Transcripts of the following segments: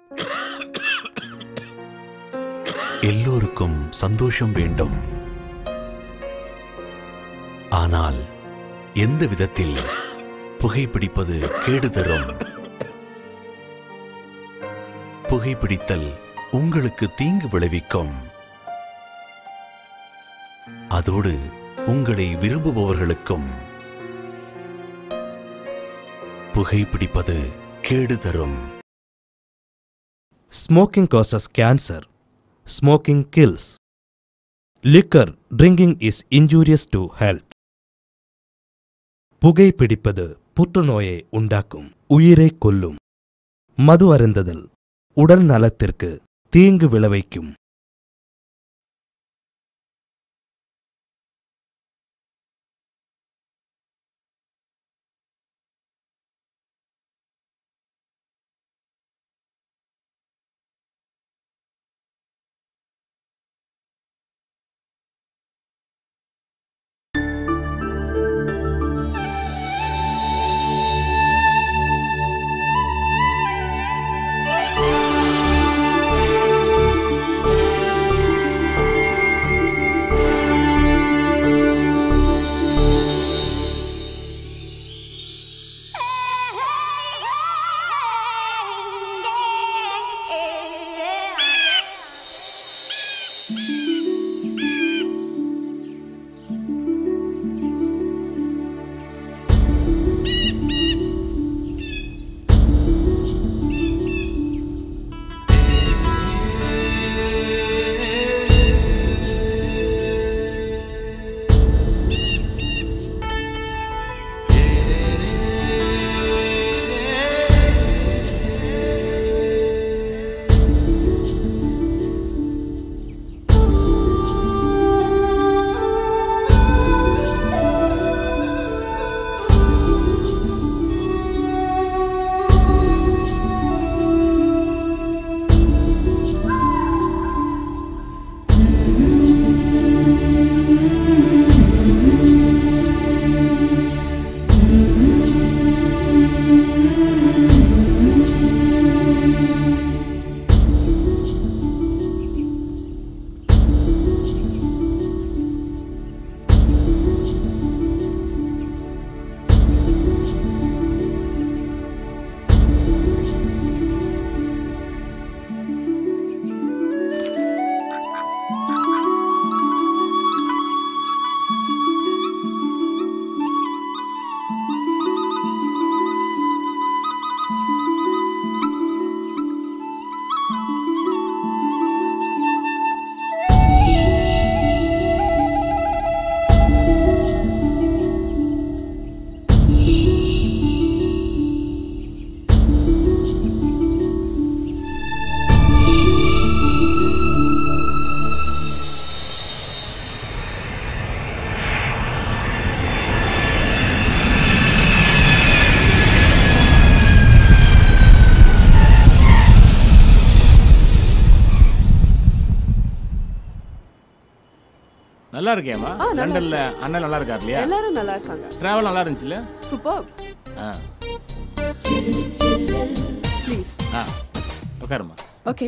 எல்லோருக்கும் சந்தோஷம் வேண்டும் ஆனால் எந்த விதத்தில் புகைப்பிடிப்பது கேடு தரும் புகைப்பிடித்தல் உங்களுக்கு தீங்கு விளைவிக்கும் அதோடு உங்களை விரும்புபவர்களுக்கும் புகைப்பிடிப்பது கேடு தரும் Smoking causes cancer. Smoking kills. Liquor drinking is injurious to health. புகைப்பிடிப்பது புற்றுநோயை உண்டாக்கும் உயிரை கொல்லும் மது அருந்துதல் உடல் நலத்திற்கு தீங்கு விளைவிக்கும் நல்லா இருக்கேம்மா ஆ, நல்லா லண்டன்ல அண்ணன் நல்லா இருக்கார் இல்லையா எல்லாரும் நல்லா இருக்காங்க டிராவல் நல்லா இருந்துச்சுல சூப்பர் ஆ ப்ளீஸ் ஆ உட்காருமா okay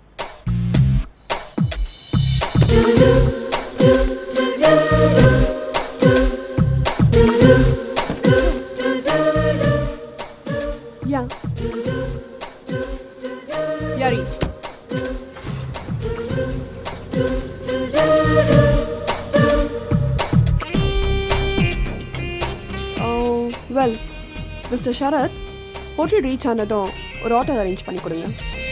Yeah. Yeah, reach. Oh, well, mister Sharath hotel reach ஆனதும் ஒரு ஆட்டோ அரேஞ்ச் பண்ணி கொடுங்க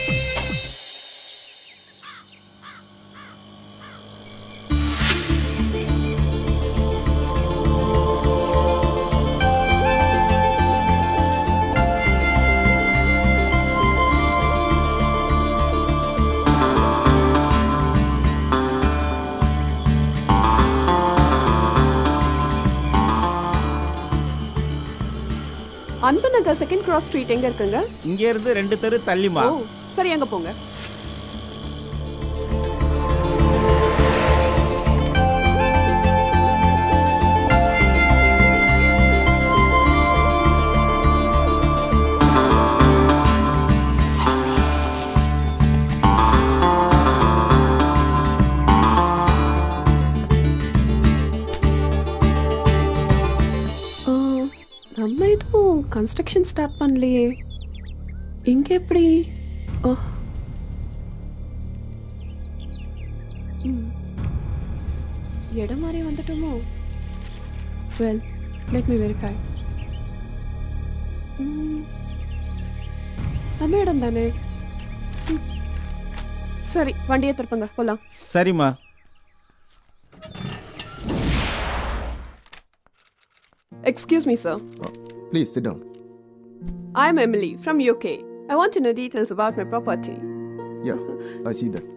அன்பு நகர் செகண்ட் கிராஸ் ஸ்ட்ரீட் எங்க இருக்குங்க இங்க இருந்து ரெண்டு தெரு தள்ளிமா ஓ சரி அங்க போங்க இன்னும் கன்ஸ்ட்ரக்ஷன் ஸ்டார்ட் பண்ணலையே இங்கே எப்படி ஓ ம். இடம் மாதிரி வந்துட்டோமோ வெல் லெட் மீ வெரிஃபை நம்ம இடம் தானே ம். சரி வண்டியை திருப்புங்க போலாம் சரிம்மா excuse me sir Please sit down. I'm Emily from UK. I want to know details about my property. Yeah, I see that.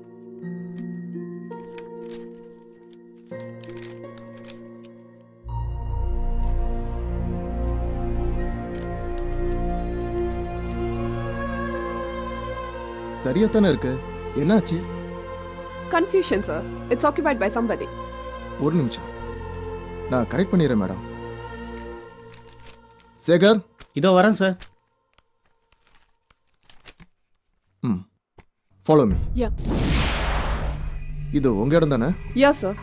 சரியா தானே இருக்கு என்னாச்சு Confusion, sir. It's occupied by somebody. ஒரு நிமிஷம் நான் கரெக்ட் பண்ணிடுறேன் மேடம் சேகர் இதோ வரேன் சார் ம் ஃபாலோ மீ Yeah. இது உங்க இடம் தானே Yes, sir.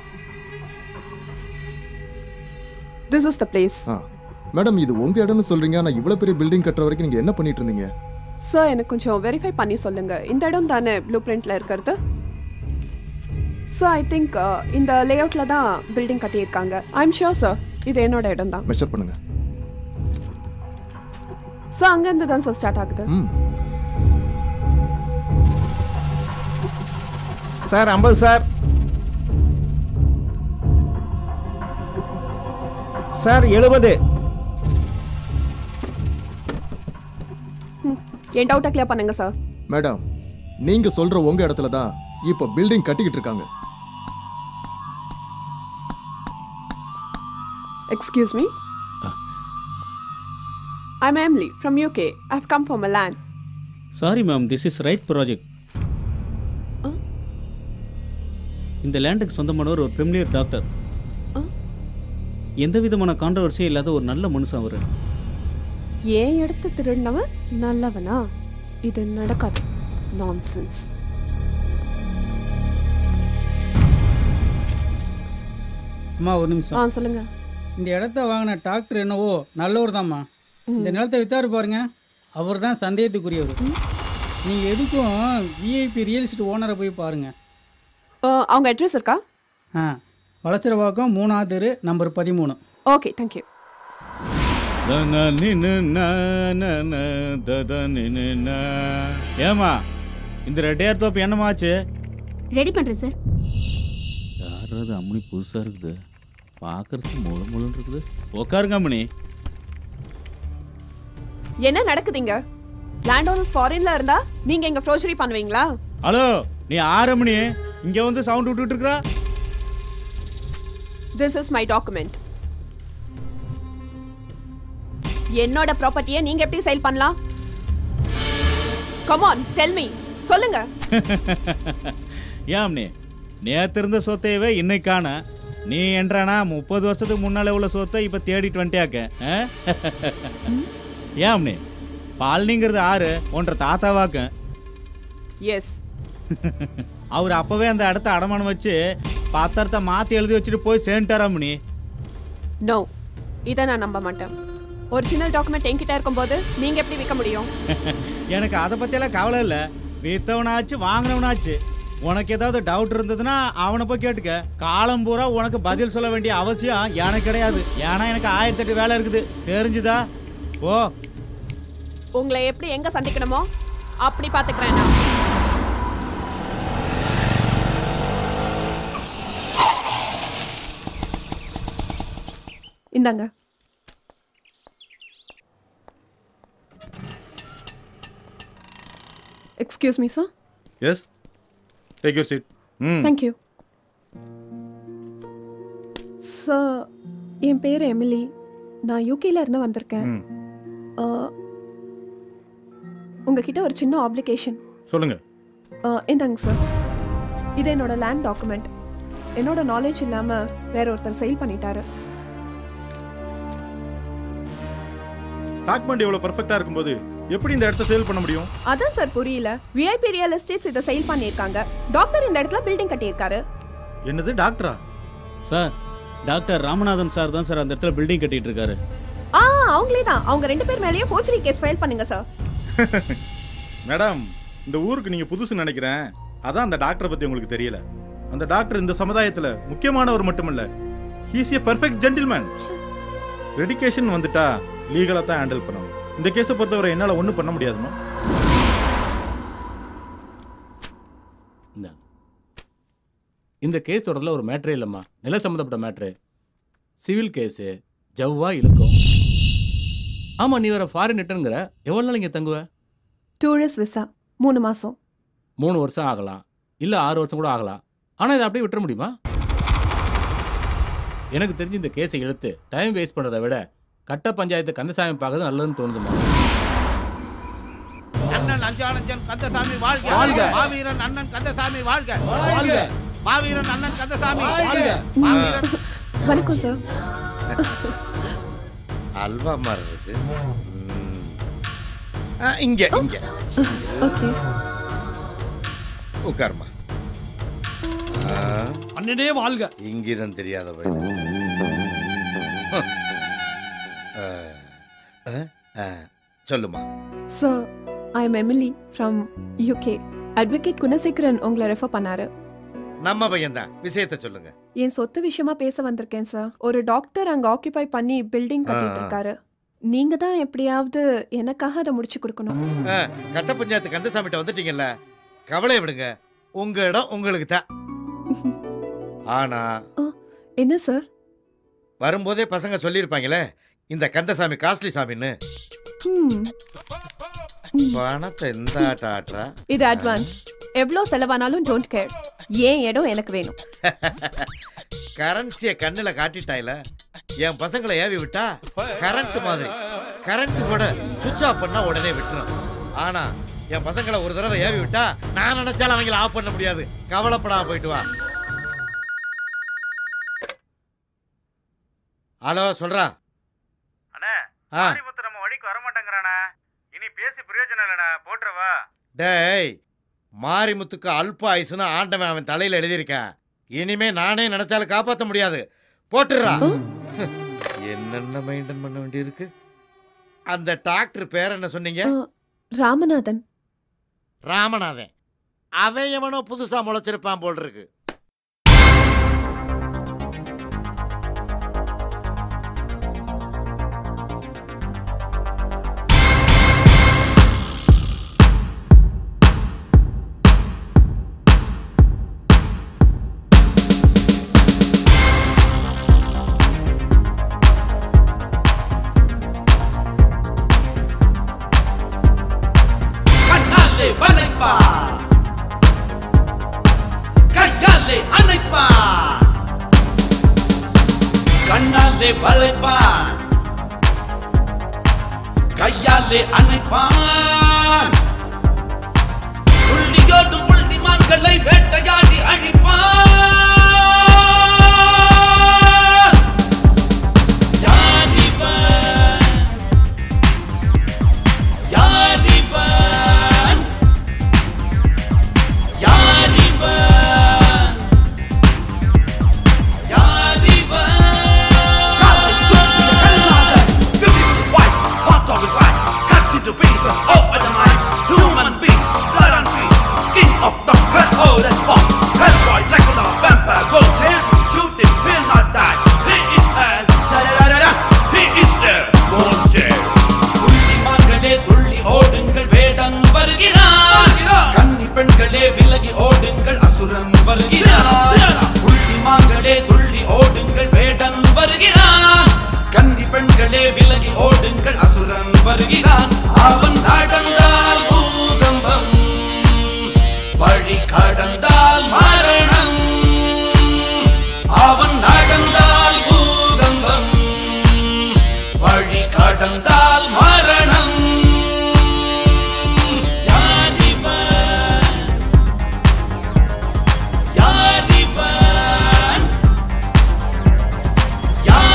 This is the place. ஆ மேடம் இது உங்க இடம்னு சொல்றீங்க ஆனா இவ்வளவு பெரிய பில்டிங் கட்டுற வரைக்கும் நீங்க என்ன பண்ணிட்டு இருந்தீங்க சார் எனக்கு கொஞ்சம் வெரிஃபை பண்ணி சொல்லுங்க இந்த இடம் தானே ப்ளூ பிரிண்ட்ல இருக்கிறது சார் ஐ திங்க் இந்த லேஅவுட்ல தான் பில்டிங் கட்டியிருக்காங்க ஐம் ஷியோர் சார் இது என்னோட இடம் தான் மெஷர் பண்ணுங்க சார் அங்கேருந்து தான் சார் ஸ்டார்ட் ஆகுது ம் சார் ஐம்பது சார் சார் எழுபது என் டவுட்டை கிளியர் பண்ணுங்க சார் மேடம் நீங்க சொல்ற உங்க இடத்துல தான் இப்போ பில்டிங் கட்டிக்கிட்டு இருக்காங்க Excuse me? I'm Emily from UK. I've come for Milan. Sorry ma'am this is right project இந்த லேண்டுக்கு சொந்தமானவர் ஒரு ஃபெமிலியர் டாக்டர் எந்த விதமான கான்ட்ரவர்சியும் இல்லாத ஒரு நல்ல மனுஷன் அவர் ஏன் எடுத்து திருடினவன் நல்லவனா இது நடக்காது நான்சென்ஸ் அம்மா ஒரு நிமிஷம் ஆ சொல்லுங்க இந்த இடத்த வாங்கின டாக்டர் என்னவோ நல்லவர் தாம்மா இந்த நிலத்தை வித்தாரு பாருங்க அவர் தான் சந்தேகத்துக்குரியவர் நீங்கள் எதுக்கும் விஐபி ரியல் எஸ்டேட் ஓனரை போய் பாருங்க ஆ, அவங்க அட்ரஸ் இருக்கா ஆ வளசரவாக்கம் மூணாவது தெரு நம்பர் பதிமூணு ஓகே தேங்க்யூ ஏமா இந்த ரெட்டையார் தோப்பு என்னமாச்சு ரெடி பண்ணுறேன் சார் யார் அது அம்மனி புதுசாக இருக்குது பார்க்கறதுக்கு முழு முழுன்னு இருக்குது உட்காருங்க அம்மனி என்ன நடக்குதுங்க லேண்ட் ஓனர்ஸ் ஃபாரின்ல இருந்தா நீங்க இங்க ஃப்ரோஜரி பண்ணுவீங்களா ஹலோ நீ ஆறு மணி இங்கே வந்து சவுண்ட் விட்டுட்டு இருக்கிறா திஸ் இஸ் மை டாக்குமெண்ட் என்னோட ப்ராப்பர்ட்டியை நீங்க எப்படி சேல் பண்ணலாம் கமான் டெல் மீ சொல்லுங்க ஏன் அம்மனி நேற்று இருந்த சொத்தையவே இன்னைக்கு காண நீ என்றானா முப்பது வருஷத்துக்கு முன்னால உள்ள சொத்தை இப்போ தேடிட்டு வந்துட்டியாக்க ஆ? ஏன் அம்மனி பால்னிங்கிறது ஆறு ஒன்றரை தாத்தாவாக்க எஸ் அவர் அப்பவே அந்த இடத்த அடமானம் வச்சு பத்திரத்தை மாற்றி எழுதி வச்சுட்டு போய் சேர்ந்துட்டாரா அம்மனி நோ இதை நான் நம்ப மாட்டேன் ஒரிஜினல் டாக்குமெண்ட் என்கிட்ட இருக்கும்போது நீங்க எப்படி விற்க முடியும் எனக்கு அதை பற்றியெல்லாம் கவலை இல்லை வித்தவனாச்சு வாங்கினவனாச்சு உனக்கு ஏதாவது டவுட் இருந்ததுன்னா அவனை போய் கேட்டுக்க காலம் பூரா உனக்கு பதில் சொல்ல வேண்டிய அவசியம் எனக்கு கிடையாது ஏன்னா எனக்கு ஆயிரத்தெட்டு வேலை இருக்குது தெரிஞ்சுதா ஓ உங்களை எப்படி எங்க சந்திக்கணுமோ அப்படி பாத்துக்கிறேன் நான் இந்தாங்க excuse me sir yes take your seat hmm thank you sir என் பேர் எமிலி நான் யூகேல இருந்து வந்திருக்கேன் ம் அஹ், உங்ககிட்ட ஒரு சின்ன ஆப்ளிகேஷன் சொல்லுங்க இந்தாங்க சார் இது என்னோட லேண்ட் டாக்குமெண்ட் என்னோட நாலேஜ் இல்லாம வேற ஒருத்தர் செயில் பண்ணிட்டாரு டாக்குமெண்ட் இவ்வளோ பர்ஃபெக்டாக இருக்கும்போது எப்படி இந்த இடத்த சேல் பண்ண முடியும் அதான் சார் புரியல விஐபி ரியல் எஸ்டேட்ஸ் இதை செயில் பண்ணியிருக்காங்க டாக்டர் இந்த இடத்துல பில்டிங் கட்டியிருக்காரு என்னது டாக்டரா சார் டாக்டர் ராமநாதன் சார் தான் சார் அந்த இடத்துல பில்டிங் கட்டிட்டு இருக்காரு ஆ அவங்களே தான் அவங்க ரெண்டு பேர் மேலேயும் ஃபோர்ஜரி கேஸ் ஃபைல் பண்ணுங்க சார் மேடம் இந்த ஊருக்கு நீங்க புதுசு நினைக்கிறேன் அதான் அந்த டாக்டரை பத்தி உங்களுக்கு தெரியல அந்த டாக்டர் இந்த சமுதாயத்துல முக்கியமானவர் மட்டுமல்ல ஹீஸ் ஏ பெர்ஃபெக்ட் ஜென்டில்மேன் ரெடிகேஷன் வந்துட்டா லீகலா தான் ஹேண்டில் பண்ணணும் இந்த கேஸை பொறுத்தவரை என்னால ஒன்றும் பண்ண முடியாதுமா இந்த இந்த கேஸ் தொடர்ல ஒரு மேட்ரே இல்லைம்மா நில சம்மந்தப்பட்ட மேட்ரு சிவில் கேஸு ஜவ்வா இழுக்கும் ஆமா நீ வேற ஃபாரின் ரிட்டர்னுங்கிற எவ்வளோ நாள் இங்கே தங்குவ டூரிஸ்ட் விசா மூணு மாசம் மூணு வருஷம் ஆகலாம் இல்லை ஆறு வருஷம் கூட ஆகலாம் ஆனால் இதை அப்படியே விட்டுற முடியுமா எனக்கு தெரிஞ்சு இந்த கேஸை இழுத்து டைம் வேஸ்ட் பண்ணுறதை விட கட்ட பஞ்சாயத்து கந்தசாமி பார்க்கறது நல்லதுன்னு தோணுதுமா அண்ணன் அஞ்சானஞ்சன் கந்தசாமி வாழ்க வாழ்க. மாவீரன் அண்ணன் கந்தசாமி வாழ்க வாழ்க. மாவீரன் அண்ணன் கந்தசாமி வாழ்க. மாவீரன் வணக்கம் சார் அல்வா மாதிரி இருக்கு ம். ஆ, இங்க இங்க ஓகே உட்காருமா அண்ணனே வாழ்க இங்கிதம் தெரியாத பையன் ஆ, ஆ, ஆ, சொல்லுமா sir I am Emily from UK advocate Gunasekaran உங்களை ரெஃபர் பண்ணாரு நம்ம பையன் தான் விஷயத்த சொல்லுங்க என் சொத்து விஷயமா பேச வந்திருக்கேன் சார் ஒரு டாக்டர் அங்க ஆக்கியூபை பண்ணி பில்டிங் கட்டிட்டு ஆ. இருக்காரு நீங்க தான் எப்படியாவது எனக்காக அதை முடிச்சு கொடுக்கணும் ஆ, கட்ட பஞ்சாயத்து கந்தசாமிட்ட வந்துட்டீங்கல்ல கவலையை விடுங்க உங்க இடம் உங்களுக்கு தான் ஆனா என்ன சார் வரும்போதே பசங்க சொல்லியிருப்பாங்களே இந்த கந்தசாமி காஸ்ட்லி சாமின்னு ஹம், பணத்தை எந்த ஆட்ட ஆட்டுறா இது அட்வான்ஸ் எவ்வளோ செலவானாலும் டோன்ட் கேர் ஏன் இடம் எனக்கு வேணும் கரன்சியை கண்ணுல காட்டிட்டாயில என் பசங்களை ஏவி விட்டா கரண்ட் மாதிரி கரண்ட் கூட சுவிட்ச் ஆஃப் பண்ணா உடனே விட்டுரும் ஆனா என் பசங்களை ஒரு தடவை ஏவி விட்டா நான் நினைச்சாலும் அவங்கள ஆஃப் பண்ண முடியாது கவலைப்படாம போயிட்டு வா ஹலோ சொல்றா அண்ணே ஆ. மாரிமுத்து நம்ம வழிக்கு வர மாட்டேங்கிறானே இனி பேசி பிரயோஜனம் இல்லைண்ணே போட்டுறவா டேய் மாரிமுத்துக்கு அல்ப ஆயுசுன்னு ஆண்டவன் அவன் தலையில எழுதியிருக்கேன் இனிமே நானே நினைச்சாலும் காப்பாற்ற முடியாது போட்டுடுறா என்னென்ன மெயின்டைன் பண்ண வேண்டியிருக்கு அந்த டாக்டர் பேர் என்ன சொன்னீங்க ராமநாதன் ராமநாதன் அவன் எவனோ புதுசா முளைச்சிருப்பான் போல் இருக்கு கண்ணாலே வளைப்பா கையாலே அணைப்பா கண்ணாலே வளைப்பா கையாலே அணைப்பான் புள்ளியோடும் புள்ளிமான்களை வேட்டையாடி அழிப்பான் யார் இவன்? யார் இவன்? யார் இவன்? யார் இவன்? காலை சூட்டிய கல்லாதன், beautiful wife, hot dog is right, cut into pieces, open the mind, human being, blood and feet, king of the hell, oh that's fuck, hellboy, Dracula, vampire, go taste, shoot him, will not die, he is hell, da da da da da, he is there, won't dare. புள்ளிமான்களே துள்ளி ஓடுங்கள் வேடன் வருகிறான் கன்னி பெண்களே விலகி ஓடுங்கள் அசுரன் வருகிறான் புள்ளிமான்களே துள்ளி ஓடுங்கள் வேடன் வருகிறான் கன்னி பெண்களே விலகி ஓடுங்கள் அசுரன் வருகிறான் அவன் நடந்தால் பூகம்பம் வழி கடந்தால் மரணம் அவன் நடந்தால் பூகம்பம் வழி கடந்தால் மரணம் யார் இவன்? யார் இவன்? யார்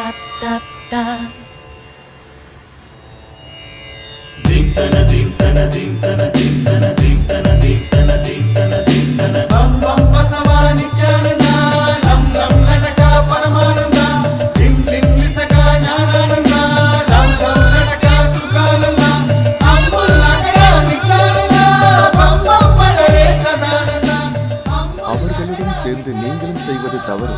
da da. அவர்களுடன் சேர்ந்து நீங்களும் செய்வது தவறு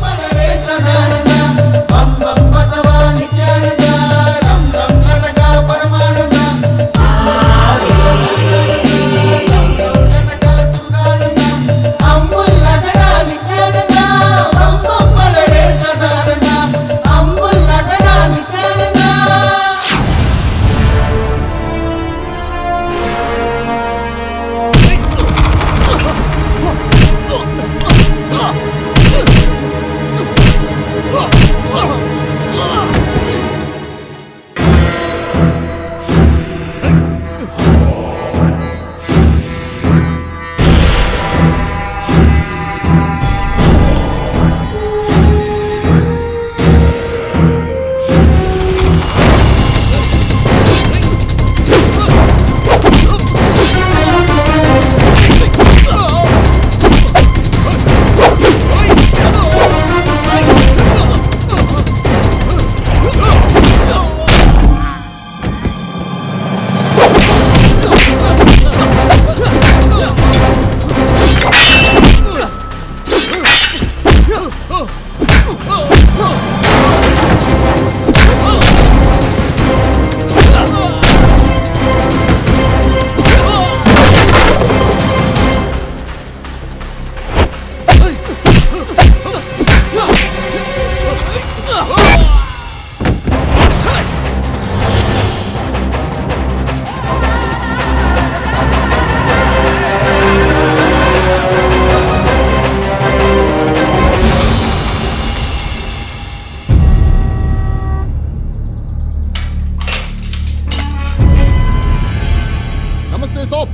நமஸ்தே சோப்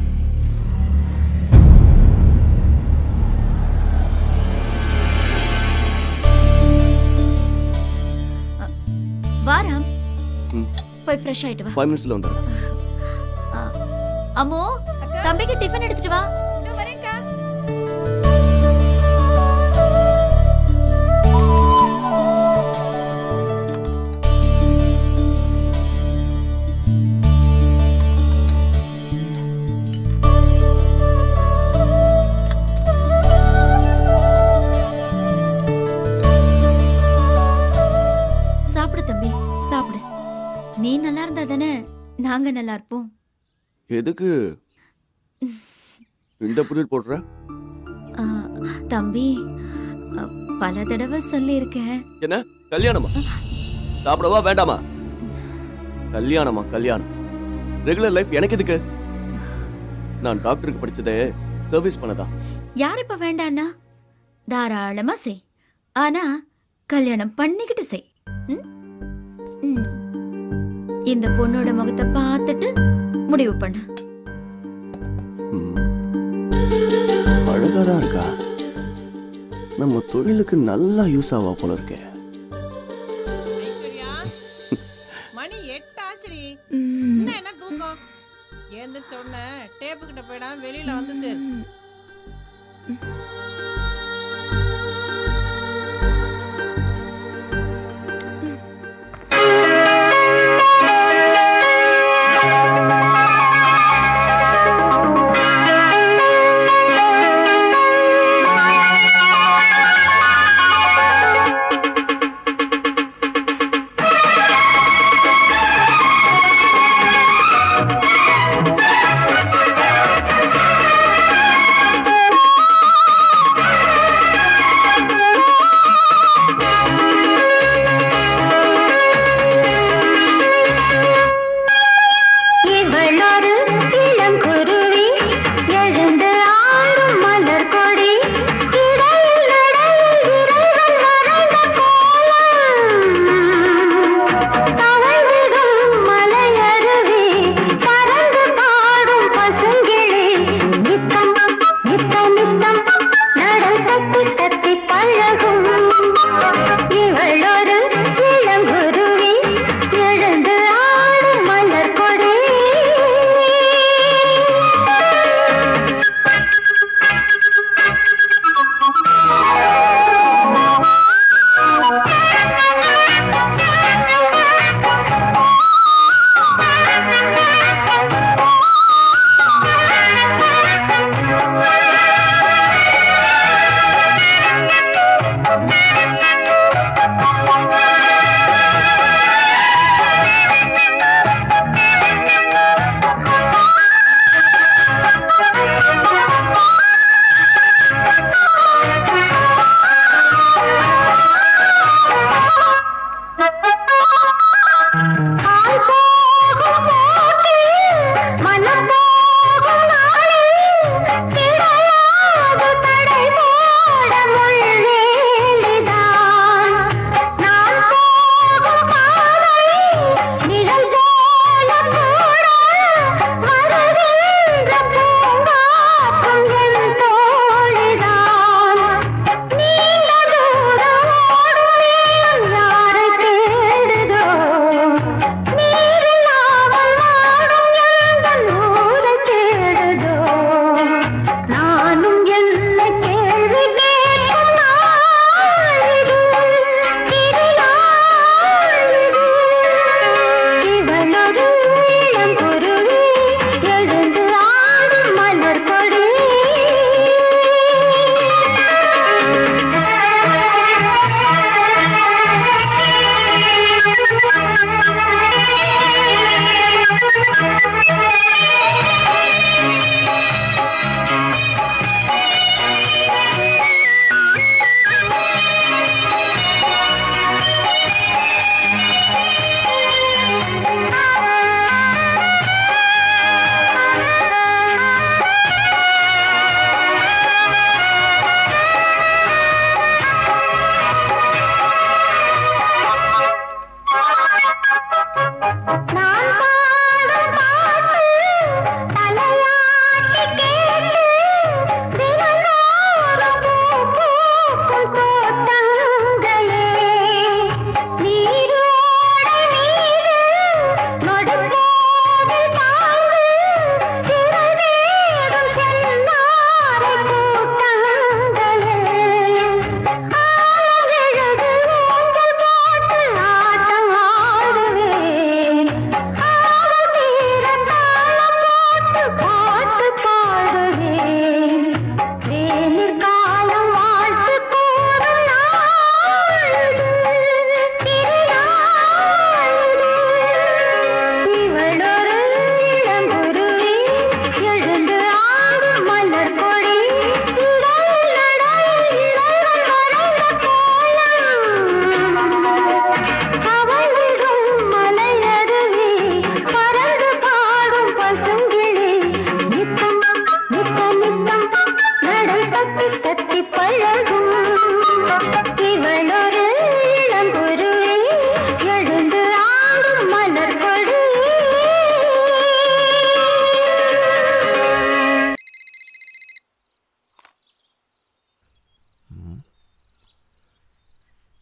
வாராம் போய் ஃப்ரெஷ் ஆயிட்டு வா ஃபைவ் மினிட்ஸில் வந்துடுறேன் அம்மோ தம்பிக்கு டிஃபன் எடுத்துட்டு வா சாப்பிடு தம்பி சாப்பிடு நீ நல்லா இருந்தா தானே நாங்க நல்லா இருப்போம் எதுக்கு இந்த புரியல் போடுற ஆ, தம்பி அ, பல தடவை சொல்லியிருக்கேன் என்ன கல்யாணமா சாப்பிடவா வேண்டாமா கல்யாணமா கல்யாணம் ரெகுலர் லைஃப் எனக்கு எதுக்கு நான் டாக்டருக்கு படிச்சதே சர்வீஸ் பண்ணதான் யார் இப்ப வேண்டான்னா தாராளமா செய் ஆனா கல்யாணம் பண்ணிக்கிட்டு செய் ம்? ம். இந்த பொண்ணோட முகத்தை பார்த்துட்டு முடிவு பண்ணு அழகா தான் இருக்கா நம்ம தொழிலுக்கு நல்லா யூஸ் ஆவா போல இருக்கே மணி எட்டு ஆச்சுடி இன்னும் என்ன தூக்கம் எழுந்திரிச்ச உடனே டேப்பு கிட்ட போயிடாம வெளியில வந்து சேரு Thank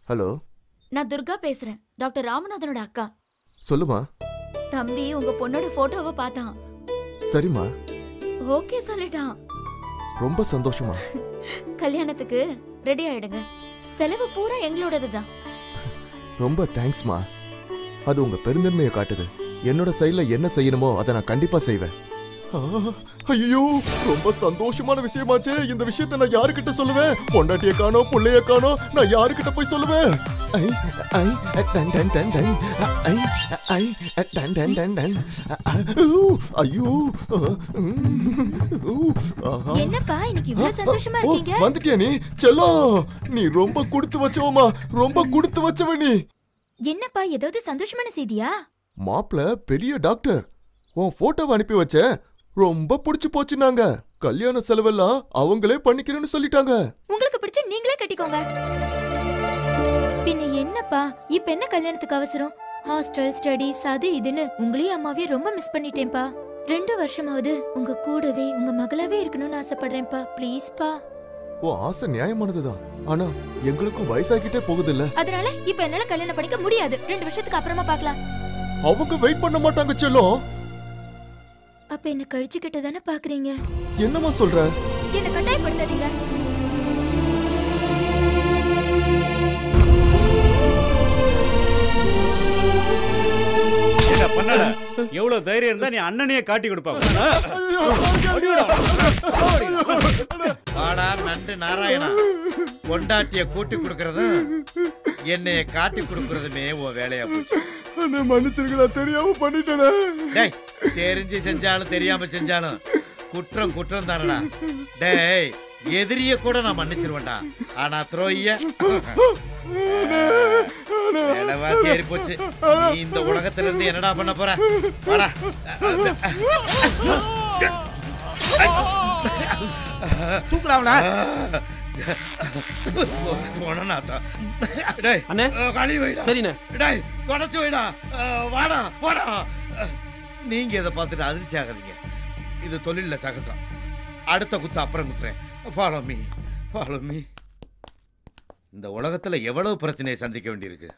ஹலோ நான் துர்கா பேசுறேன் டாக்டர் ராமநாதனோட அக்கா சொல்லுமா தம்பி உங்க பொண்ணோட போட்டோவை பார்த்தான் சரிம்மா ஓகே சொல்லிட்டான் ரொம்ப சந்தோஷமா கல்யாணத்துக்கு ரெடி ஆயிடுங்க செலவு பூரா எங்களோடது தான் ரொம்ப தேங்க்ஸ்மா அது உங்க பெருந்தன்மையை காட்டுது என்னோட சைடுல என்ன செய்யணுமோ அதை நான் கண்டிப்பா செய்வேன் ஐயோ ரொம்ப சந்தோஷமான விஷயமாச்சே இந்த விஷயத்தை நான் யாருக்கிட்ட சொல்லுவேன் பொண்டாட்டிய காணோம் புள்ளைய காணோம் நான் யாருக்கிட்ட போய் சொல்லுவேன் ஐ, ஐ, டன், டன், டன், டன். ஐ, ஐ, டன், டன், டன், டன். ஊ, ஐயோ ஊ, ஆஹா. என்னப்பா இன்னைக்கு இவ்வளவு சந்தோஷமா ஓ, இருக்கீங்க வந்துட்டியா நீ செல்லோ நீ ரொம்ப கொடுத்து வச்சவமா ரொம்ப கொடுத்து வச்சவ நீ என்னப்பா ஏதாவது சந்தோஷமான செய்தியா மாப்பிள பெரிய டாக்டர் உன் போட்டோவை அனுப்பி வச்ச ரொம்ப பிடிச்சு போச்சுனாங்க கல்யாண செலவெல்லாம் அவங்களே பண்ணிக்கிறேன்னு சொல்லிட்டாங்க உங்களுக்கு பிடிச்ச நீங்களே கட்டிக்கோங்க பின்ன என்னப்பா இப்ப என்ன கல்யாணத்துக்கு அவசரம் ஹாஸ்டல் ஸ்டடீஸ் அது இதுன்னு உங்களையும் அம்மாவையும் ரொம்ப மிஸ் பண்ணிட்டேன்ப்பா ரெண்டு வருஷமாவது உங்க கூடவே உங்க மகளாவே இருக்கணும்னு ஆசைப்படுறேன்ப்பா ப்ளீஸ்ப்பா உன் ஆசை நியாயமானதுதான் ஆனா எங்களுக்கும் வயசாகிட்டே போகுதுல்ல அதனால இப்ப என்னால கல்யாணம் பண்ணிக்க முடியாது ரெண்டு வருஷத்துக்கு அப்புறமா பார்க்கலாம் அவங்க வெயிட் பண்ண மாட்டாங்க செல்லம் அப்ப என்ன கழிச்சுக்கிட்டு தானே பாக்குறீங்க என்னமா சொல்ற என்ன கட்டாயப்படுத்தாதீங்க ஏடா பண்ணல எவ்வளவு தைரியம் இருந்தா நீ அண்ணனையே காட்டி கொடுப்பா வாடா நண்டு நாராயணா பொண்டாட்டிய கூட்டி கொடுக்கறதும் என்னைய காட்டி கொடுக்கறதுமே உன் வேலையா போச்சு அண்ணே மன்னிச்சிருக்கடா தெரியாம பண்ணிட்டேனே டேய் தெரிஞ்சு செஞ்சாலும் தெரியாம செஞ்சாலும் குற்றம் குற்றம் தானடா டேய் எதிரிய கூட நான் மன்னிச்சிருவேன்டா ஆனா துரோகிய விலைவாசி ஏறி போச்சு நீ இந்த உலகத்துல இருந்து என்னடா பண்ண போற வாடா தூக்கலாம்ல டேய் அண்ணே. களி வைடா சரிண்ணே. டேய் தொடச்சு வைடா அஹ், வாடா வாடா அஹ், நீங்க இதை பார்த்துட்டு அதிர்ச்சி ஆகாதீங்க இது தொழில்ல சகசம் அடுத்த குத்து அப்புறம் குத்துறேன் ஃபாலோ மீ ஃபாலோ மீ இந்த உலகத்துல எவ்வளவு பிரச்சனையை சந்திக்க வேண்டியிருக்கு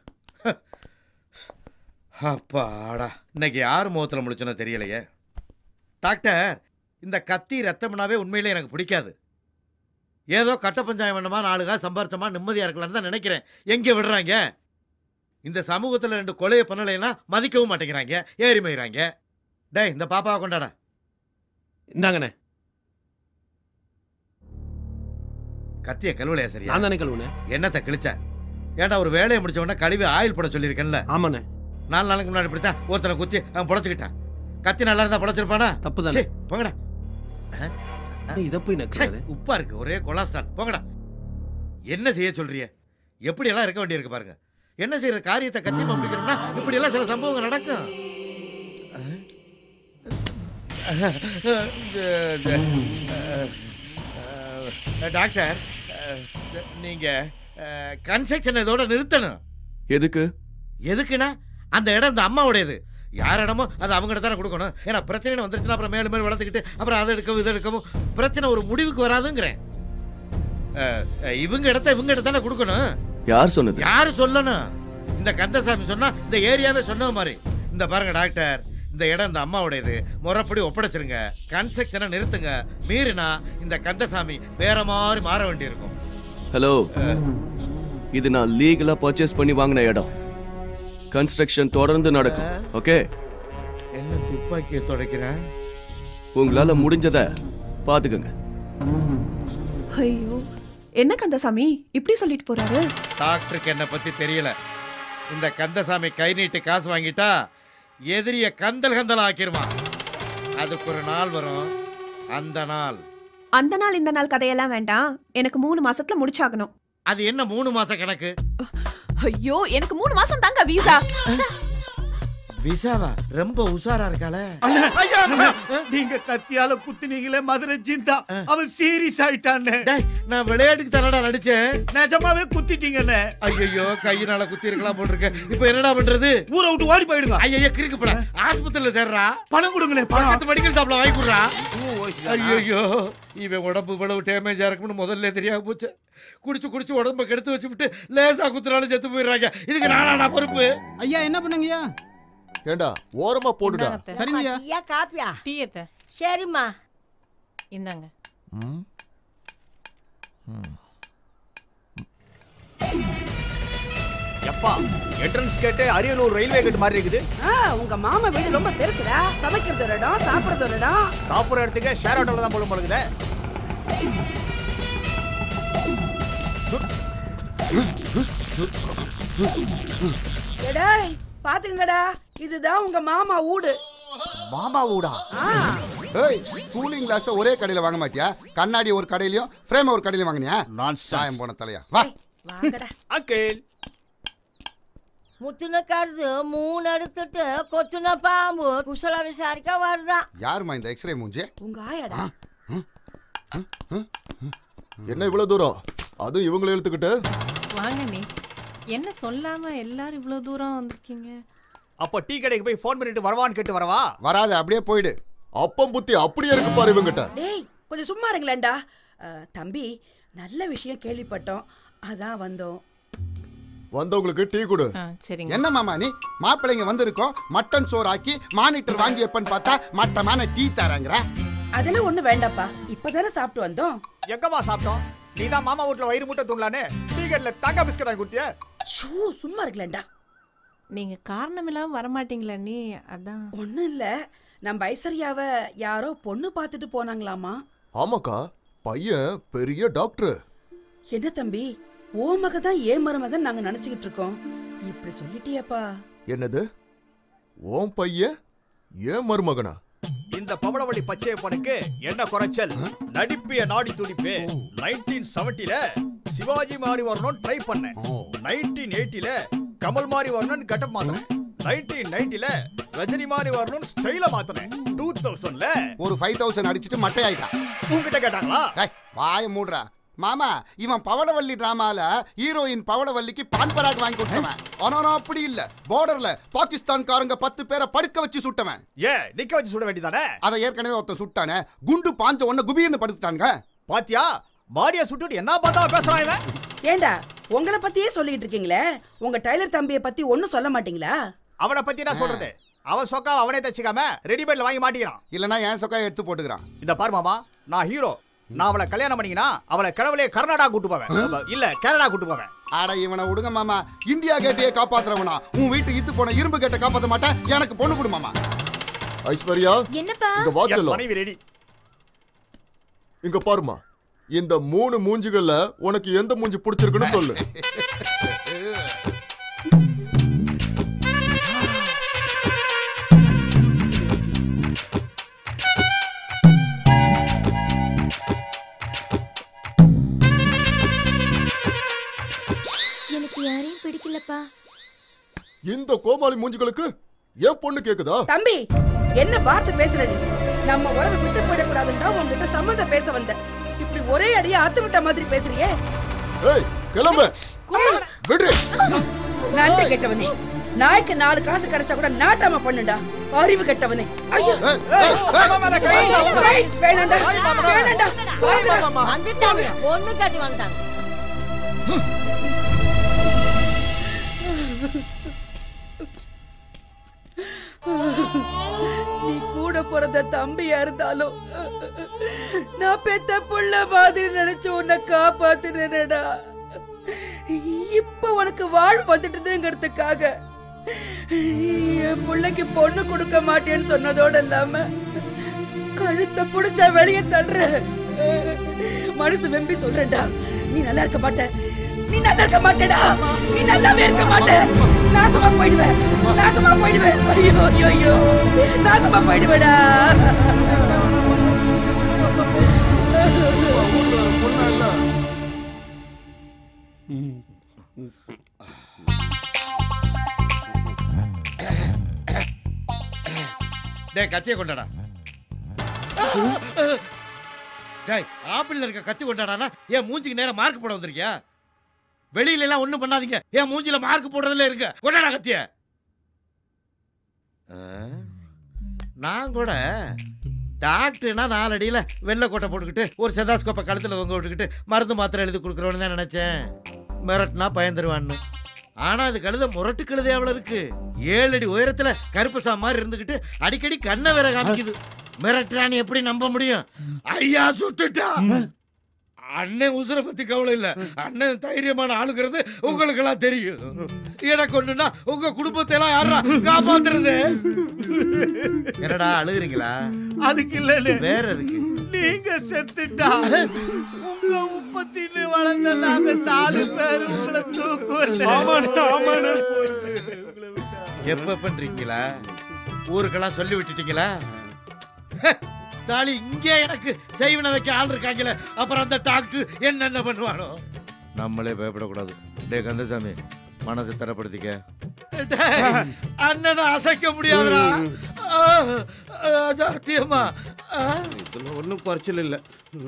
அப்பாடா இன்னைக்கு யார் முகத்தில் முழிச்சனோ தெரியலையே டாக்டர் இந்த கத்தி ரத்தம்னாவே உண்மையிலே எனக்கு பிடிக்காது ஏதோ கட்ட பஞ்சாயம் வேணுமா நாளுகா சம்பாரிச்சமா நிம்மதியா இருக்கலாம்னு தான் நினைக்கிறேன் எங்க விடுறாங்க இந்த சமூகத்துல ரெண்டு கொலையை பண்ணலைன்னா மதிக்கவும் மாட்டேங்கிறாங்க ஏறி மயிறாங்க டேய் இந்த பாப்பாவை கொண்டாடா இந்தாங்கண்ணே கத்திய கழுவலையா சரியா நான் தானே கழுவுனே என்னத்தை கிழிச்ச ஏன்டா ஒரு வேலையை முடிச்ச உடனே கழுவி ஆயில் போட சொல்லியிருக்கேன்ல ஆமாண்ணே நாலு நாளைக்கு முன்னாடி இப்படித்தான் ஒருத்தனை குத்தி அவன் பொழைச்சுக்கிட்டான் கத்தி நல்லா இருந்தா பொழைச்சிருப்பானா தப்பு தானே. சீ, போங்கடா இதை போய் ச்சே, நக்கிறாரு உப்பா இருக்கு ஒரே கொலாஸ்ட்ரால் போங்கடா என்ன செய்ய சொல்றிய எப்படி எல்லாம் இருக்க வேண்டியிருக்கு பாருங்க என்ன செய்யற காரியத்தை கச்சிமா முடிக்கணும்னா இப்படி எல்லாம் சில சம்பவங்கள் நடக்கும் டாக்டர் நீங்க கன்ஸ்ட்ரக்ஷன் இதோட நிறுத்தணும் எதுக்கு எதுக்குன்னா அந்த இடம் இந்த அம்மாவுடையது யார் இடமோ அது அவங்ககிட்ட தானே கொடுக்கணும் ஏன்னா பிரச்சனை வந்துருச்சுன்னா அப்புறம் மேலும் மேலும் வளர்த்துக்கிட்டு அப்புறம் அதை எடுக்கவும் இதை எடுக்கவும் பிரச்சனை ஒரு முடிவுக்கு வராதுங்கிறேன் அஹ், அஹ், இவங்க இடத்த இவங்க இடத்த தானே கொடுக்கணும் யார் சொன்னது யாரு சொல்லணும் இந்த கந்தசாமி சொன்னா இந்த ஏரியாவே சொன்ன மாதிரி இந்த பாருங்க டாக்டர் இந்த இடம் இந்த அம்மாவுடையது முறைப்படி ஒப்படைச்சிருங்க கன்ஸ்ட்ரக்ஷனை நிறுத்துங்க மீறினா இந்த கந்தசாமி வேற மாதிரி மாற வேண்டியிருக்கும் ஹலோ இது நான் லீகலா பர்ச்சேஸ் பண்ணி வாங்கின இடம் கன்ஸ்ட்ரக்ஷன் தொடர்ந்து நடக்கும் ஓகே என்ன துப்பாக்கியை துடைக்கிறேன் உங்களால முடிஞ்சத பாத்துக்கங்க ஐயோ என்ன கந்தசாமி இப்படி சொல்லிட்டு போறாரு டாக்டருக்கு என்னை பத்தி தெரியல இந்த கந்தசாமி கை நீட்டு காசு வாங்கிட்டா எதிரிய கந்தல் கந்தல் ஆக்கிருவான் அதுக்கு ஒரு நாள் வரும் அந்த நாள் அந்த நாள் இந்த நாள் கதையெல்லாம் வேண்டாம் எனக்கு மூணு மாசத்துல முடிச்சாகணும் அது என்ன மூணு மாச கணக்கு ஐயோ எனக்கு மூணு மாசம் தாங்க வீசா விசாவா ரொம்ப உஷாரா இருக்காளே நீங்க கத்தியால குத்துனீங்களே மதுரை ஜிந்தா அவன் சீரியஸ் ஆயிட்டான்னு நான் விளையாட்டுக்கு தானடா நடிச்சேன் நிஜமாவே குத்திட்டீங்கண்ணே ஐயோ கையினால குத்தி இருக்கலாம் போட்டிருக்க இப்போ என்னடா பண்றது ஊரை விட்டு ஓடி போயிடுங்க ஐயோ கிறுக்கு போட ஆஸ்பத்திரியில சேர்றா பணம் கொடுங்களே பணத்து மெடிக்கல் ஷாப்ல வாங்கி கொடுறா ஐயோ இவன் உடம்பு இவ்வளவு டேமேஜா இருக்கும்னு முதல்ல தெரியாம போச்சு குடிச்சு குடிச்சு உடம்ப கெடுத்து வச்சுவிட்டு லேசா குத்துனாலும் செத்து போயிடுறாங்க இதுக்கு நானா பொறுப்பு ஐயா என்ன பண்ணுங்கய்யா ஏண்டா ஓரமா போடுடா சரிங்கய்யா டீயா காப்பியா டீ எத்த சரிம்மா இந்தாங்க ம் எப்பா என்ட்ரன்ஸ் கேட்டு அரியலூர் ரயில்வே கேட் மாதிரி இருக்குது ஆ, உங்க மாமா வீடு ரொம்ப பெருசுடா சமைக்கிறது ஒரு இடம் சாப்பிடுறது ஒரு இடம் சாப்பிட்ற இடத்துக்கு ஷேர் ஆட்டோல தான் போல போலுக்குதே எடேய் பாத்துங்கடா இதுதான் உங்க மாமா வீடு மாமா ஊடா ஏய் கூலிங் கிளாஸ் ஒரே கடையில வாங்க மாட்டியா கண்ணாடி ஒரு கடையிலயும் ஃப்ரேம் ஒரு கடையில வாங்கினியா சாயம் போன தலையா வா வாங்கடா அங்கிள் முத்துன கருது மூணு எடுத்துட்டு கொத்துன பாம்பு குசல விசாரிக்க வருதான் யாருமா இந்த எக்ஸ்ரே மூஞ்சி உங்க ஆயாடா என்ன இவ்வளவு தூரம் அதுவும் இவங்களை இழுத்துக்கிட்டு வாங்க நீ என்ன சொல்லாம எல்லாரும் இவ்வளவு தூரம் வந்திருக்கீங்க அப்போ டீ கடைக்கு போய் ஃபோன் பண்ணிட்டு வரவான்னு கேட்டு வரவா வராது அப்படியே போயிடு அப்பம் புத்தி அப்படியே இருக்கு பாரு இவங்கிட்ட டேய் கொஞ்சம் சும்மா இருங்களேன்டா அஹ், தம்பி நல்ல விஷயம் கேள்விப்பட்டோம் அதான் வந்தோம் வந்தவங்களுக்கு டீ கொடு சரிங்க என்ன மாமா நீ மாப்பிள்ளைங்க வந்திருக்கோம் மட்டன் சோறு ஆக்கி மானிட்டர் வாங்கி வைப்பேன்னு பார்த்தா மட்டமான டீ தரங்கிற அதெல்லாம் ஒண்ணு வேண்டாப்பா இப்பதானே சாப்பிட்டு வந்தோம் எங்கம்மா சாப்பிட்டோம் நீ தான் மாமா வீட்ல வயிறு முட்டை தூங்கலான்னு டீ கடையில் தங்க பிஸ்கட் வாங்கி கொடுத்திய ஷூ சும்மா இருக்கலண்டா நீங்க காரணம் இல்லாம வரமாட்டீங்களா நீ அதான் ஒண்ணும் இல்ல நம்ம ஐஸ்வர்யாவை யாரோ பொண்ணு பார்த்துட்டு போனாங்களாமா ஆமாக்கா பையன் பெரிய டாக்டர் என்ன தம்பி ஓ மக தான் ஏன் மருமகன் நாங்க நினைச்சுக்கிட்டு இருக்கோம் இப்படி சொல்லிட்டியப்பா என்னது ஓம் பையன் ஏன் மருமகனா இந்த பவளவழி பச்சையப்பனுக்கு என்ன குறைச்சல் நடிப்பிய நாடி துடிப்பு நைன்டீன் செவன்டில சிவாஜி மாதிரி வரணும்னு ட்ரை பண்ணேன் நைன்டீன் எயிட்டில கமல் மாதிரி வரணும்னு கெட்டப் மாத்தினேன் நைன்டீன் நைன்டில ரஜினி மாதிரி வரணும்னு ஸ்டைல மாத்தினேன் டூ தௌசண்ட்ல ஒரு ஃபைவ் தௌசண்ட் அடிச்சுட்டு மட்டை ஆயிட்டான் உங்ககிட்ட கேட்டாங்களா டேய், வாய மூடுறா மாமா இவன் பவளவல்லி டிராமால ஹீரோயின் பவளவல்லிக்கு பான் பராக் வாங்கி கொடுத்தவன் ஆனா நான் அப்படி இல்ல பார்டர்ல பாகிஸ்தான்காரங்க பத்து பேரை படுக்க வச்சு சுட்டவன் ஏ நிக்க வச்சு சுட வேண்டியதானே அதை ஏற்கனவே ஒருத்தன் சுட்டானே குண்டு பாஞ்ச உடனே குபீர்னு படுத்துட்டானுங்க பாத்தியா பாடிய சுட்டுட்டு என்ன பார்த்தா பேசுறான் இவன் ஏண்டா உங்களை பத்தியே சொல்லிட்டு இருக்கீங்களே உங்க டைலர் தம்பியை பத்தி ஒண்ணும் சொல்ல மாட்டீங்களா அவனை பத்தி என்ன சொல்றது அவன் சொக்கா அவனே தச்சுக்காம ரெடிமேட்ல வாங்கி மாட்டிக்கிறான் இல்லனா என் சொக்கா எடுத்து போட்டுக்கிறான் இந்த பாரு மாமா நான் ஹீரோ நான் அவளை கல்யாணம் பண்ணிக்கினா அவளை கடவுளே கர்நாடகா கூட்டு போவேன் இல்ல கேரளா கூட்டு போவேன் ஆட இவனை விடுங்க மாமா இந்தியா கேட்டையே காப்பாத்துறவனா உன் வீட்டு இத்து போன இரும்பு கேட்டை காப்பாத்த மாட்டேன் எனக்கு பொண்ணு கொடு மாமா ஐஸ்வர்யா என்னப்பா இங்க வா என் செல்லம் மனைவி ரெடி இங்க பாருமா இந்த மூணு மூஞ்சிகள்ல உனக்கு எந்த மூஞ்சி பிடிச்சிருக்குன்னு சொல்லு எனக்கு யாரையும் பிடிக்கலப்பா இந்த கோமாளி மூஞ்சிகளுக்கு ஏன் பொண்ணு கேக்குதா தம்பி என்ன வார்த்தை பேசுற நீ நம்ம உறவை விட்டு போயிடக்கூடாதுன்னு தான் உங்ககிட்ட சம்மந்தம் பேச வந்தேன் இப்படி ஒரே அடியா அத்து விட்ட மாதிரி பேசுறியே ஏய் கிளம்பு விடு நன்றி கெட்டவனே நாய்க்கு நாலு காசு கிடைச்சா கூட நாட்டாம பண்ணுடா அறிவு கெட்டவனே ஐயோ ஏய், வேணாண்டா வேணாண்டா போதுடா. வந்துட்டாங்க பொண்ணு காட்டி வந்துட்டாங்க நீ கூட பிறந்த தம்பியா இருந்தாலும் நான் பெத்த புள்ள மாதிரி நினைச்சு உன்னை காப்பாத்துனேடா இப்ப உனக்கு வாழ்வு வந்துட்டுதுங்கிறதுக்காக என் பிள்ளைக்கு பொண்ணு கொடுக்க மாட்டேன்னு சொன்னதோட இல்லாம கழுத்தை புடிச்சா வெளியே தள்ளுற மனசு வெம்பி சொல்றேன்டா நீ நல்லா இருக்க மாட்ட நீ நல்லா இருக்க மாட்டேடா நீ நல்லாவே இருக்க மாட்ட நாசமா போயிடுவேன் நாசமா போயிடுவேன் ஐயோ ஐயோ ஐயோ நாசமா போயிடுவேடா டேய் கத்திய கொண்டாடா டேய் ஆப்பிள்ல இருக்க கத்தி கொண்டாடானா ஏன் மூஞ்சிக்கு நேரா மார்க் போட வந்திருக்கியா வெளியில எல்லாம் ஒண்ணும் பண்ணாதீங்க ஏன் மூஞ்சில மார்க் போடுறதுல இருக்கு கொண்டாடா கத்திய ஆ? நான் கூட டாக்டர்னா நாலடியில் வெள்ளை கோட்டை போட்டுக்கிட்டு ஒரு செதாஸ்கோப்பை கழுத்தில் தொங்க விட்டுக்கிட்டு மருந்து மாத்திரை எழுதி கொடுக்குறோன்னு தான் நினச்சேன் மிரட்டினா பயந்துருவான்னு ஆனா அது கழுத முரட்டு கழுதை அவ்வளோ இருக்கு ஏழு அடி உயரத்துல கருப்பு சா மாதிரி இருந்துகிட்டு அடிக்கடி கண்ணை வேற காமிக்குது மிரட்டுறான்னு எப்படி நம்ப முடியும் ஐயா சுட்டுட்டா அண்ணன் உசுரை பத்தி கவலை இல்ல அண்ணன் தைரியமான ஆளுங்கிறது உங்களுக்கு எல்லாம் தெரியும் எனக்கு ஒண்ணுன்னா உங்க குடும்பத்தை எல்லாம் யாரா காப்பாத்துறது என்னடா அழுகுறீங்களா அதுக்கு இல்ல வேற எதுக்கு நீங்க செத்துட்டா உங்க உப்பத்தின்னு வளர்ந்த நாங்க நாலு பேர் உங்களை தூக்குவோம் எப்ப பண்றீங்களா ஊருக்கெல்லாம் சொல்லி விட்டுட்டீங்களா ஹ, தாலி இங்கே எனக்கு செய்வன வைக்க ஆள் இருக்காங்களே அப்புறம் அந்த டாக்டர் என்னென்ன பண்ணுவானோ நம்மளே பயப்படக்கூடாது டே கந்தசாமி மனசை தரப்படுத்திக்க டேய், அண்ணனை அசைக்க முடியாதுடா ஆ, ஆ, சத்தியமா ஆ. இதுல ஒன்றும் குறைச்சல் இல்லை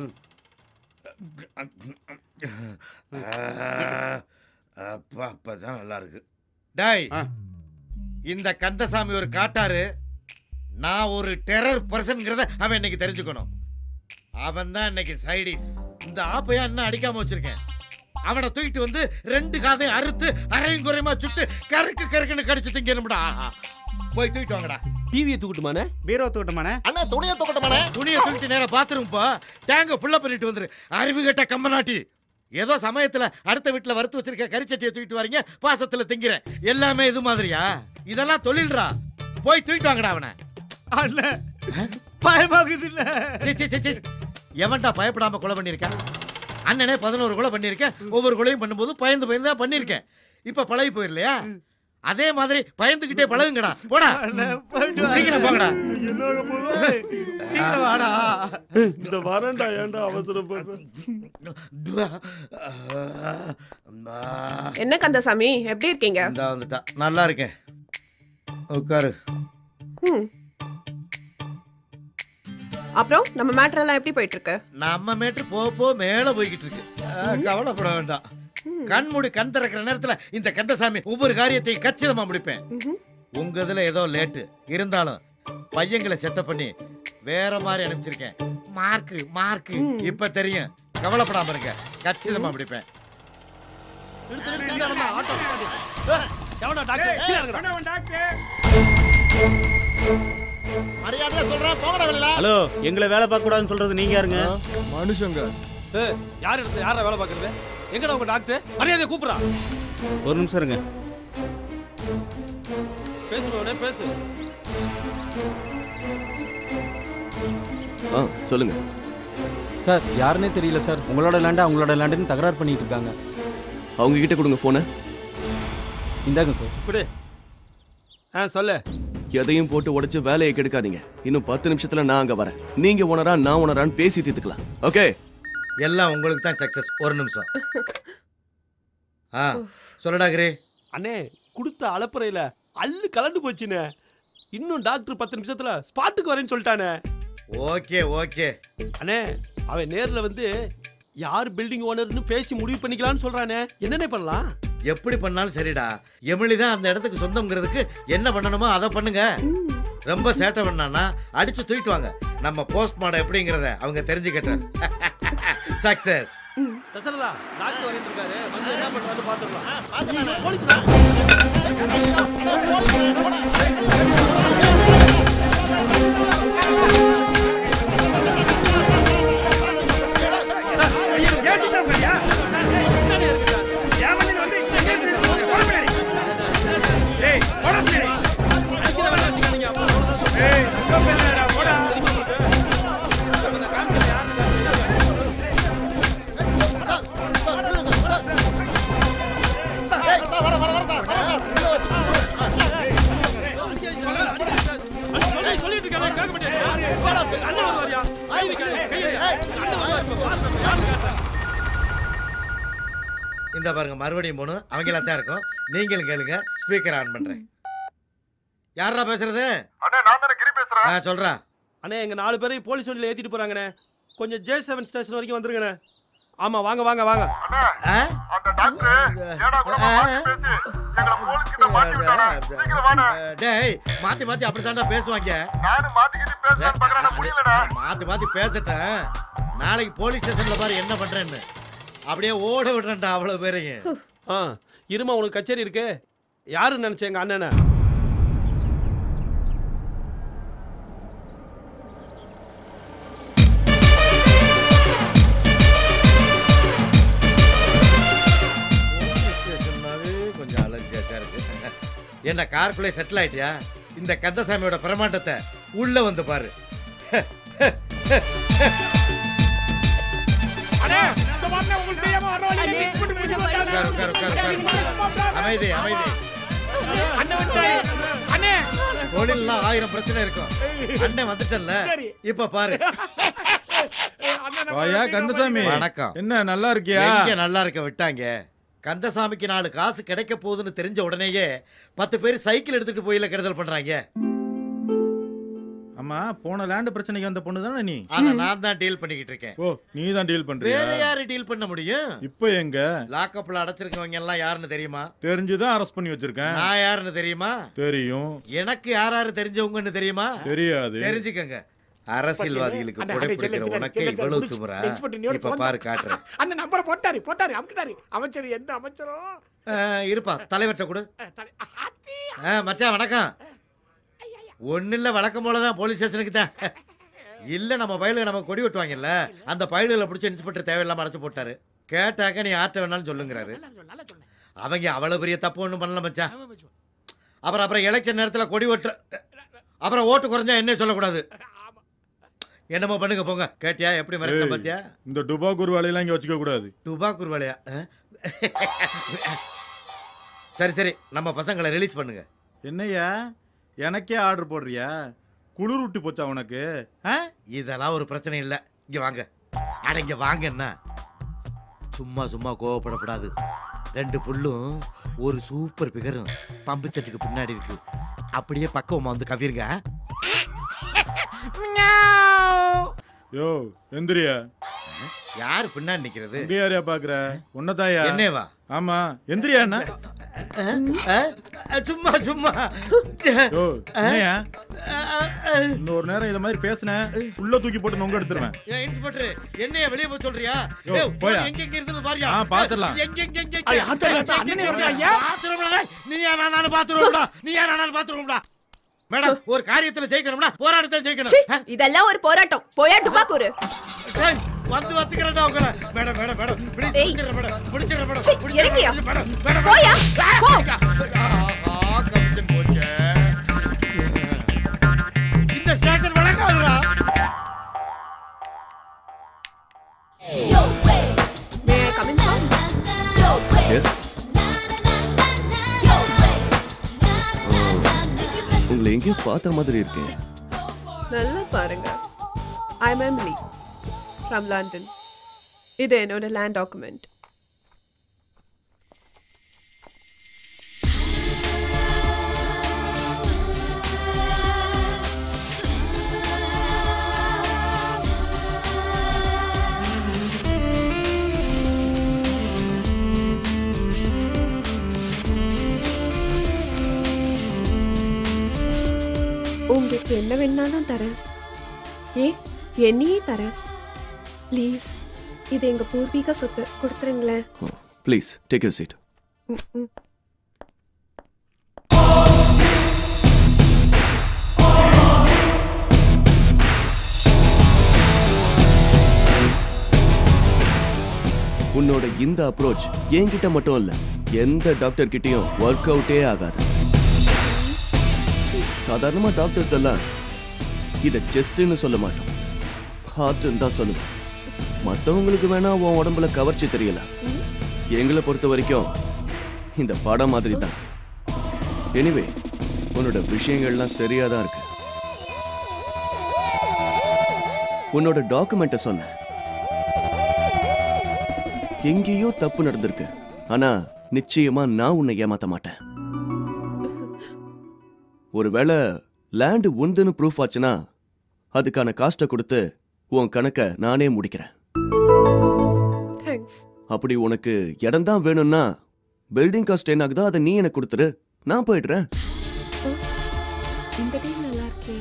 அப்பா அப்பதான் நல்லா இருக்கு டேய் இந்த கந்தசாமி ஒரு காட்டாரு நான் ஒரு டெரர் பர்சன்ங்கிறத அவன் இன்னைக்கு தெரிஞ்சுக்கணும் அவன் தான் இன்னைக்கு சைடிஸ் இந்த ஆப்பையா இன்னும் அடிக்காம வச்சிருக்கேன் அவனை தூக்கிட்டு வந்து ரெண்டு காதையும் அறுத்து அரையும் குறையுமா சுட்டு கருக்கு கருக்குன்னு கடிச்சு திங்கணும்டா போய் தூக்கிட்டு வாங்கடா டிவியை தூக்கட்டுமானே பீரோ தூக்கட்டுமானே அண்ணா துணியை தூக்கட்டுமானே துணியை தூக்கிட்டு நேரா பாத்ரூம் போ டேங்க ஃபுல்லா பண்ணிட்டு வந்துரு அறிவு கட்ட கம்மநாட்டி ஏதோ சமயத்துல அடுத்த வீட்டுல வறுத்து வச்சிருக்க கறிச்சட்டியை தூக்கிட்டு வரீங்க பாசத்துல திங்கிறேன் எல்லாமே இது மாதிரியா இதெல்லாம் தொழில்ரா போய் தூக்கிட்டு வாங்கடா அவனை அண்ணன் பயமாகுது இல்ல சீ, சீ, சீ, சீ. எவன்டா பயப்படாம கொலை பண்ணியிருக்கேன் அண்ணனே பதினோரு கொலை பண்ணியிருக்கேன் ஒவ்வொரு கொலையும் பண்ணும்போது பயந்து பயந்து தான் பண்ணியிருக்கேன் இப்ப பழகி போயிடலையா அதே மாதிரி பயந்துகிட்டே பழகுங்கடா போடா சீக்கிரம் போங்கடா சீக்கிரம் வாடா இந்த வரண்டா ஏன்டா அவசரப்படுற என்ன கந்தசாமி எப்படி இருக்கீங்க இந்தா வந்துட்டா நல்லா இருக்கேன் உட்காரு ம். அப்புறம் நம்ம மேட்டர் எல்லாம் எப்படி போயிட்டு இருக்கு நம்ம மேட்டு போக போக மேல போய்கிட்டு இருக்கு ஆ, கவலைப்பட வேண்டாம் கண் மூடி கண் திறக்கிற நேரத்துல இந்த கந்தசாமி ஒவ்வொரு காரியத்தையும் கச்சிதமா முடிப்பேன் உங்க இதுல ஏதோ லேட்டு இருந்தாலும் பையங்களை செட்டப் பண்ணி வேற மாதிரி அனுப்பிச்சிருக்கேன் மார்க்கு மார்க்கு இப்ப தெரியும் கவலைப்படாம இருங்க கச்சிதமா முடிப்பேன் மரியாதையா சொல்றேன் போங்கடா வெளியில ஹலோ எங்களை வேலை பார்க்க கூடாதுன்னு சொல்றது நீங்க யாருங்க மனுஷங்க யார் இடத்துல யார வேலை பார்க்கறது எங்கடா உங்க டாக்டர் மரியாதையை கூப்பிடுறா ஒரு நிமிஷம் இருங்க பேசுறவனே பேசு ஆ சொல்லுங்க சார் யாருன்னே தெரியல சார் உங்களோட லேண்டா உங்களோட லேண்டுன்னு தகராறு பண்ணிட்டு இருக்காங்க அவங்க கிட்ட கொடுங்க போனை இந்தாங்க சார் இப்படி ஆ சொல்லு எதையும் போட்டு உடைச்சு வேலையை கெடுக்காதீங்க இன்னும் பத்து நிமிஷத்துல நான் அங்க வரேன் நீங்க உணரா நான் உணரான்னு பேசி தீர்த்துக்கலாம் ஓகே எல்லாம் உங்களுக்கு தான் சக்சஸ் ஒரு நிமிஷம் ஆ சொல்லடா கிரே அண்ணே கொடுத்த அலப்பறையில அள்ளு கலண்டு போச்சுண்ணே இன்னும் டாக்டர் பத்து நிமிஷத்துல ஸ்பாட்டுக்கு வரேன்னு சொல்லிட்டானே ஓகே ஓகே அண்ணே அவன் நேர்ல வந்து யார் பில்டிங் ஓனர்னு பேசி முடிவு பண்ணிக்கலாம்னு சொல்றானே என்னண்ணே பண்ணலாம் எப்படி பண்ணாலும் சரிடா எமிலி தான் அந்த இடத்துக்கு சொந்தம்ங்கிறதுக்கு என்ன பண்ணணுமோ அதை பண்ணுங்க ரொம்ப சேட்டை பண்ணானா அடிச்சு தூக்கிட்டு வாங்க நம்ம போஸ்ட் மாடம் எப்படிங்கிறத அவங்க தெரிஞ்சுக்கிட்டேன் சக்சஸ் தசரதா டாக்டர் வரேன் இருக்காரு வந்து என்ன பண்றாரு பாத்துக்கலாம் போலீஸ் சொல்லிட்டு இருக்காங்க கேட்க மாட்டேன் அண்ணன் வருவாரியா கை வைக்காத கை வைக்காத அண்ணன் வருவார் இப்ப பாருங்க இந்த பாருங்க மறுபடியும் போகணும் அவங்களா தான் இருக்கும் நீங்களும் கேளுங்க ஸ்பீக்கர் ஆன் பண்றேன் யாரா பேசுறது ஆ சொல்றா அண்ணே எங்க நாலு பேரையும் போலீஸ் வண்டியில் ஏத்திட்டு போறாங்கண்ணே கொஞ்சம் ஜே செவன் ஸ்டேஷன் வரைக்கும் வந்துருங்கண்ணே ஆமா வாங்க வாங்க வாங்க டேய் மாத்தி மாத்தி அப்படித்தான்டா பேசுவாங்க மாத்தி மாத்தி பேசட்டேன் நாளைக்கு போலீஸ் ஸ்டேஷன்ல பாரு என்ன பண்றேன்னு அப்படியே ஓட விடுறேன்டா அவ்வளவு பேரையும் ஆ இருமா உனக்கு கச்சேரி இருக்கு யாரு நினைச்ச எங்க அண்ணனை ஸ்டேஷன்னாவே கொஞ்சம் அலர்ஜியாச்சா இருக்கு என்ன காருக்குள்ளே செட்டில் ஆயிட்டியா இந்த கந்தசாமியோட பிரமாண்டத்தை உள்ள வந்து பாரு உட்காரு, உட்காரு, உட்காரு, உட்காரு. அமைதி அமைதி தொழில்லாம் ஆயிரம் பிரச்சனை இருக்கும் அண்ணன் வந்துட்டல்ல இப்ப பாரு வாயா கந்தசாமி வணக்கம் என்ன நல்லா இருக்கியா எங்க நல்லா இருக்க விட்டாங்க கந்தசாமிக்கு நாலு காசு கிடைக்க போகுதுன்னு தெரிஞ்ச உடனேயே பத்து பேர் சைக்கிள் எடுத்துட்டு போயில கெடுதல் பண்றாங்க அம்மா போன லேண்ட் பிரச்சனைக்கு வந்த பொண்ணு தானே நீ அத நான் தான் டீல் பண்ணிக்கிட்டு இருக்கேன் ஓ நீ தான் டீல் பண்றியா வேற யாரு டீல் பண்ண முடியும் இப்போ எங்க லாக்அப்ல அடைச்சிருக்கவங்க எல்லாம் யாருன்னு தெரியுமா தெரிஞ்சுதான் அரெஸ்ட் பண்ணி வச்சிருக்கேன் நான் யாருன்னு தெரியுமா தெரியும் எனக்கு யார் யாரு தெரிஞ்சவங்கன்னு தெரியுமா தெரியாது தெரிஞ்சுக்கங்க அரசியல்வாதிகளுக்கு அண்ணா, புடை அண்ணே, பிடிக்கிற செல்லு, உனக்கு செல்லு, இவ்வளவு முடிச்சு. துமுறா Inspector இன்னையோட இப்ப வந்தா. பாரு காட்டுறேன் அண்ணன் நம்பரை போட்டாரு போட்டாரு அமுக்கிட்டாரு அமைச்சர் எந்த அமைச்சரோ அஹ், இருப்பா தலைவர்கிட்ட கொடு அஹ், மச்சான் வணக்கம் ஒன்னும் இல்ல வழக்கம் போலதான் போலீஸ் ஸ்டேஷனுக்கு தான் இல்ல நம்ம பயலுக்கு நம்ம கொடி வெட்டுவாங்கல்ல அந்த பயலுகளை பிடிச்ச இன்ஸ்பெக்டர் தேவையில்லாம அடைச்சு போட்டாரு கேட்டாக்க நீ ஆட்ட வேணாலும் சொல்லுங்கிறாரு அவங்க அவ்வளவு பெரிய தப்பு ஒண்ணும் பண்ணல மச்சான் அப்புறம் அப்புறம் எலெக்ஷன் நேரத்துல கொடி வெட்டுற அப்புறம் ஓட்டு குறைஞ்சா என்ன சொல்லக்கூடாது என்னமோ பண்ணுங்க போங்க கேட்டியா எப்படி மிரட்ட ஏய், பாத்தியா இந்த டுபாக்கூர் வேலையெல்லாம் இங்க வச்சுக்க கூடாது துபாக்கூர் வேலையா அஹ்? சரி சரி நம்ம பசங்களை ரிலீஸ் பண்ணுங்க என்னய்யா எனக்கே ஆர்டர் போடுறியா குளிர் விட்டு போச்சா உனக்கு ஆ? இதெல்லாம் ஒரு பிரச்சனை இல்லை இங்க வாங்க அட இங்க வாங்கன்னா சும்மா சும்மா கோவப்படக்கூடாது ரெண்டு புல்லும் ஒரு சூப்பர் பிகரும் பம்பு செட்டுக்கு பின்னாடி இருக்கு அப்படியே பக்குவமா வந்து கவிருங்க யோ எந்திரியா யார் பின்னாடி நிக்கிறது இங்க யாரையா பாக்குற உன்னதாயா என்னேவா? ஆமா எந்திரியா என்ன சும்மா சும்மா யோ என்னையா இன்னொரு நேரம் இத மாதிரி பேசுனேன் உள்ள தூக்கி போட்டு நொங்க எடுத்துருவேன் ஏய், இன்ஸ்பெக்டர் என்னைய வெளிய போய் சொல்றியா யோ, ஏய், போயா. எங்க எங்க இருந்து பாரியா ஆ, பாத்துடலாம். எங்க எங்க எங்க ஐயா, ஆத்தா, ஆத்தா, அண்ணனே வருதா, ஐயா? பாத்துறோம்டா நீ யாரா நானும் பாத்துறோம்டா நீ யாரா நானும் பாத்துறோம்டா மேடம் ஒரு காரியத்துல ஜெயிக்கணும்னா போராட்டத்தை ஜெயிக்கணும் இதெல்லாம் ஒரு போராட்டம் போயா டுபாக்கூரு ஏய், வந்து வச்சுக்கிறேன்டா உங்களை மேடம் மேடம் மேடம் ப்ளீஸ் ஏய். முடிச்சிடுறேன் மேடம் முடிச்சிடுறேன் மேடம் சீ, முடிச்சிடுறேன் இறங்கியா? மேடம் மேடம் போயா, போ. ஆஹா கமிஷன் போச்சே இந்த ஸ்டேஷன் வழங்காதுடா May I come in, sir? Yes உங்களை எங்கேயோ பார்த்த மாதிரி இருக்கேன் நல்லா பாருங்க I am Emily from London இது என்னோட லேண்ட் டாக்குமெண்ட் உங்களுக்கு என்ன வேணாலும் தரேன் ஏ என்னையே தரேன் ப்ளீஸ் இது எங்க பூர்வீக சொத்து கொடுத்துருங்களேன் ப்ளீஸ் டேக் யூ சீட் ம், ம். உன்னோட இந்த அப்ரோச் என்கிட்ட மட்டும் இல்ல எந்த டாக்டர் கிட்டயும் ஒர்க் அவுட்டே ஆகாது சாதாரணமா டாக்டர்ஸ் எல்லாம் இத செஸ்ட்னு சொல்ல மாட்டோம் ஹார்ட்னு தான் சொல்லுவோம் மத்தவங்களுக்கு வேணா உன் உடம்புல கவர்ச்சி தெரியல எங்களை பொறுத்த வரைக்கும் இந்த படம் மாதிரி தான் எனிவே உன்னோட விஷயங்கள்லாம் சரியா தான் இருக்கு உன்னோட டாக்குமெண்ட்டை சொன்னேன் எங்கேயோ தப்பு நடந்திருக்கு ஆனா நிச்சயமா நான் உன்னை ஏமாத்த மாட்டேன் ஒருவேளை லேண்டு உந்துன்னு ப்ரூஃப் ஆச்சுன்னா அதுக்கான காஸ்ட்டை கொடுத்து உன் கணக்கை நானே முடிக்கிறேன் அப்படி உனக்கு இடம் தான் வேணும்னா பில்டிங் காஸ்ட் என்ன ஆகுதோ அதை நீ எனக்கு கொடுத்துரு நான் போயிடுறேன் இந்த டீம் நல்லா இருக்கே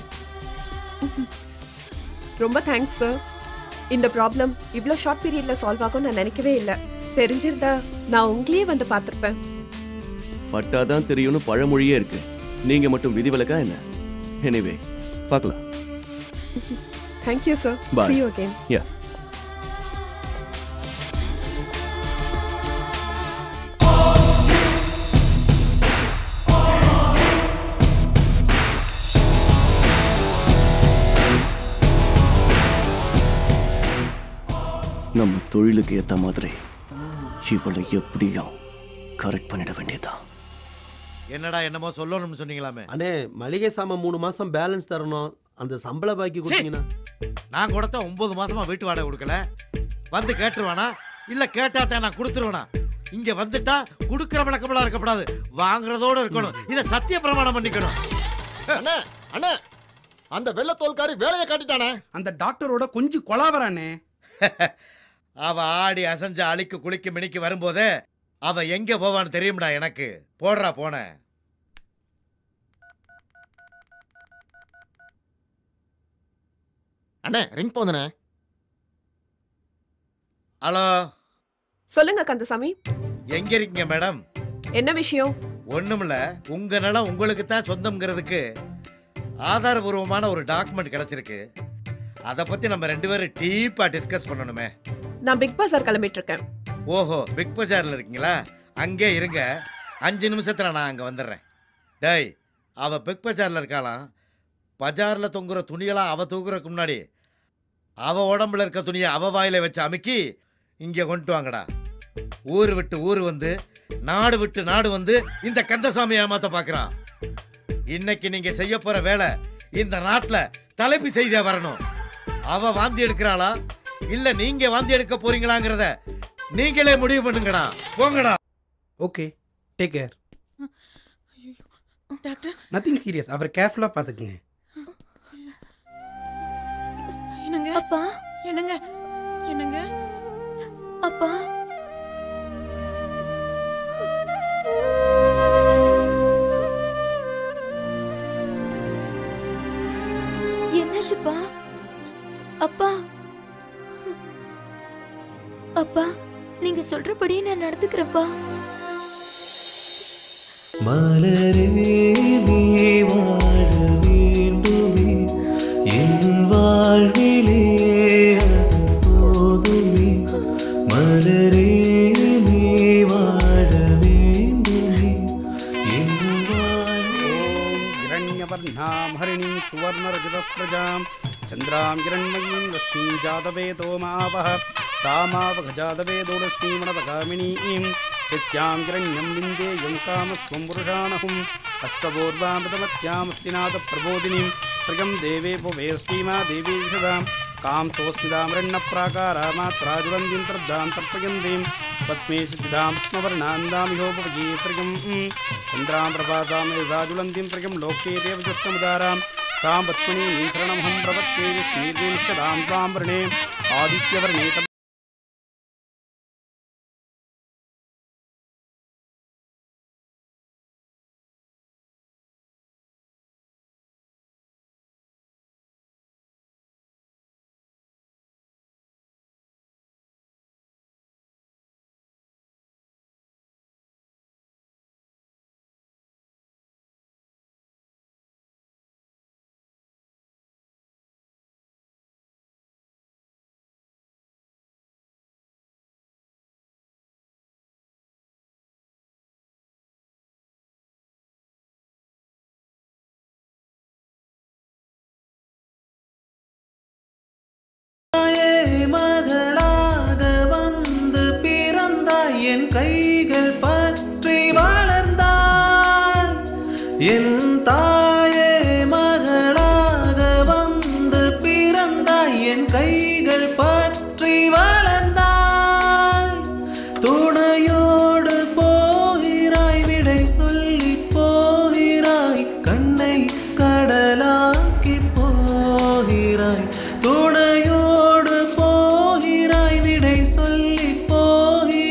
ரொம்ப தேங்க்ஸ் சார் இந்த ப்ராப்ளம் இவ்வளோ ஷார்ட் பீரியட்ல சால்வ் ஆகும் நான் நினைக்கவே இல்லை தெரிஞ்சிருந்தா நான் உங்களையே வந்து பார்த்துருப்பேன் பட்டாதான் தெரியும்னு பழமொழியே இருக்கு நீங்க மட்டும் விதிவிலக்கா என்ன எனிவே பார்க்கலாம் thank you sir Bye. see you again yeah நம்ம தொழிலுக்கு ஏத்த மாதிரி இவளை எப்படியும் கரெக்ட் பண்ணிட வேண்டியதுதான் என்னடா என்னமோ சொல்லணும்னு சொன்னீங்களாமே அண்ணே மளிகை சாமான் மூணு மாசம் பேலன்ஸ் தரணும் அந்த சம்பள பாக்கி கொடுத்தீங்கன்னா நான் கொடுத்த ஒன்பது மாசமா வீட்டு வாடகை கொடுக்கல வந்து கேட்டுருவானா இல்ல கேட்டா தான் நான் கொடுத்துருவேனா இங்க வந்துட்டா கொடுக்கிற விளக்கமெல்லாம் இருக்கக்கூடாது வாங்குறதோட இருக்கணும் இதை சத்திய பிரமாணம் பண்ணிக்கணும் அண்ணே அண்ணே அந்த வெள்ளத்தோல்காரி வேலையை காட்டிட்டானே அந்த டாக்டரோட கொஞ்சம் கொலாவரானே அவ ஆடி அசைஞ்ச அழிக்கு குளிக்கு மினிக்கு வரும்போதே அவ எங்க போவான்னு தெரியும்டா எனக்கு போடுறா போன அண்ணே ரிங் போதுனே ஹலோ சொல்லுங்க கந்தசாமி எங்க இருக்கீங்க மேடம் என்ன விஷயம் ஒண்ணுமில்ல உங்க நிலம் உங்களுக்கு தான் சொந்தம்ங்கிறதுக்கு ஆதாரபூர்வமான ஒரு டாக்குமெண்ட் கிடைச்சிருக்கு அதை பத்தி நம்ம ரெண்டு பேரும் டீப்பா டிஸ்கஸ் பண்ணணுமே நான் பிக் பஸார் கிளம்பிட்டு இருக்கேன் ஓஹோ பிக் பஜார்ல இருக்கீங்களா அங்கே இருங்க அஞ்சு நிமிஷத்துல நான் அங்க வந்துடுறேன் டேய் அவ பிக் பஜார்ல இருக்காளாம் பஜார்ல தொங்குற துணியெல்லாம் அவ தூக்குறதுக்கு முன்னாடி அவ உடம்புல இருக்க துணியை அவ வாயில வச்சு அமுக்கி இங்க கொண்டு வாங்கடா ஊர் விட்டு ஊர் வந்து நாடு விட்டு நாடு வந்து இந்த கந்தசாமி ஏமாத்த பாக்குறான் இன்னைக்கு நீங்க செய்ய போற வேலை இந்த நாட்டுல தலைப்பு செய்தியா வரணும் அவ வாந்தி எடுக்கிறாளா இல்ல நீங்க வாந்தி எடுக்க போறீங்களாங்கிறத நீங்களே முடிவு பண்ணுங்கடா போங்கடா okay take care doctor nothing serious அவர் கேர்ஃபுல்லாக பார்த்துக்குங்க என்னங்க அப்பா என்னங்க என்னங்க அப்பா என்னாச்சுப்பா அப்பா அப்பா நீங்க சொல்றபடியே நான் நடந்துக்கிறேன்ப்பா மலரே நீ வாழ வேண்டுமே என் வாழ்விலே அது போதுமே மலரே நீ வாழ வேண்டுமே என் हिरण्यवर्णां हरिणीं सुवर्णरजतस्रजां चन्द्रां हिरण्मयीं लक्ष्मीं जातवेदो मावः तामावघजातवेदोलक्ष्मीमणपगामिनीं यस्यां हिरण्यं विन्देयं कामस्त्वं पुरुषाणहुम् अष्टपूर्वामृतमत्यामस्तिनाथप्रबोधिनीं त्रिगं देवे भुवेष्टीमा देवी विशदां कां सोऽस्मितामरण्यप्राकारामात्राजुवन्तीं प्रद्दां तर्पयन्तीं पद्मे सिद्धां स्मवर्णान्दामिहोपवये त्रिगं चन्द्रां प्रभातां राजुलन्तीं त्रिगं लोके देवजस्तमुदारां तां पद्मिनीं शरणमहं प्रपत्ये विष्णीर्देशदां त्वां वृणे आदित्यवर्णे तव தாயே மகளாக வந்து பிறந்தாய் என் கைகள் பற்றி வளர்ந்தாய் என் தாயே மகளாக வந்து பிறந்தாய் என் கைகள் பற்றி வளர்ந்தாய் துணையோடு போகிறாய் விடை சொல்லி போகிறாய் கண்ணை கடலாக்கி போகிறாய் துணையோடு போகிறாய் விடை சொல்லி போகிறாய்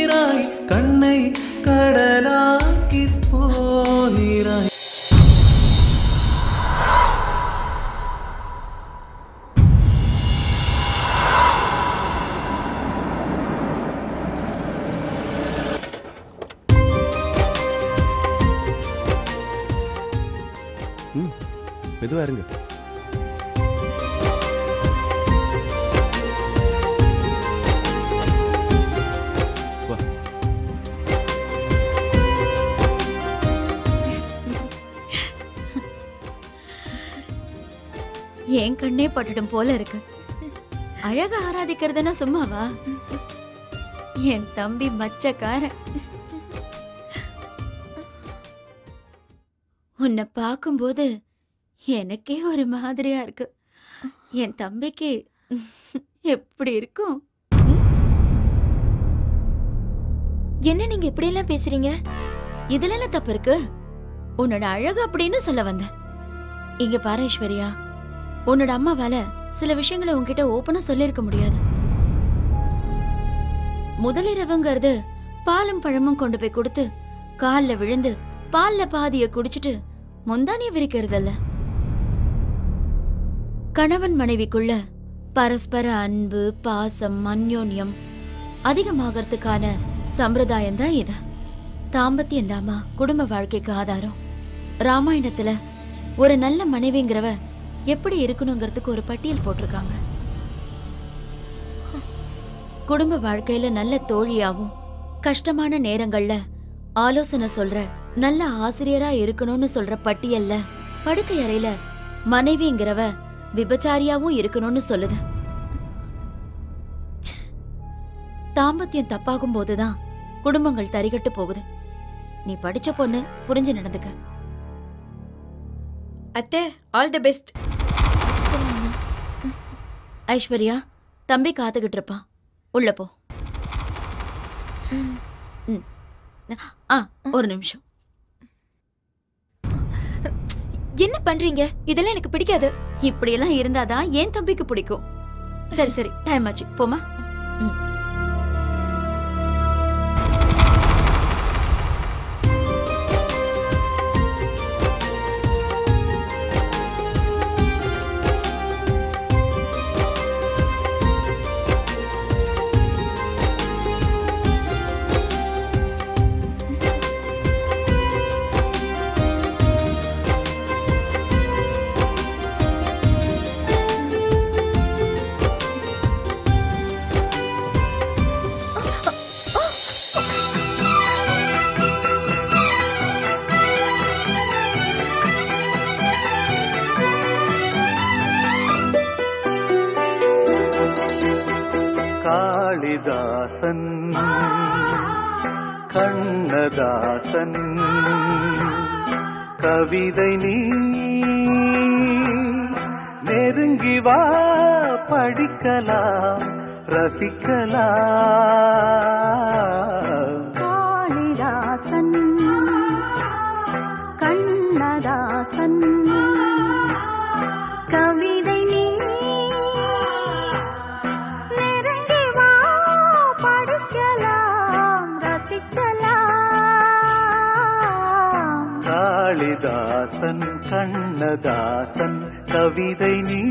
ம் மெதுவா இருங்க வா என் கண்ணே பட்டுடும் போல இருக்கு அழக ஆராதிக்கிறதுனா சும்மாவா என் தம்பி மச்சக்காரன் உன்னை பார்க்கும்போது எனக்கே ஒரு மாதிரியா இருக்கு என் தம்பிக்கு எப்படி இருக்கும் என்ன நீங்க இப்படி எல்லாம் பேசுறீங்க இதுல என்ன தப்பு இருக்கு உன்னோட அழகு அப்படின்னு சொல்ல வந்தேன் இங்க பாரு ஐஸ்வர்யா உன்னோட அம்மாவால சில விஷயங்களை உன்கிட்ட ஓப்பனா சொல்லியிருக்க முடியாது முதலிரவுங்கிறது பாலும் பழமும் கொண்டு போய் கொடுத்து கால்ல விழுந்து பால்ல பாதிய குடிச்சிட்டு முந்தானிய விரிக்கிறதல்ல கணவன் மனைவிக்குள்ள பரஸ்பர அன்பு பாசம் அந்யோன்யம் அதிகமாகறதுக்கான சம்பிரதாயம் தான் இது தாம்பத்தியம் தாமா குடும்ப வாழ்க்கைக்கு ஆதாரம் ராமாயணத்துல ஒரு நல்ல மனைவிங்கிறவ எப்படி இருக்கணுங்கிறதுக்கு ஒரு பட்டியல் போட்டிருக்காங்க குடும்ப வாழ்க்கையில நல்ல தோழியாவும் கஷ்டமான நேரங்கள்ல ஆலோசனை சொல்ற நல்ல ஆசிரியரா இருக்கணும்னு சொல்ற பட்டியல்ல படுக்கை அறையில மனைவிங்கிறவ விபச்சாரியாவும் இருக்கணும்னு சொல்லுது ச்சே. தாம்பத்தியம் தப்பாகும் போதுதான் குடும்பங்கள் தரிகட்டு போகுது நீ படிச்ச பொண்ணு புரிஞ்சு நடந்துக்க அத்தை ஆல் தி பெஸ்ட் ஐஸ்வர்யா தம்பி காத்துக்கிட்டு இருப்பான் உள்ள போ ம். ஆ ஒரு நிமிஷம் என்ன பண்றீங்க இதெல்லாம் எனக்கு பிடிக்காது இப்படியெல்லாம் இருந்தாதான் என் தம்பிக்கு பிடிக்கும் சரி சரி டைம் ஆச்சு போமா ம். காளிதாசன் கண்ணதாசன் கவிதை நீ நெருங்கி வா படிக்கலாம் ரசிக்கலாம் காளிதாசன் கண்ணதாசன் கவிதை நீ நெருங்கி வா படிக்கலாம் ரசிக்கலாம் காளிதாசன் கண்ணதாசன் கவிதை நீ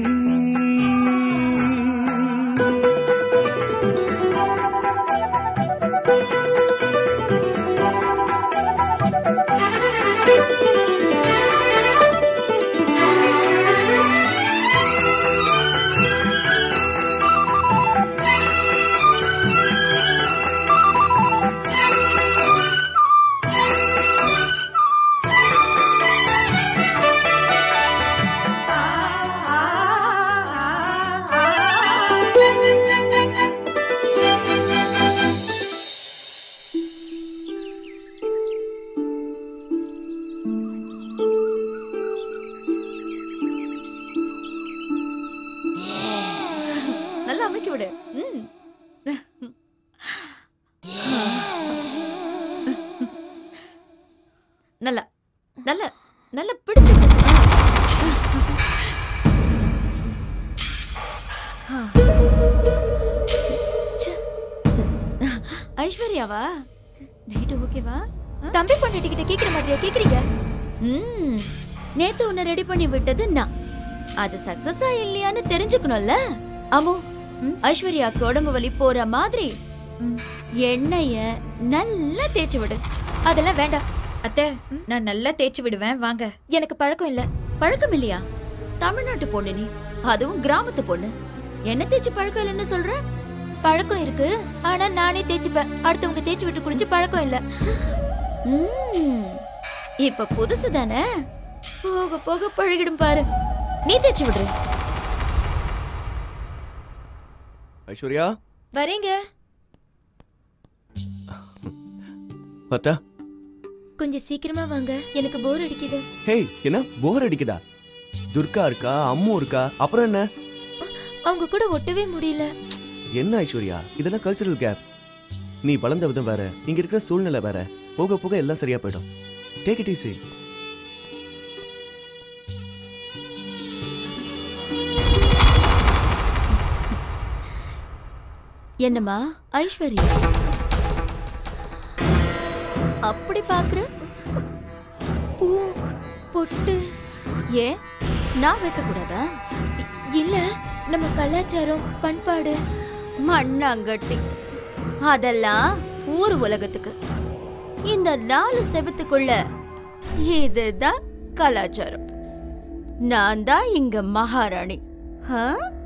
நல்லா அமைக்கி விடு ம். நல்லா நல்லா நல்லா பிடிச்சு ஐஸ்வர்யாவா நைட்டு ஓகேவா தம்பி பொண்டாட்டிக்கிட்ட கேக்குற மாதிரியா கேக்குறீங்க ம் நேத்து உன்னை ரெடி பண்ணி விட்டது நான் அது சக்சஸா இல்லையான்னு தெரிஞ்சுக்கணும்ல அம்மோ ஐஸ்வர்யாக்கு உடம்பு வலி போற மாதிரி எண்ணெய நல்லா தேய்ச்சி விடு அதெல்லாம் வேண்டாம் அத்தை நான் நல்லா தேய்ச்சி விடுவேன் வாங்க எனக்கு பழக்கம் இல்ல பழக்கம் இல்லையா தமிழ்நாட்டு பொண்ணு நீ அதுவும் கிராமத்து பொண்ணு என்ன தேய்ச்சி பழக்கம் இல்லைன்னு சொல்ற பழக்கம் இருக்கு ஆனா நானே தேய்ச்சிப்பேன் அடுத்தவங்க தேய்ச்சி விட்டு குடிச்சு பழக்கம் இல்ல ம், இப்ப புதுசு தானே போக போக பழகிடும் பாரு நீ தேய்ச்சி விடுற ஐஸ்வர்யா வரேங்க பத்தா கொஞ்சம் சீக்கிரமா வாங்க எனக்கு போர் அடிக்குது ஹேய் என்ன போர் அடிக்குதா துர்கா இருக்கா அம்மு இருக்கா அப்புறம் என்ன அவங்க கூட ஒட்டவே முடியல என்ன ஐஸ்வர்யா இதெல்லாம் கல்ச்சரல் கேப் நீ வளர்ந்த விதம் வேற இங்க இருக்கிற சூழ்நிலை வேற போக போக எல்லாம் சரியா போயிடும் டேக் இட் ஈஸி என்னம்மா ஐஸ்வர்யா அப்படி பாக்குற பூ பொட்டு ஏன் நான் வைக்க கூடாதா இல்ல நம்ம கலாச்சாரம் பண்பாடு மண்ணாங்கட்டி அதெல்லாம் ஊர் உலகத்துக்கு இந்த நாலு செவத்துக்குள்ள இதுதான் கலாச்சாரம் நான் தான் இங்க மகாராணி ஆ?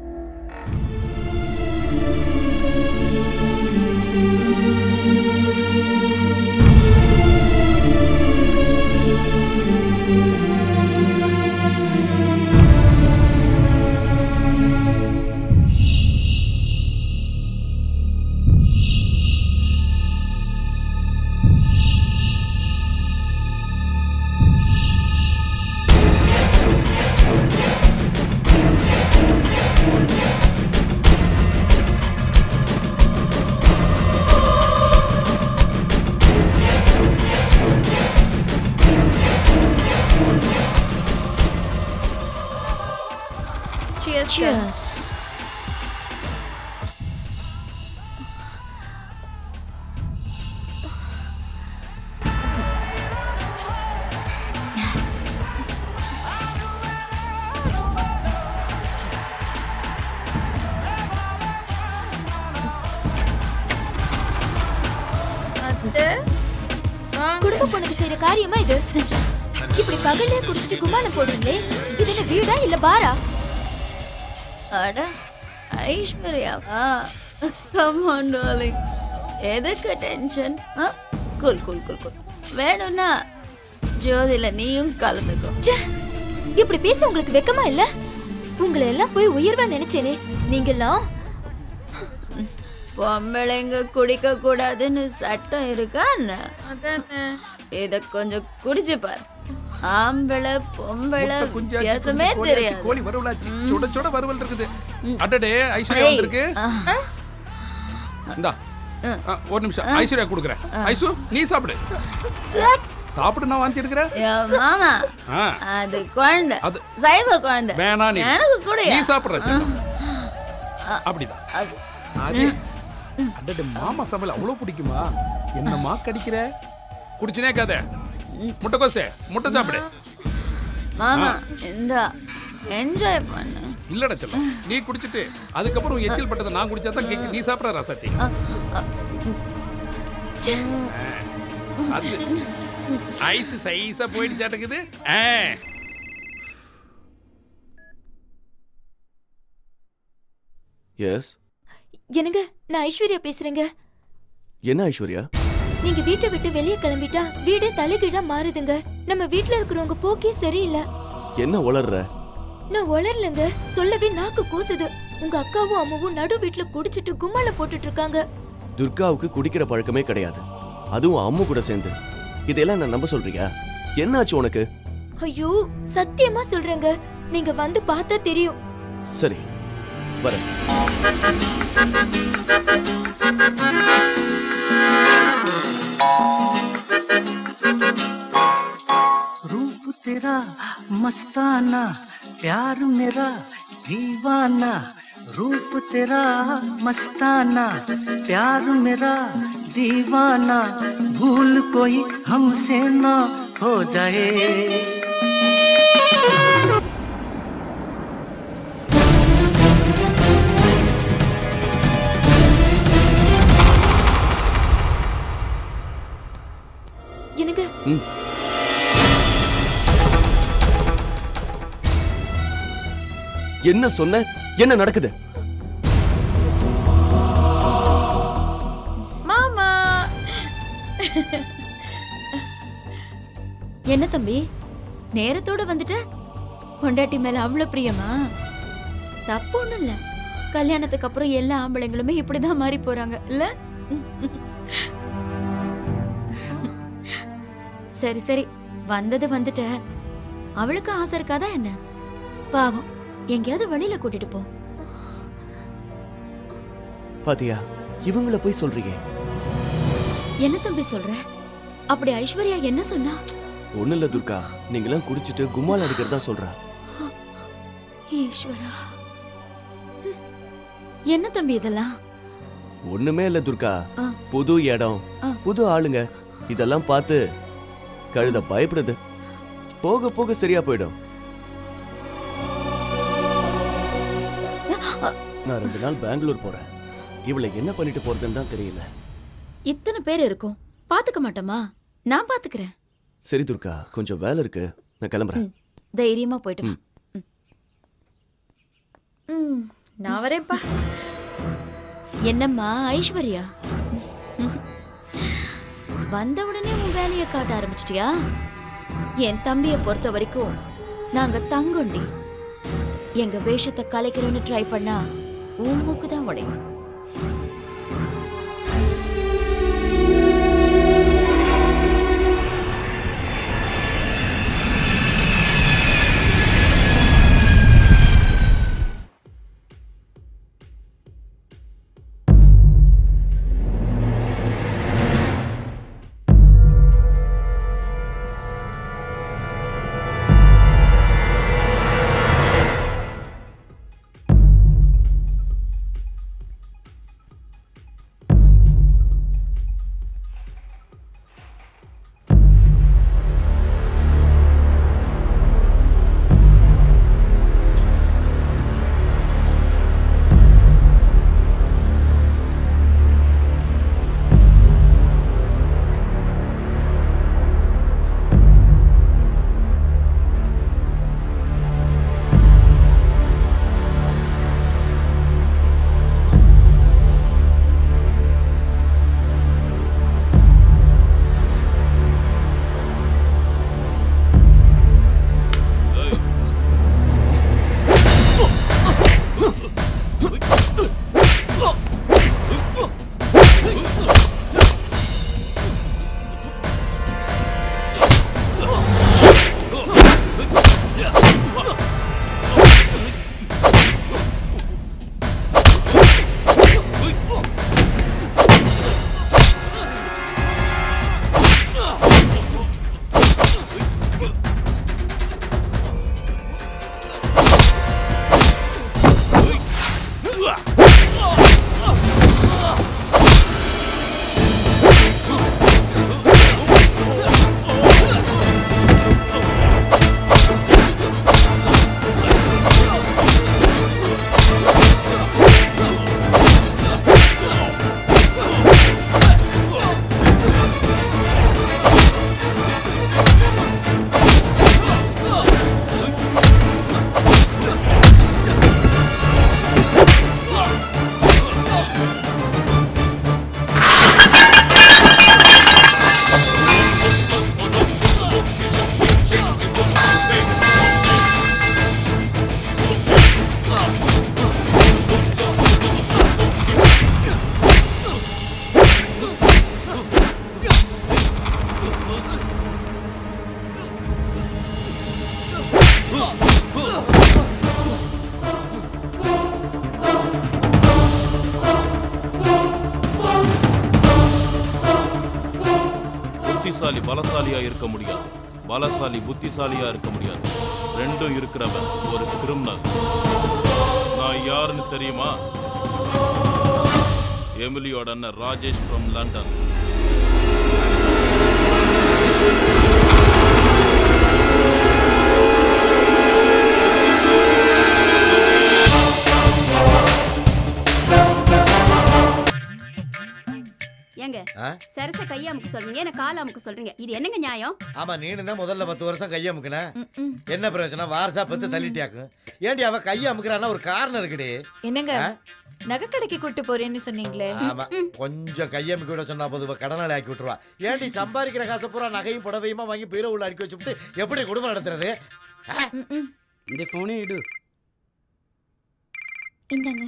Cheers. Cheers. குடும்ப பொண்ணுக்கு செய்யற காரியமா இது இப்படி பகல்லே குடிச்சிட்டு கும்மாளம் போடுறீங்களே இது என்ன வீடா இல்ல பாரா அட ஐஸ்வர்யாவா கம் ஆன் டார்லிங் எதுக்கு tension cool cool cool cool வேணும்னா ஜோதியில நீயும் கலந்துக்கோ ச்சே, இப்படி பேச உங்களுக்கு வெக்கமா இல்ல உங்களை எல்லாம் போய் உயர்வா நினைச்சேனே நீங்கெல்லாம் பொம்பளைங்க குடிக்க கூடாதுன்னு சட்டம் இருக்கா என்ன இத கொஞ்சம் குடிச்சு பாரு ஆம்பளை பொம்பளை முட்டை குஞ்சாச்சு, வித்தியாசமே குஞ்சு கோழியாச்சு, தெரியாது கோழி வறுவலாச்சு சுட சுட வறுவல் இருக்குது அடடே ஐஸ்வர்யா ஏய், வந்திருக்கு ஆ. இந்தா ஆ, ஒரு நிமிஷம் ஆ. ஐஸ்வர்யா கொடுக்குறேன் ஆ. ஐசு நீ சாப்பிடு சாப்பிடு நான் வாந்தி எடுக்கிறேன் என் மாமா ஆ அது குழந்தை அது சைவ குழந்தை வேணா நீ எனக்கு கூட நீ சாப்பிடுற செல்லம். அப்படிதான் அது அடடே மாமா சமையல் அவ்வளவு பிடிக்குமா என்னம்மா கடிக்கிற குடிச்சுனே கதை முட்டை கோசே முட்டை சாப்பிடு மாமா ஆ. இந்த என்ஜாய் பண்ணு இல்லடா செல்லம் நீ குடிச்சிட்டு அதுக்கப்புறம் உன் எச்சில் பட்டதை நான் குடிச்சா தான் கேக்கு நீ சாப்பிடுற ரசத்தி அது ஐஸ் சைஸா போயிட்டு சாட்டுக்குது ஆ எஸ் என்னங்க நான் ஐஸ்வர்யா பேசுறேங்க என்ன ஐஸ்வர்யா நீங்க வீட்டை விட்டு வெளியே கிளம்பிட்டா வீடே தலைகீழா மாறுதுங்க நம்ம வீட்ல இருக்கிறவங்க போக்கே சரியில்லை என்ன உளர்ற நான் உளரலங்க சொல்லவே நாக்கு கூசுது உங்க அக்காவும் அம்மாவும் நடு வீட்ல குடிச்சிட்டு கும்மால போட்டுட்டு இருக்காங்க துர்காவுக்கு குடிக்கிற பழக்கமே கிடையாது அதுவும் அம்மு கூட சேர்ந்து இதெல்லாம் நான் நம்ப சொல்றியா என்னாச்சு உனக்கு ஐயோ சத்தியமா சொல்றேங்க நீங்க வந்து பார்த்தா தெரியும் சரி வரேன் रूप तेरा मस्ताना प्यार मेरा दीवाना रूप तेरा मस्ताना प्यार मेरा दीवाना भूल कोई हमसे ना हो जाए எனக்கு ம் என்ன சொன்ன என்ன நடக்குது மாமா என்ன தம்பி நேரத்தோட வந்துட்ட பொண்டாட்டி மேல அவ்வளவு பிரியமா தப்பு ஒண்ணும் இல்ல கல்யாணத்துக்கு அப்புறம் எல்லா ஆம்பளைங்களுமே இப்படிதான் மாறி போறாங்க இல்ல சரி சரி வந்தது வந்துட்ட அவளுக்கு ஆசை இருக்காதா என்ன பாவம் எங்கேயாவது வெளியில கூட்டிட்டு போ பாத்தியா இவங்கள போய் சொல்றீங்க என்ன தம்பி சொல்ற அப்படி ஐஸ்வர்யா என்ன சொன்னா ஒண்ணு இல்ல துர்கா நீங்களாம் குடிச்சிட்டு கும்மால் அடிக்கிறதா சொல்றா ஈஸ்வரா ம். என்ன தம்பி இதெல்லாம் ஒண்ணுமே இல்ல துர்கா ஆ. புது இடம் ஆ. புது ஆளுங்க இதெல்லாம் பார்த்து கழுத பயப்படுது போக போக சரியா போயிடும் நான் ரெண்டு நாள் பெங்களூர் போறேன் இவளை என்ன பண்ணிட்டு போறதுன்னு தான் தெரியல இத்தனை பேர் இருக்கும் பாத்துக்க மாட்டோமா நான் பாத்துக்கிறேன் சரி துர்கா கொஞ்சம் வேலை இருக்கு நான் கிளம்புறேன் தைரியமா போயிட்டு வா ம். ம், நான் வரேன்ப்பா என்னம்மா ஐஸ்வர்யா ம். வந்த உடனே உன் வேலையை காட்ட ஆரம்பிச்சிட்டியா என் தம்பியை பொறுத்த வரைக்கும் நாங்க தங்கொண்டி எங்க வேஷத்தை கலைக்கிறோன்னு ட்ரை பண்ணா உன் மூக்கு தான் உடையும் புத்திசாலி பலசாலியா இருக்க முடியாது பலசாலி புத்திசாலியா இருக்க முடியாது ரெண்டும் இருக்கிறவன் ஒரு கிரிமினல் நான் யாருன்னு தெரியுமா எமிலியோட அண்ணன் ராஜேஷ் ஃப்ரம் லண்டன் ஏங்க ஆ? சரச கையை அமுக்க சொல்றீங்க என்ன கால அமுக்க சொல்றீங்க இது என்னங்க நியாயம் ஆமா நீனு தான் முதல்ல பத்து வருஷம் கையை அமுக்கின என்ன பிரச்சனை வாரசா பத்து தள்ளிட்டியாக்கும் ஏண்டி அவ கையை அமுக்குறான்னா ஒரு காரணம் இருக்குடி என்னங்க ஆ? நகை கடைக்கு கூட்டு போறேன்னு சொன்னீங்களே ஆமா கொஞ்சம் கையமுக்கி விட சொன்னா போது இவ கடனாளி ஆக்கி விட்டுருவா ஏண்டி சம்பாதிக்கிற காசை பூரா நகையும் புடவையுமா வாங்கி பீரோ உள்ள அடுக்கி வச்சுட்டு எப்படி குடும்பம் நடத்துறது இந்த போனே இடு இந்தாங்க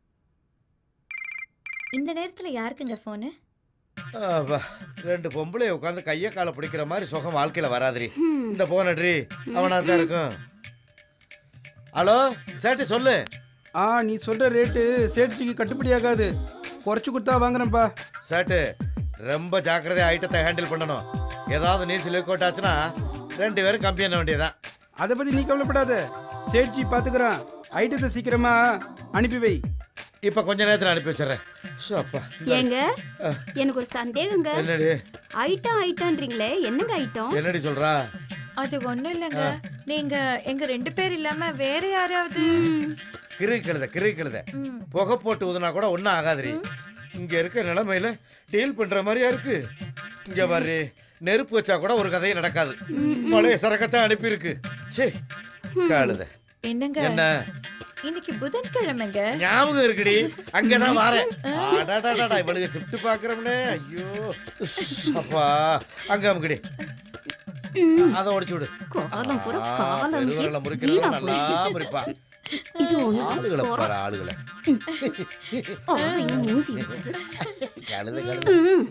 இந்த நேரத்துல யாருக்குங்க போனு ஆப்பா, ரெண்டு பொம்பளை உட்காந்து கைய காலை பிடிக்கிற மாதிரி சுகம் வாழ்க்கையில வராதுரி இந்த போனட்ரி அவனா தான் இருக்கும் ஹலோ சேட்டு சொல்லு ஆ நீ சொல்ற ரேட்டு சேட்சிக்கு கட்டுப்படி ஆகாது குறைச்சு கொடுத்தா வாங்குறேன்ப்பா சேட்டு ரொம்ப ஜாக்கிரதையா ஐட்டத்தை ஹேண்டில் பண்ணணும் ஏதாவது நீ சிலுக்கோட் ஆச்சுன்னா ரெண்டு பேரும் கம்பி பண்ண வேண்டியதான் அதை பத்தி நீ கவலைப்படாத சேட்சி பாத்துக்கிறான் ஐட்டத்தை சீக்கிரமா அனுப்பி வை இப்ப கொஞ்ச நேரத்துல அனுப்பி வச்சிடுறேன் ஷோ, அப்பா. ஏங்க எனக்கு ஒரு சந்தேகங்க என்னடி ஐட்டம் ஐட்டம்ன்றீங்களே என்னங்க ஐட்டம் என்னடி சொல்றா அது ஒண்ணும் இல்லைங்க நீங்க எங்க ரெண்டு பேர் இல்லாம வேற யாராவது கிரு கழுத கிரு கழுத புகை போட்டு ஊதுனா கூட ஒன்றும் ஆகாதுரி இங்க இருக்க நிலைமையில டீல் பண்ற மாதிரியா இருக்கு இங்க பாரு நெருப்பு வச்சா கூட ஒரு கதையும் நடக்காது பழைய சரக்கத்தை அனுப்பியிருக்கு சே கழுத என்னங்க என்ன இன்னைக்கு புதன்கிழமைங்க ஞாபகம் இருக்குடி அங்கதான் வாரேன் அடாடாடாடா, இவளுக்கு ஷிஃப்ட் பாக்குறோம்னே ஐயோ அப்பா அங்க அமுக்கடி அதை உடைச்சு விடு காலம் பூரா ஆ, காலம் பெருவிரலை முறிக்கிறது வீணா நல்லா போயிடுச்சு. முறிப்பா இது ஒண்ணு ஆளுகளை பாரு ஆளுகளை அவன் மூஞ்சி கழுத கழுத ம்.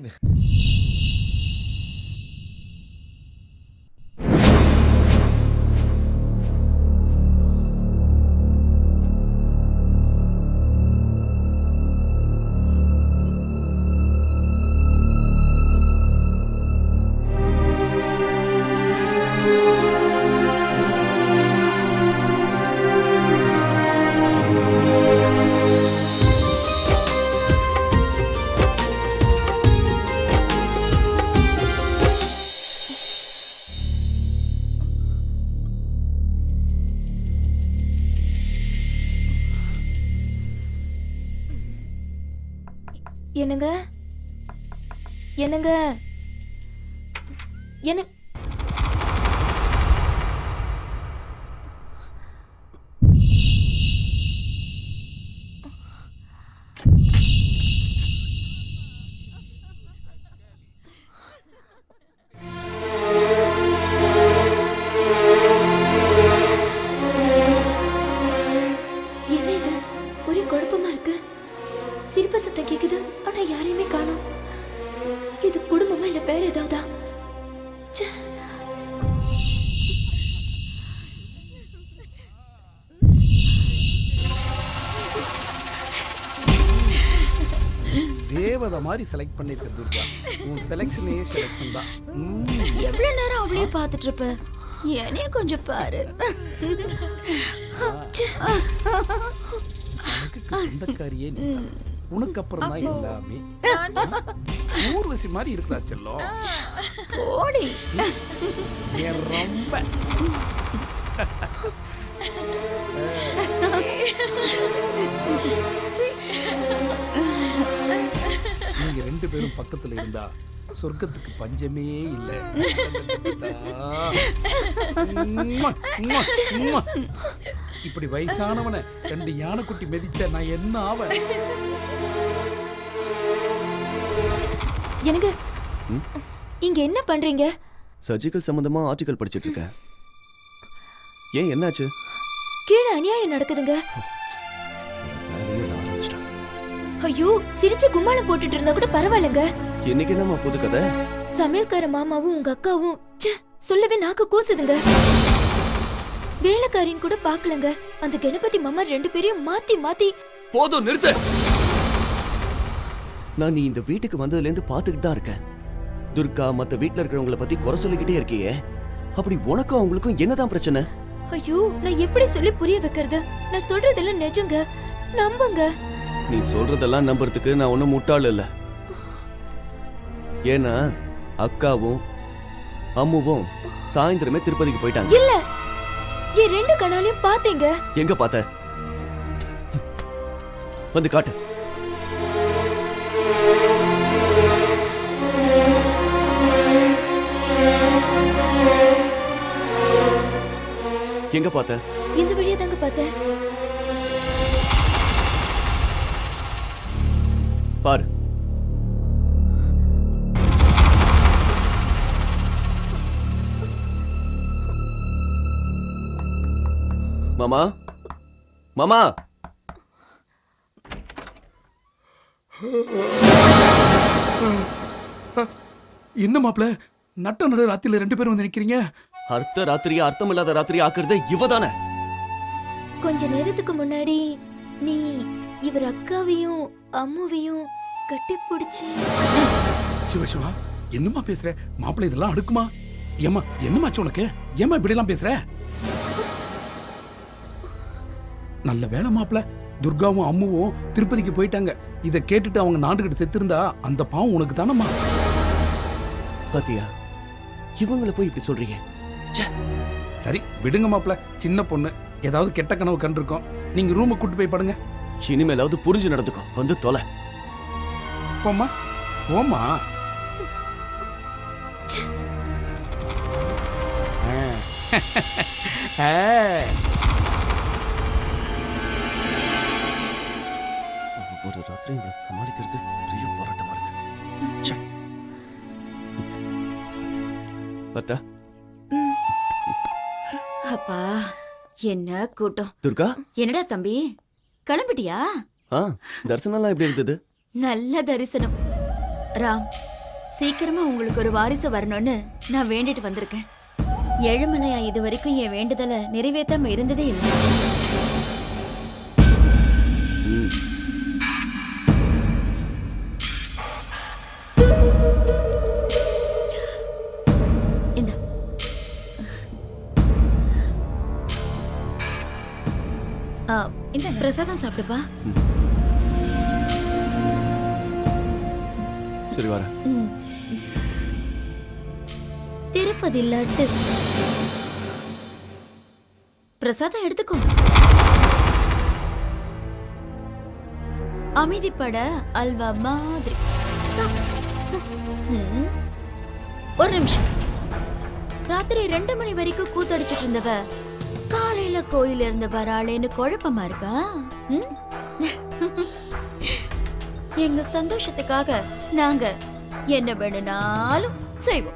என்னங்க என்னங்க என்ன என்ன இது ஒரே குழப்பமா இருக்கு சிரிப்பு சத்தம் கேக்குது ஆனா யாரையுமே காணோம் இது குடும்பமா இல்ல வேற ஏதாவதா ச்சே. தேவதை மாதிரி செலக்ட் பண்ணிருக்க துர்கா உன் செலெக்ஷனே செலெக்ஷன் தான் ம். எவ்வளவு நேரம் அவளையே பார்த்துட்டு இருப்ப என்னைய கொஞ்சம் பாரு ச்சே. எனக்கு சொந்தக்காரியே நீ தான். உனக்கு அப்புறம் தான் எல்லாமே ஊர்வசி மாதிரி இருக்குதா செல்லம் போடி என் ரொம்ப நீங்க ரெண்டு பேரும் பக்கத்துல இருந்தா சொர்க்கத்துக்கு பஞ்சமே இல்லை இப்படி வயசானவனை ரெண்டு யானைக்குட்டி மிதிச்ச நான் என்ன ஆவேன் எனக்கு ம்? இங்க என்ன பண்றீங்க சர்ஜிக்கல் சம்பந்தமா ஆர்டிக்கல் படிச்சிட்டு இருக்கேன் ஏன் என்னாச்சு கீழே அநியாயம் நடக்குதுங்க வேலையே நான் ஆரம்பிச்சிட்டேன். ஐயோ சிரிச்சு கும்மாளம் போட்டுட்டு இருந்தா கூட பரவாயில்லைங்க இன்னைக்கு என்னம்மா புது கதை சமையல்கார மாமாவும் உங்க அக்காவும் ச்சே, சொல்லவே நாக்கு கூசுதுங்க வேலைக்காரின்னு கூட பார்க்கலங்க அந்த கணபதி மாமா ரெண்டு பேரையும் மாத்தி மாத்தி போதும் நிறுத்து நான் நீ இந்த வீட்டுக்கு வந்ததுலேருந்து பார்த்துக்கிட்டு தான் இருக்கேன் துர்கா மத்த வீட்ல இருக்கிறவங்கள பத்தி குறை சொல்லிக்கிட்டே இருக்கியே அப்படி உனக்கும் அவங்களுக்கும் என்னதான் பிரச்சனை ஐயோ நான் எப்படி சொல்லி புரிய வைக்கிறது நான் சொல்றதெல்லாம் நிஜங்க நம்புங்க நீ சொல்றதெல்லாம் நம்புறதுக்கு நான் ஒன்றும் முட்டாள் இல்ல ஏன்னா அக்காவும் அம்முவும் சாயந்தரமே திருப்பதிக்கு போயிட்டாங்க இல்ல என் ரெண்டு கண்ணாலையும் பாத்தீங்க எங்க பார்த்த வந்து காட்டு எங்க பார்த்த இந்த வழியா தாங்க பார்த்தேன் பாரு மாமா மாமா என்ன மாப்ள நட்ட நடு ராத்திரில ரெண்டு பேரும் வந்து நிக்கிறீங்க அர்த்த ராத்திரியா அர்த்தமில்லாத ராத்திரியா ஆக்குறது இவதானே கொஞ்ச நேரத்துக்கு முன்னாடி நீ இவர் அக்காவையும் அம்முவையும் கட்டி பிடிச்சி சிவ சிவா என்னம்மா பேசுற மாப்பிள்ளை இதெல்லாம் அடுக்குமா ஏம்மா என்னமாச்சு உனக்கு ஏம்மா இப்படி எல்லாம் பேசுற நல்ல வேலை மாப்பிள துர்காவும் அம்முவும் திருப்பதிக்கு போயிட்டாங்க இதை கேட்டுட்டு அவங்க நாட்டுக்கிட்ட செத்திருந்தா அந்த பாவம் உனக்கு தானம்மா பாத்தியா இவங்களை போய் இப்படி சொல்றீங்க சரி விடுங்க மாப்பிள சின்ன பொண்ணு ஏதாவது கெட்ட கனவு கண்டிருக்கோம் நீங்க ரூமுக்கு கூட்டு போய் படுங்க இனிமேலாவது புரிஞ்சு நடந்துக்கோ வந்து தொலை போம்மா போம்மா ஒரு ராத்திரி இவளை சமாளிக்கிறது பெரிய போராட்டமா இருக்கு ச்சே. பார்த்தா அப்பா என்ன கூட்டம் துர்கா என்னடா தம்பி கிளம்பிட்டியா ஆ தரிசனம்லாம் எப்படி இருந்தது நல்ல தரிசனம் ராம் சீக்கிரமா உங்களுக்கு ஒரு வாரிசு வரணும்னு நான் வேண்டிட்டு வந்திருக்கேன் ஏழுமலையா இது வரைக்கும் என் வேண்டுதலை நிறைவேற்றாம இருந்ததே இல்லை இந்தா. ஆ, இந்த பிரசாதம் சாப்பிடுப்பா சரி வரேன் ம். திருப்பதி லட்டு பிரசாதம் எடுத்துக்கோ அமைதிப்பட அல்வா மாதிரி ம். ஒரு நிமிஷம் ராத்திரி ரெண்டு மணி வரைக்கும் கூத்தடிச்சிட்டு இருந்தவ காலையில கோயில இருந்து வராளேன்னு குழப்பமா இருக்கா ம்? எங்க சந்தோஷத்துக்காக நாங்க என்ன வேணும்னாலும் செய்வோம்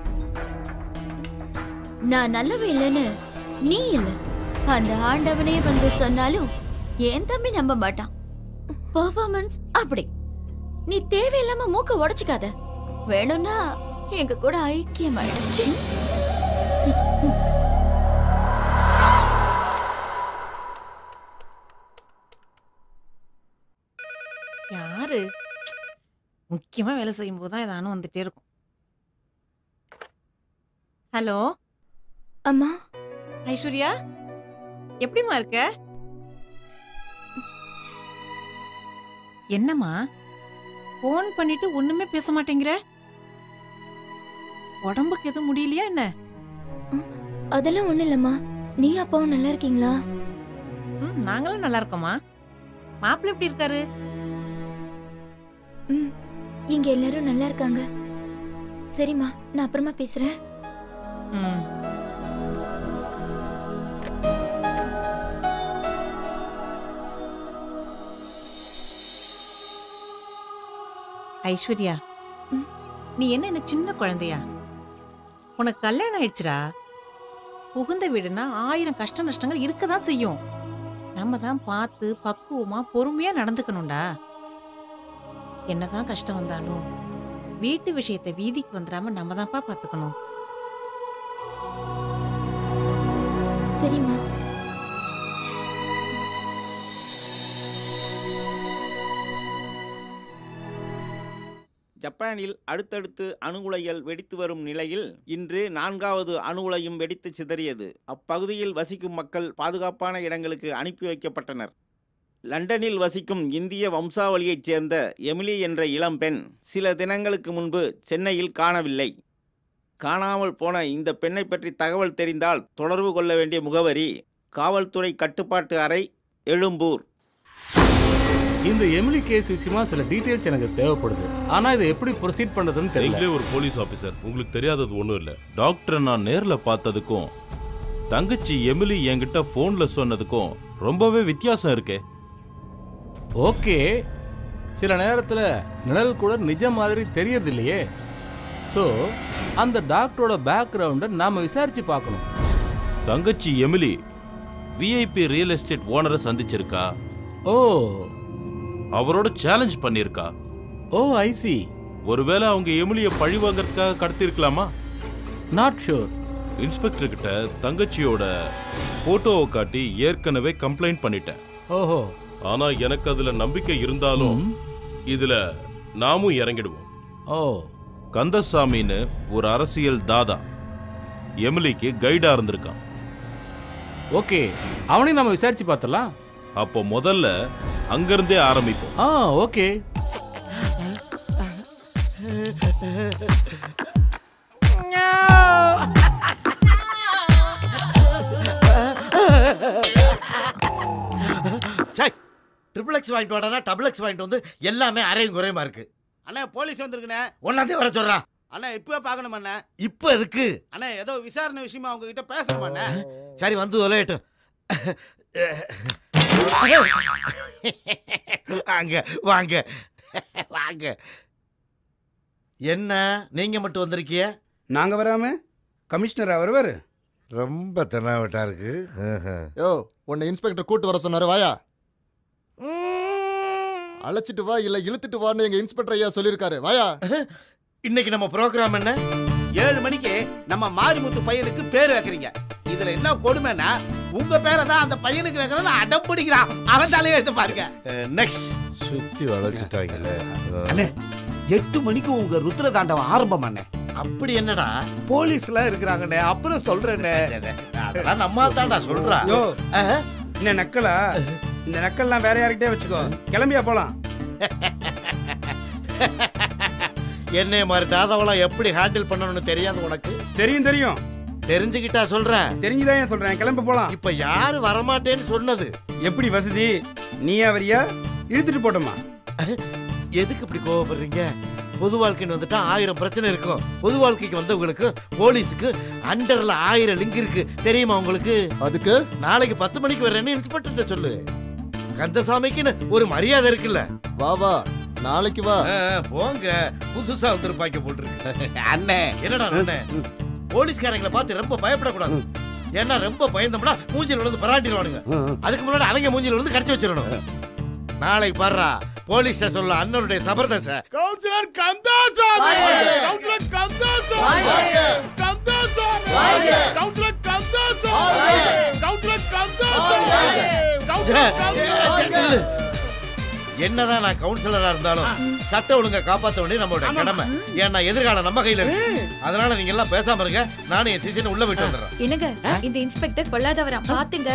நான் நல்லவ இல்லைன்னு நீ இல்ல அந்த ஆண்டவனே வந்து சொன்னாலும் என் தம்பி நம்ப மாட்டான் பெர்ஃபார்மன்ஸ் அப்படி நீ தேவையில்லாம மூக்க உடைச்சுக்காத வேணும்னா எங்க கூட ஐக்கியமாயிடுச்சு யாரு முக்கியமா வேலை செய்யும் போது தான் ஏதானும் வந்துட்டே இருக்கும் ஹலோ அம்மா ஐஸ்வர்யா எப்படிம்மா இருக்க என்னம்மா ஃபோன் பண்ணிட்டு ஒண்ணுமே பேச மாட்டேங்கிற உடம்புக்கு எதுவும் முடியலையா என்ன அதெல்லாம் ஒண்ணும் இல்லம்மா நீ அப்பாவும் நல்லா இருக்கீங்களா ம் நாங்களும் நல்லா இருக்கோம்மா மாப்பிள்ளை எப்படி இருக்காரு ம் இங்க எல்லாரும் நல்லா இருக்காங்க சரிம்மா நான் அப்புறமா பேசுறேன் ம் ஐஸ்வர்யா நீ என்ன என்ன சின்ன குழந்தையா உனக்கு கல்யாணம் ஆயிடுச்சுடா புகுந்த வீடுனா ஆயிரம் கஷ்ட நஷ்டங்கள் இருக்க தான் செய்யும் நம்ம தான் பார்த்து பக்குவமா பொறுமையா நடந்துக்கணும்டா என்னதான் கஷ்டம் வந்தாலும் வீட்டு விஷயத்தை வீதிக்கு வந்துடாம நம்ம தான்ப்பா பார்த்துக்கணும் சரிம்மா ஜப்பானில் அடுத்தடுத்து அணு உலைகள் வெடித்து வரும் நிலையில் இன்று நான்காவது அணு உலையும் வெடித்து சிதறியது அப்பகுதியில் வசிக்கும் மக்கள் பாதுகாப்பான இடங்களுக்கு அனுப்பி வைக்கப்பட்டனர் லண்டனில் வசிக்கும் இந்திய வம்சாவளியைச் சேர்ந்த எமிலி என்ற இளம்பெண் சில தினங்களுக்கு முன்பு சென்னையில் காணவில்லை காணாமல் போன இந்த பெண்ணை பற்றி தகவல் தெரிந்தால் தொடர்பு கொள்ள வேண்டிய முகவரி காவல்துறை கட்டுப்பாட்டு அறை எழும்பூர் இந்த எமிலி கேஸ் விஷயமா சில டீடைல்ஸ் எனக்கு தேவைப்படுது ஆனா இதை எப்படி ப்ரொசீட் பண்றதுன்னு தெரியல நீங்களே ஒரு போலீஸ் ஆபீசர் உங்களுக்கு தெரியாதது ஒன்றும் இல்லை டாக்டரை நான் நேரில் பார்த்ததுக்கும் தங்கச்சி எமிலி என்கிட்ட ஃபோன்ல சொன்னதுக்கும் ரொம்பவே வித்தியாசம் இருக்கே ஓகே சில நேரத்தில் நிழல் கூட நிஜம் மாதிரி தெரியறது இல்லையே ஸோ அந்த டாக்டரோட பேக்ரவுண்டை நாம் விசாரிச்சு பார்க்கணும் தங்கச்சி எமிலி விஐபி ரியல் எஸ்டேட் ஓனரை சந்திச்சிருக்கா ஓ அவரோட சேலஞ்ச் பண்ணியிருக்கா ஓ ஐசி ஒருவேளை அவங்க எமிலியை பழி வாங்கறதுக்காக கடத்திருக்கலாமா நாட் ஷூர் இன்ஸ்பெக்டர் கிட்ட தங்கச்சியோட போட்டோவை காட்டி ஏற்கனவே கம்ப்ளைண்ட் பண்ணிட்டேன் ஓஹோ ஆனா எனக்கு அதுல நம்பிக்கை இருந்தாலும் இதுல நாமும் இறங்கிடுவோம் ஓ கந்தசாமின்னு ஒரு அரசியல் தாதா எமிலிக்கு கைடா இருந்திருக்கான் ஓகே அவனையும் நம்ம விசாரிச்சு பார்த்தலாம் அப்போ முதல்ல அங்கிருந்தே ஆரம்பிப்போம் ஆ ஓகே சை ட்ரிபிள் எக்ஸ் வாங்கிட்டு வாடா டபுள் எக்ஸ் வாங்கிட்டு வந்து எல்லாமே அரையும் குறையுமா இருக்கு அண்ணா போலீஸ் வந்திருக்குண்ணே ஒன்னாந்தே வர சொல்றா அண்ணா இப்பவே பார்க்கணும் அண்ணா இப்போ எதுக்கு அண்ணா ஏதோ விசாரணை விஷயமா அவங்க கிட்ட பேசணும் அண்ணா சரி வந்து தொலையட்டும் வாங்க வாங்க வாங்க என்ன நீங்க மட்டும் வந்திருக்கிய நாங்க வராம கமிஷனர் வருவாரு ரொம்ப தென்னாவட்டா இருக்கு யோ உன்னை இன்ஸ்பெக்டர் கூட்டு வர சொன்னாரு வாயா அழைச்சிட்டு வா இல்ல இழுத்துட்டு வான்னு எங்க இன்ஸ்பெக்டர் ஐயா சொல்லியிருக்காரு வாயா இன்னைக்கு நம்ம ப்ரோக்ராம் என்ன ஏழு மணிக்கு நம்ம மாரிமுத்து பையனுக்கு பேர் வைக்கிறீங்க இதுல என்ன கொடுமைன்னா உங்க பேரை தான் அந்த பையனுக்கு வைக்கிறத அடம் பிடிக்கிறான் அவன் தலையை எடுத்து பாருங்க நெக்ஸ்ட் சுத்தி வளைச்சிட்டாங்கல்ல அண்ணே எட்டு மணிக்கு உங்க ருத்ர தாண்டவம் ஆரம்பம் அண்ணே அப்படி என்னடா போலீஸ்லாம் இருக்கிறாங்கண்ணே அப்புறம் சொல்றேண்ணே அதெல்லாம் நம்ம தான்டா சொல்றா யோ இந்த நக்கலா இந்த நக்கல்லாம் வேற யார்கிட்டயே வச்சுக்கோ கிளம்பியா போலாம் என்னைய மாதிரி தாதாவெல்லாம் எப்படி ஹேண்டில் பண்ணணும்னு தெரியாது உனக்கு தெரியும் தெரியும் தெரிஞ்சுக்கிட்டா சொல்றேன் தெரிஞ்சுதான் ஏன் சொல்றேன் கிளம்ப போலாம் இப்ப யாரு வரமாட்டேன்னு சொன்னது எப்படி வசதி நீயா வரியா இழுத்துட்டு போட்டோமா எதுக்கு இப்படி கோவப்படுறீங்க பொது வாழ்க்கைன்னு வந்துட்டா ஆயிரம் பிரச்சனை இருக்கும் பொது வாழ்க்கைக்கு வந்தவங்களுக்கு போலீஸுக்கு அண்டர்ல ஆயிரம் லிங்க் இருக்கு தெரியுமா உங்களுக்கு அதுக்கு நாளைக்கு பத்து மணிக்கு வரேன்னு இன்ஸ்பெக்டர் சொல்லு கந்தசாமிக்குன்னு ஒரு மரியாதை இருக்குல்ல வா வா நாளைக்கு வா ஆ, போங்க புதுசா வந்திருப்பாங்க போட்டுருக்கு அண்ணே என்னடா அண்ணே போலீஸ்காரங்களை பார்த்து ரொம்ப பயப்படக்கூடாது ஏன்னா ரொம்ப பயந்தோம்னா மூஞ்சில விழுந்து பராட்டிடுவானுங்க அதுக்கு முன்னாடி அவங்க மூஞ்சில விழுந்து கடிச்சு வச்சிடணும் நாளைக்கு பாடுறா போலீஸ் ஸ்டேஷன்ல அண்ணனுடைய சபர்தச கவுன்சிலர் கந்தாசாமி வாழ்க! கவுன்சிலர் கந்தாசாமி வாழ்க! கந்தாசாமி வாழ்க! கவுன்சிலர் கந்தாசாமி வாழ்க! கவுன்சிலர் கந்தாசாமி கவுன்சிலர் கந்தாசாமி என்னதான் நான் கவுன்சிலரா இருந்தாலும் சட்ட ஒழுங்கை காப்பாற்ற வேண்டியது நம்மளுடைய கடமை ஏன்னா எதிர்காலம் நம்ம கையில இருக்கு அதனால நீங்க எல்லாம் பேசாம இருங்க நானும் என் சிசினை உள்ள விட்டு வந்துடுறேன் என்னங்க இந்த இன்ஸ்பெக்டர் பொல்லாதவரா பாத்துங்க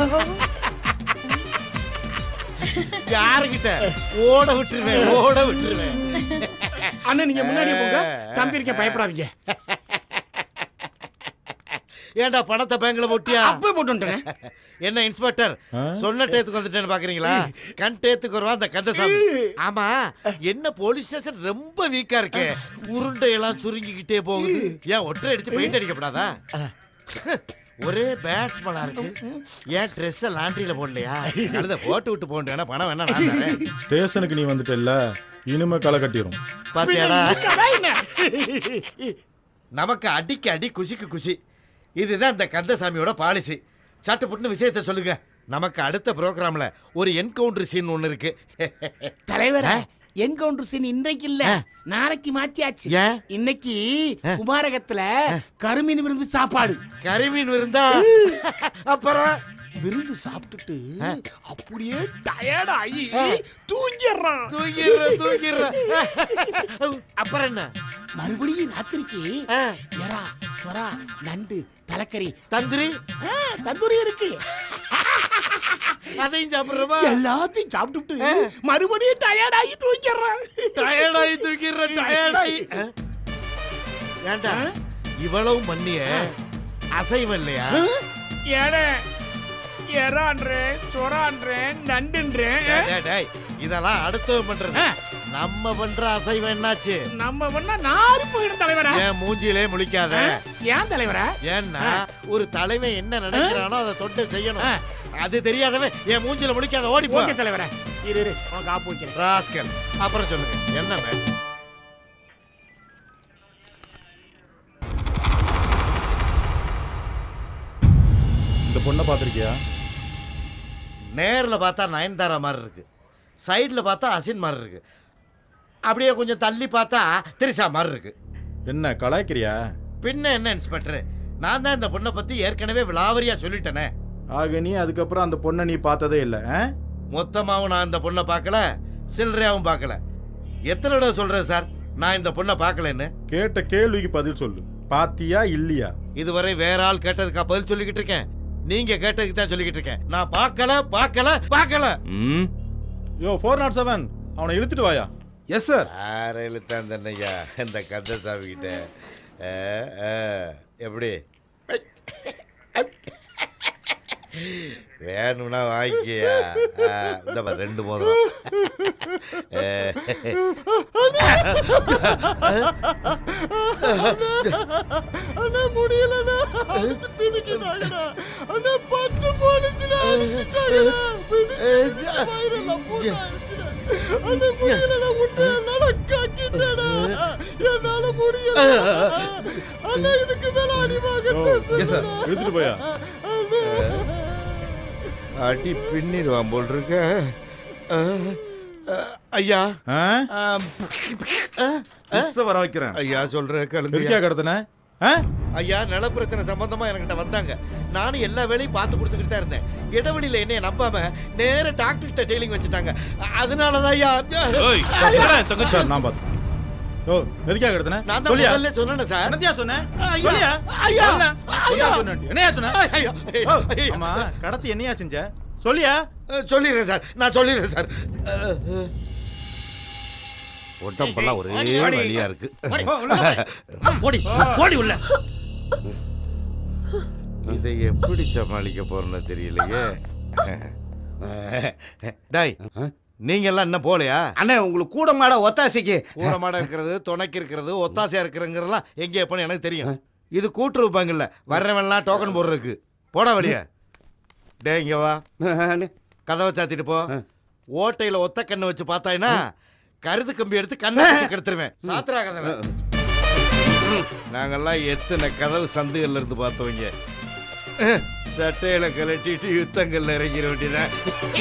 யாருகிட்ட ஓட விட்டுருவேன் ஓட விட்டுருவேன் அண்ணன் நீங்க முன்னாடியே போங்க தம்பி இருக்க பயப்படாதீங்க ஏன்டா பணத்தை பேங்க்ல போட்டியா அப்பவே போட்டு வந்துட்டேன் என்ன இன்ஸ்பெக்டர் சொன்ன டேத்துக்கு வந்துட்டேன்னு பாக்குறீங்களா கண் டேத்துக்கு வருவா அந்த கந்தசாமி ஆமா என்ன போலீஸ் ஸ்டேஷன் ரொம்ப வீக்கா இருக்கே உருண்டை எல்லாம் சுருங்கிக்கிட்டே போகுது ஏன் ஒற்றை அடிச்சு பெயிண்ட் அடிக்கப்படாதா ஒரே பேட்ஸ்மேனா இருக்கு ஏன் ட்ரெஸ் லாண்ட்ரியில போடலையா அதை போட்டு விட்டு போண்டேன்னா பணம் வேணா நான் தரேன் ஸ்டேஷனுக்கு நீ வந்துட்டல்ல இனிமே களை கட்டிரும் பாத்தியாடா நமக்கு அடிக்கு அடி குசிக்கு குசி இதுதான் இந்த கந்தசாமியோட பாலிசி சட்டுப்புட்டுன்னு விஷயத்த சொல்லுங்க நமக்கு அடுத்த ப்ரோக்ராம்ல ஒரு என்கவுண்டர் சீன் ஒன்று இருக்கு தலைவரே என்கவுண்டர் சீன் இன்றைக்கு இல்ல நாளைக்கு மாத்தியாச்சு ஏன்? இன்னைக்கு குமாரகத்துல கருமீன் விருந்து சாப்பாடு கருமீன் விருந்தா அப்புறம் விருந்து சாப்பிட்டுட்டு அப்படியே டயர்ட் ஆகி தூங்கிடுறான் தூங்கிடுறேன், தூங்கிடுறேன். அப்புறம் என்ன மறுபடியும் ராத்திரிக்கு எறா சொரா நண்டு தலைக்கறி தந்திரி தந்தூரி இருக்கு அதையும் சாப்பிடுறோமா எல்லாத்தையும் சாப்பிட்டுட்டு மறுபடியும் டயர்ட் ஆகி தூங்கிடுறான் டயர்டாகி தூக்கிடுறேன் டயர்டாகி ஏண்டா இவ்வளவு மண்ணிய அசைவம் இல்லையா ஏடே எறான்றேன் சொரான்றேன் நண்டுன்றேன் டேய், டேய், டேய், இதெல்லாம் அடுத்தவன் பண்றது நம்ம பண்ற அசைவம் என்னாச்சு நம்ம பண்ணா நாரி போயிடும் தலைவரா ஏன் மூஞ்சிலே முழிக்காத ஏன் தலைவரா ஏன்னா ஒரு தலைவன் என்ன நினைக்கிறானோ அதை தொட்டு செய்யணும் அது தெரியாதவன் என் மூஞ்சில முழிக்காத ஓடி போ ஓகே தலைவரா இரு இரு உனக்கு ஆப்பு வைக்கிறேன் ராஸ்கல் அப்புறம் சொல்லுங்க என்ன மேம் இந்த பொண்ணை பார்த்துருக்கியா நேர்ல பார்த்தா நயன்தாரா மாதிரி இருக்கு சைடுல பார்த்தா அசின் மாதிரி இருக்கு அப்படியே கொஞ்சம் தள்ளி பார்த்தா திரிசா மாதிரி இருக்கு என்ன கலாய்க்கிறியா பின்ன என்ன இன்ஸ்பெக்டர் நான் தான் இந்த பொண்ணை பத்தி ஏற்கனவே விலாவரியா சொல்லிட்டேனே ஆக நீ அதுக்கப்புறம் அந்த பொண்ணை நீ பார்த்ததே இல்லை ஆ? மொத்தமாவும் நான் இந்த பொண்ணை பார்க்கல சில்லறையாவும் பார்க்கல எத்தனை தடவை சொல்றேன் சார் நான் இந்த பொண்ணை பார்க்கலன்னு கேட்ட கேள்விக்கு பதில் சொல்லு பாத்தியா இல்லையா இதுவரை வேற ஆள் கேட்டதுக்கா பதில் சொல்லிக்கிட்டு இருக்கேன் நீங்க கேட்டதுக்கு தான் சொல்லிக்கிட்டு இருக்கேன் நான் பார்க்கல பார்க்கல பார்க்கல யோ ஃபோர் நாட் செவன் அவனை இழுத்துட்டு வாயா எஸ் சார் யார இழுத்தான் தன்னையா இந்த கந்தசாமி கிட்ட ஆ, ஆ, எப்படி வேணும்னா வாங்கிக்கியா ஆ, இந்த பாரு, ரெண்டு மோதிரம் அண்ணா முடியலண்ணா அடிச்சு பிடிக்கிறாங்கண்ணா அண்ணா பத்து போலீஸ்னா அடிச்சுட்டாங்கண்ணா பிடிச்சு வயிறெல்லாம் பூட்டாயிருச்சுண்ணா அண்ணா முடியலண்ணா விட்டு என்னால கக்கிட்டேனா என்னால முடியல அண்ணா இதுக்கு மேல அடி வாங்க எஸ் சார் இழுத்துட்டு போயா அடி பின்னிடுவான் போல் இருக்க ஆ, ஆ, ஐயா மிஸ்ஸ வர வைக்கிறேன் ஐயா சொல்ற கழுந்து எதுக்கா கடத்தின ஐயா நில பிரச்சனை சம்பந்தமா என்கிட்ட வந்தாங்க நானும் எல்லா வேலையும் பார்த்து கொடுத்துக்கிட்டு தான் இருந்தேன் இடைவெளியில என்னைய நம்பாம நேர டாக்டர் கிட்ட டெய்லிங் வச்சுட்டாங்க அதனாலதான் ஐயா சார் நான் பார்த்து ஓ எதுக்கா கடத்தின நான் தான் சொல்லியா முதல்ல சொன்னேன் சார் என்னத்தியா சொன்னேன் ஐயா, சொல்லியா ஐயா, என்ன? ஐயா. என்னையா சொன்ன? என்னையா சொன்ன ஐயா, ஓ, ஆமா கடத்தி என்னையா செஞ்ச சொல்லியா சொல்லிடுறேன் சார் நான் சொல்லிடுறேன் சார் உடம்பெல்லாம் ஒரே ஓடி. வலியா இருக்கு ஓடி, உள்ள போ. ஓடி ஓடி உள்ள இதை எப்படி சமாளிக்க போறேன்னு தெரியலையே டாய் நீங்க எல்லாம் என்ன போலையா அண்ணே உங்களுக்கு கூட மாட ஒத்தாசைக்கு கூட மாட இருக்கிறது துணைக்கு இருக்கிறது ஒத்தாசையா இருக்கிறங்கிறதெல்லாம் எங்க எப்பன்னு எனக்கு தெரியும் இது கூட்டுறவு பங்குல வர்றவன்லாம் டோக்கன் போடுறதுக்கு போட வழியா டேய் இங்க வா கதவை சாத்திட்டு போ ஓட்டையில ஒத்த கண்ணை வச்சு பார்த்தாயினா கருது கம்பி எடுத்து கண்ணை வச்சு கெடுத்துருவேன் சாத்திரா கதவை நாங்கெல்லாம் எத்தனை கதவு சந்துகள்ல இருந்து பார்த்தவங்க சட்டையில கலட்டிட்டு யுத்தங்கள்ல இறங்கிட வேண்டியதான்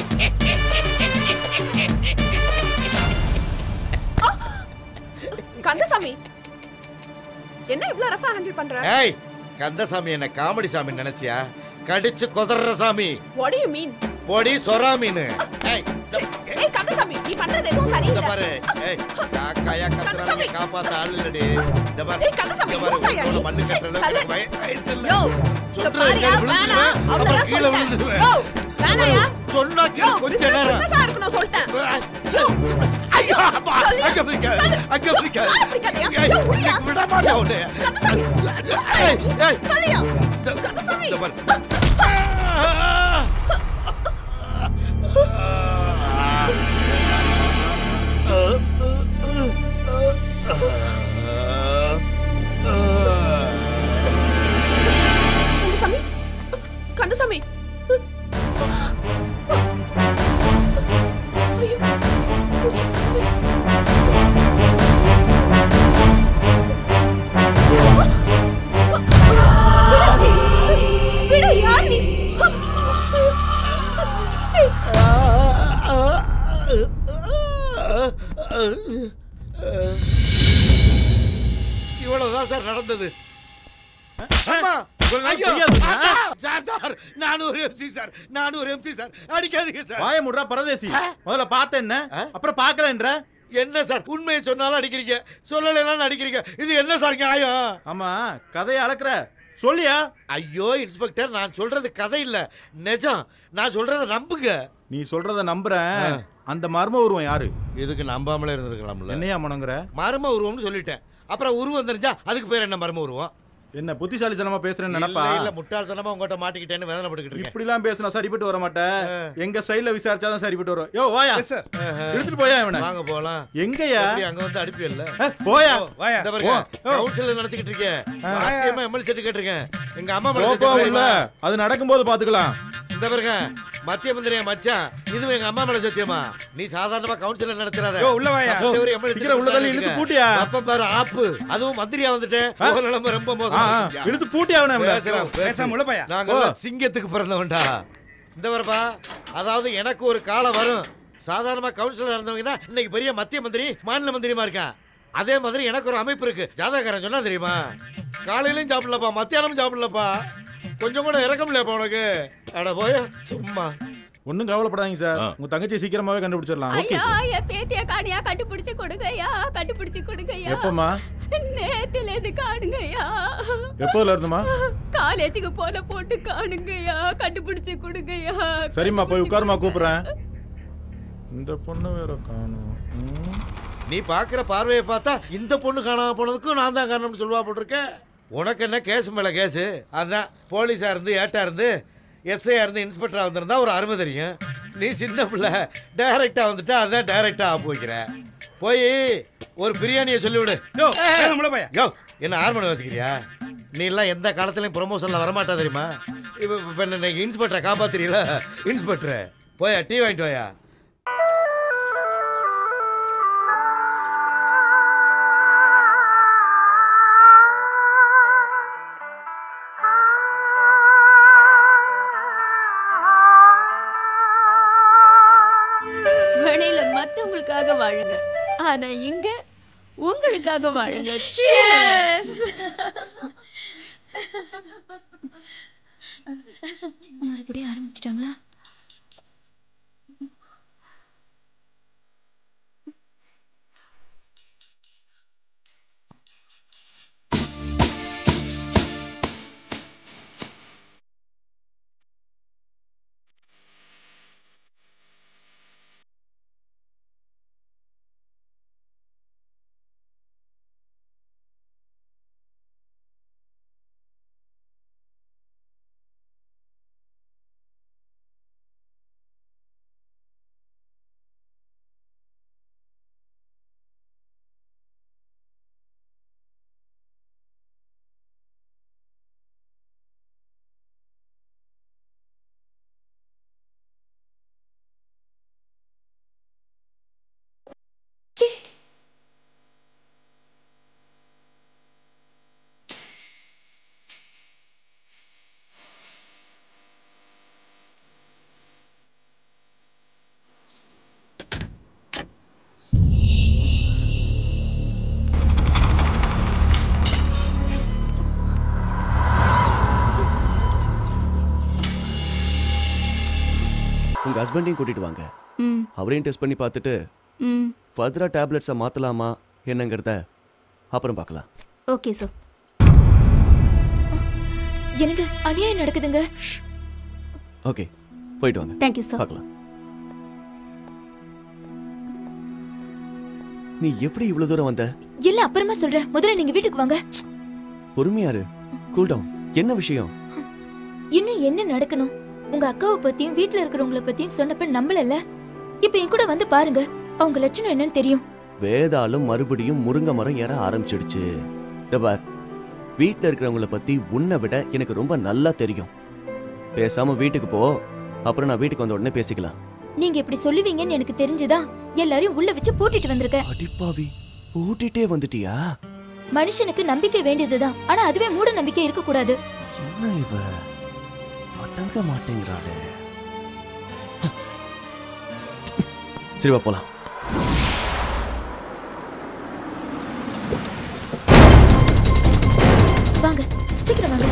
கந்தசாமி என்ன இவ்ளோ ரஃபா ஹேண்டில் பண்ற ஏய் கந்தசாமி என்ன காமெடி சாமி நினைச்சியா கடிச்சு கொதற சாமி வாட் டு யூ மீன் பொடி சொரா மீன் ஏய் ஏய் கந்தசாமி நீ பண்றது எதுவும் இந்த சரியில்லை பாரு ஏய் காக்காயா கத்துறாங்க காப்பாத்த ஆள் இல்லடி இந்த பாரு ஏய், கந்தசாமி, இங்க பாரு, லூசாயா நீ? உள்ள மண்ணு கட்டல தள்ளு. வய- வயசு இல்ல. யோ, சொல்றேன், பாரியா, இங்க விழுந்துருவேன். வேணாம், அப்புறம் அவ்வளவுதான் கீழே சொல்லிட்டேன். விழுந்துருவேன். யோ, வேணாயா? சொன்னா கேளு, யோ, கொஞ்ச business நேரம். business-ஆ இருக்கணும் சொல்லிட்டேன். யோ, ஐயோ, அப்பா, அங்க பிடிக்காத, அங்க பிடிக்காத. காலை பிடிக்காதயா? ஏய், யோ, உரியா? விட மாட்டேன் உன்னை. ஏய், ஏய். தலையா? இந்த- கந்தசாமி. இந்த பாரு. கந்தசாமி கந்தசாமி விடு யார் நீ இவ்வளவுதான் சார் நடந்தது அம்மா, ஐயோ, தெரியாதுங்க. அம்மா, சார் சார் நானும் ஒரு எம்சி சார் நானும் ஒரு எம்சி சார் அடிக்காதீங்க சார் வாய முடுறா பரதேசி முதல்ல பார்த்த என்ன அப்புறம் பார்க்கலன்ற என்ன சார் உண்மையை சொன்னாலும் அடிக்கிறீங்க சொல்லலைனாலும் அடிக்கிறீங்க இது என்ன சார் நியாயம் ஆமா கதையை அளக்குற சொல்லியா ஐயோ இன்ஸ்பெக்டர் நான் சொல்றது கதை இல்ல நிஜம் நான் சொல்றத நம்புங்க நீ சொல்றத நம்புறேன் அந்த மர்ம உருவம் யாரு இதுக்கு நம்பாமலே இருந்திருக்கலாம்ல என்னையா மனங்குற மர்ம உருவம்னு சொல்லிட்டேன் அப்புறம் உருவம் தெரிஞ்சா அதுக்கு பேர் என்ன மர்ம உருவம் என்ன புத்திசாலித்தனமா பேசுறேன்னு நினைப்பா இல்ல, இல்ல முட்டாள்தனமா உங்ககிட்ட மாட்டிக்கிட்டேன்னு வேதனைப்பட்டுக்கிட்டு இருக்கேன் இப்படிலாம் பேசினா சரிப்பட்டு வர மாட்டேன் எங்க ஸ்டைல்ல விசாரிச்சாதான் சரிப்பட்டு வரும் யோ வாயா சார் எடுத்துட்டு போயா இவனை வாங்க போலாம் எங்கயா எப்படி அங்க வந்து அனுப்பியல்ல போயா வாயா இந்த பாருங்க ஓ. கவுன்சிலர் நினைச்சுக்கிட்டு இருக்கேன் சத்தியமா எம்எல்ஏ சர்டிஃபிகேட் கேட்டிருக்கேன் எங்க அம்மா மேல போப்பா சத்தியம் உள்ள தெரியுமா? அது நடக்கும்போது பாத்துக்கலாம் இந்த பாருங்க மத்திய மந்திரியா மச்சான் இதுவும் எங்க அம்மா மேல சத்தியமா நீ சாதாரணமா கவுன்சிலர் நடத்துறாத யோ, உள்ள வாயா. சத்தியவரி MLA சீக்கிரம் உள்ள தள்ளி இழுத்து பூட்டியா. அப்ப பாரு ஆப்பு அதுவும் மந்திரியா வந்துட்டேன் உங்க நிலைமை ரொம்ப ஆ, மோசம் ஆ, இழுத்து பூட்டியா அவனை அவனை. பேசுறேன், பேசாம உள்ள போயா. நாங்க ஓ. எல்லாம் சிங்கத்துக்கு பிறந்தவன்டா இந்த வரப்பா அதாவது எனக்கு ஒரு காலம் வரும் சாதாரணமா கவுன்சிலர் இருந்தவங்க தான் இன்னைக்கு பெரிய மத்திய மந்திரி மாநில மந்திரிமா இருக்கேன் அதே மாதிரி எனக்கு ஒரு அமைப்பு இருக்கு ஜாதகக்காரன் சொன்னா தெரியுமா காலையிலயும் சாப்பிடலப்பா மத்தியானமும் சாப்பிடலப்பா கொஞ்சம் கூட இறக்கம் இல்லையாப்பா உனக்கு அட போய சும்மா ஒண்ணும் கவலைப்படாதீங்க சார் உங்க தங்கச்சி சீக்கிரமாவே கண்டுபிடிச்சிடலாம் ஓகே ஐயா சார் என் பேத்திய காணியா கண்டுபிடிச்சு கொடுங்கய்யா கண்டுபிடிச்சு கொடுங்கய்யா எப்பம்மா நேத்துல இருந்து காணுங்கய்யா எப்போதுல இருந்துமா காலேஜுக்கு போன போட்டு காணுங்கய்யா கண்டுபிடிச்சு கொடுங்கய்யா சரிம்மா போய் உட்காருமா கூப்பிடுறேன் இந்த பொண்ணு வேற காணும் நீ பாக்குற பார்வையை பார்த்தா இந்த பொண்ணு காணாம போனதுக்கும் நான் தான் காரணம்னு சொல்லுவா போட்டிருக்கேன் உனக்கு என்ன கேஸ் மேல கேஸ் அதான் போலீஸா இருந்து ஏட்டா இருந்து எஸ்ஐயா இருந்து இன்ஸ்பெக்டரா வந்திருந்தா ஒரு அருமை தெரியும் நீ சின்ன பிள்ளை டைரக்டா வந்துட்டா அதான் டைரக்டா ஆப் வைக்கிற போய் ஒரு பிரியாணியை சொல்லிவிடு யோ வேகம் உள்ள போயா யோ என்ன ஆர்மனை வச்சுக்கிறியா நீ எல்லாம் எந்த காலத்துலயும் ப்ரொமோஷன்ல வரமாட்டா தெரியுமா இப்போ இப்போ என்ன இன்ஸ்பெக்டரை காப்பாத்துறீங்களா இன்ஸ்பெக்டரை போயா டீ வாங்கிட்டு வாயா வெளியில மத்தவங்களுக்காக வாழுங்க ஆனா இங்க உங்களுக்காக வாழுங்க Cheers! மறுபடியும் ஆரம்பிச்சிட்டாங்களா உங்க ஹஸ்பண்டையும் கூட்டிட்டு வாங்க ம் அவரையும் டெஸ்ட் பண்ணி பார்த்துட்டு ம் ஃபர்தரா டேப்லெட்ஸை மாத்தலாமா என்னங்கிறத அப்புறம் பார்க்கலாம் ஓகே சார் எனக்கு அநியாயம் நடக்குதுங்க ஓகே போயிட்டு வாங்க Thank you, sir. பார்க்கலாம் நீ எப்படி இவ்வளவு தூரம் வந்த இல்ல அப்புறமா சொல்றேன் முதல்ல நீங்க வீட்டுக்கு வாங்க பொறுமையா இரு கூல் டவுன் என்ன விஷயம் இன்னும் என்ன நடக்கணும் உங்க அக்காவை பத்தியும் வீட்ல இருக்கிறவங்கள பத்தியும் சொன்னப்ப நம்பலல்ல இப்ப என் கூட வந்து பாருங்க அவங்க லட்சணம் என்னன்னு தெரியும் வேதாளம் மறுபடியும் முருங்கை மரம் ஏற ஆரம்பிச்சிடுச்சு இதோ பார் வீட்டில் இருக்கிறவங்கள பத்தி உன்னை விட எனக்கு ரொம்ப நல்லா தெரியும் பேசாம வீட்டுக்கு போ அப்புறம் நான் வீட்டுக்கு வந்த உடனே பேசிக்கலாம் நீங்க இப்படி சொல்லுவீங்கன்னு எனக்கு தெரிஞ்சுதான் எல்லாரையும் உள்ள வச்சு பூட்டிட்டு வந்திருக்கேன் அடிப்பாவி பூட்டிட்டே வந்துட்டியா மனுஷனுக்கு நம்பிக்கை வேண்டியதுதான் ஆனா அதுவே மூட நம்பிக்கை இருக்க கூடாது என்ன இவ அடங்க மாட்டேங்கிறாளே சரி வா போலாம் வாங்க சீக்கிரம் வாங்க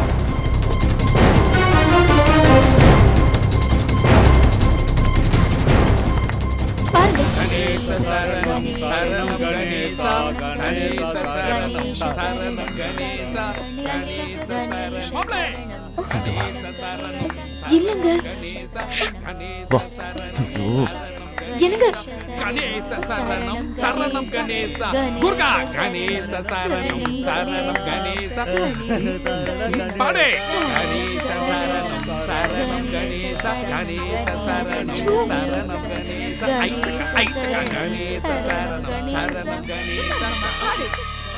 பாருங்க சரணம் கணேசா கணேச சரணம் சரணம் கணேசா கணேச சரணம் கணேச சரணம் இல்லங்க வா ஐயோ என்னங்க கணேச சரணம் சரணம் கணேச துர்கா கணேச சரணம் சரணம் கணேச பாடே கணேச சரணம் சரணம் கணேச கணேச சரணம் சரணம் கணேச ஐட்டக ஐட்டக கணேச சரணம் சரணம் கணேச பாடே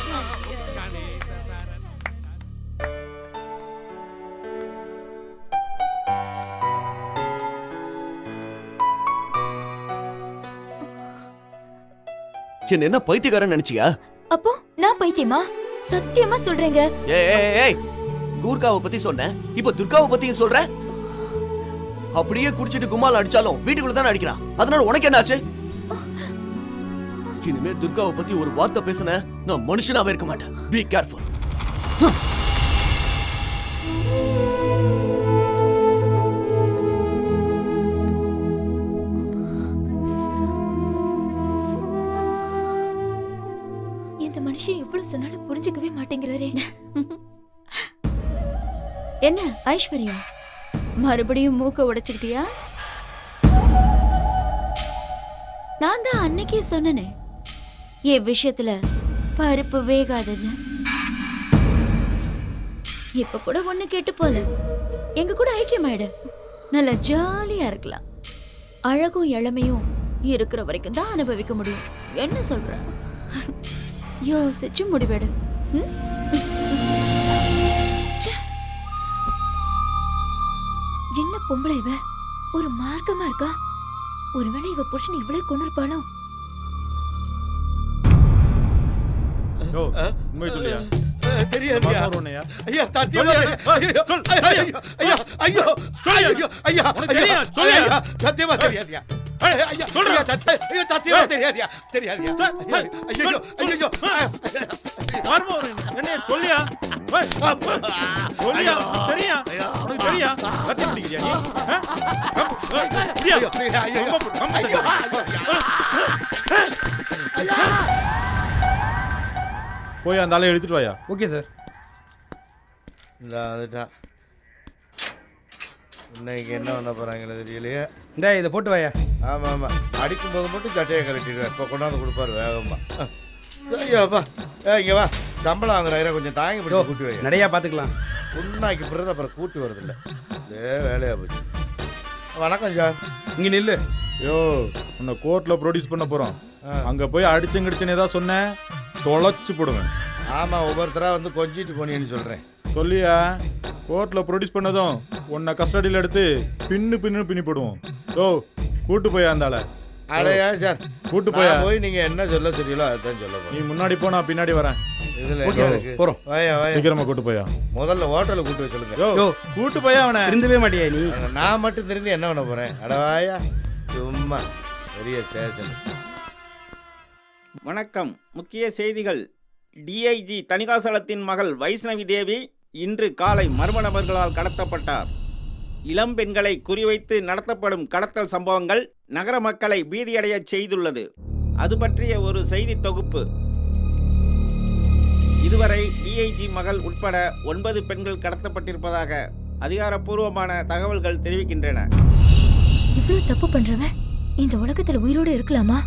என்ன என்ன பைத்தியக்காரன் நினைச்சியா அப்போ நான் பைத்தியமா சத்தியமா சொல்றேங்க ஏய் ஏய், ஏய் கூர்காவை பத்தி சொன்னேன் இப்ப துர்காவை பத்தியும் சொல்ற அப்படியே குடிச்சிட்டு கும்மால் அடிச்சாலும் வீட்டுக்குள்ள தானே அடிக்கிறான் அதனால உனக்கு என்ன ஆச்சு இனிமே துர்காவை பத்தி ஒரு வார்த்தை பேசுன நான் மனுஷனாவே இருக்க மாட்டேன் பி கேர்ஃபுல் இந்த மனுஷன் எவ்வளவு சொன்னாலும் புரிஞ்சுக்கவே மாட்டேங்கிறாரே என்ன ஐஸ்வர்யா மறுபடியும் மூக்க உடைச்சுக்கிட்டியா நான் தான் அன்னைக்கே சொன்னனே என் விஷயத்துல பருப்பு வேகாதுன்னு இப்ப கூட ஒண்ணு கேட்டு போல எங்க கூட ஐக்கியமாயிடு நல்லா ஜாலியா இருக்கலாம் அழகும் இளமையும் இருக்கிற வரைக்கும் தான் அனுபவிக்க முடியும் என்ன சொல்ற யோசிச்சு முடிவெடு ம்? ச்சே. என்ன பொம்பளை இவ ஒரு மார்க்கமா இருக்கா ஒருவேளை இவ புருஷன் இவளே கொண்டு இருப்பாளோ யோ உண்மை சொல்லியா தெரியாதுயா மர்மம் உன்னையா? ஐயா சத்தியமா சொல்லியா? தெரியாது. ஐயோ, ஐயோ, ஐயோ, ஐயோ, ஐயோ, ஐயா, உனக்கு ஐயா, தெரியும், சொல்லியா? ஐயா, சத்தியமா தெரியாதுயா ஐயா, ஐயா, ஐயா, சத்த- ஐயோ, சத்தியமா தெரியாதுயா தெரியாதுயா ஐயோ ஐயோ என்னைய சொல்லியா ஏய், சொல்லியா தெரியா உனக்கு தெரியா கத்தி பிடிக்கிறியா நீ ஆ? கம், ஏய், இப்படியா? கம்ப போடு, கம்ப தட்டு. போய் அந்த ஆளை எடுத்துட்டு வாயா ஓகே சார் இந்த வந்துட்டான் இன்னைக்கு என்ன பண்ண போறாங்களே தெரியலையே இந்த இதை போட்டு வாயா ஆமா ஆமா அடிக்கும் போது மட்டும் சட்டையை கழட்டிடுவேன் இப்போ கொண்டாந்து கொடுப்பாரு வேகமா சரியாப்பா ஏ இங்க வா சம்பளம் வாங்குறாயிரம் கொஞ்சம் தாங்கி பிடிச்சி கூட்டி வை நடையா பார்த்துக்கலாம் புண்ணாக்கி பிறகு அப்புறம் கூட்டி வருது இல்லை இதே வேலையா போச்சு வணக்கம் சார் இங்க நில்லு யோ உன்னை கோர்ட்ல ப்ரொடியூஸ் பண்ண போறோம் அங்க போய் அடிச்சுங்கிடிச்சுன்னு ஏதாவது சொன்னேன் தொலைச்சு போடுவேன் ஆமா ஒவ்வொருத்தரா வந்து கொஞ்சிட்டு போனீங்கன்னு சொல்றேன் சொல்லியா கோர்ட்ல ப்ரொடியூஸ் பண்ணதும் உன்னை கஸ்டடியில் எடுத்து பின்னு பின்னு பின்னி போடுவோம் ஓ கூட்டு போயா அந்த ஆளை அடையா சார் கூட்டு போயா நான் போய் நீங்க என்ன சொல்ல தெரியலோ அதான் சொல்ல நீ போறேன் முன்னாடி போ நான் பின்னாடி வரேன் இதுல ஓகே, என்ன இருக்கு? போறோம். வாயா வாயா சீக்கிரமா கூட்டு போயா முதல்ல ஹோட்டல்ல கூட்டு போய் சொல்லுங்க யோ கூட்டு போயா அவனை திருந்தவே மாட்டியா நீ நான் மட்டும் தெரிஞ்சு என்ன பண்ண போறேன் அட வாயா சும்மா பெரிய ஸ்டேஷன் வணக்கம் முக்கிய செய்திகள் டிஐஜி தணிகாசலத்தின் மகள் வைஷ்ணவி தேவி இன்று காலை மர்ம நபர்களால் கடத்தப்பட்டார் இளம் பெண்களை குறிவைத்து நடத்தப்படும் கடத்தல் சம்பவங்கள் நகர மக்களை பீதியடையச் செய்துள்ளது அது பற்றிய ஒரு செய்தி தொகுப்பு இதுவரை டிஐஜி மகள் உட்பட ஒன்பது பெண்கள் கடத்தப்பட்டிருப்பதாக அதிகாரப்பூர்வமான தகவல்கள் தெரிவிக்கின்றன இவ்வளவு தப்பு பண்றவன் இந்த உலகத்துல உயிரோட இருக்கலாமா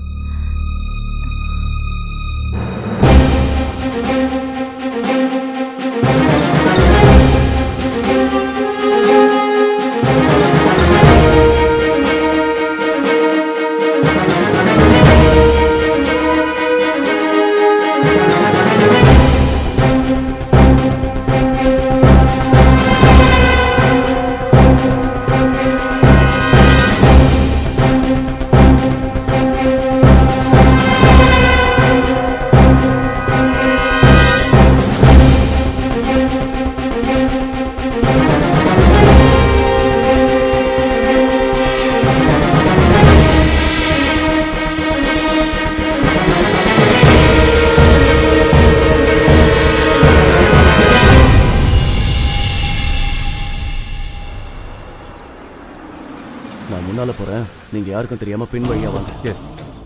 நான் முன்னால போறேன் நீங்க யாருக்கும் தெரியாம பின் வழியா வாங்க எஸ்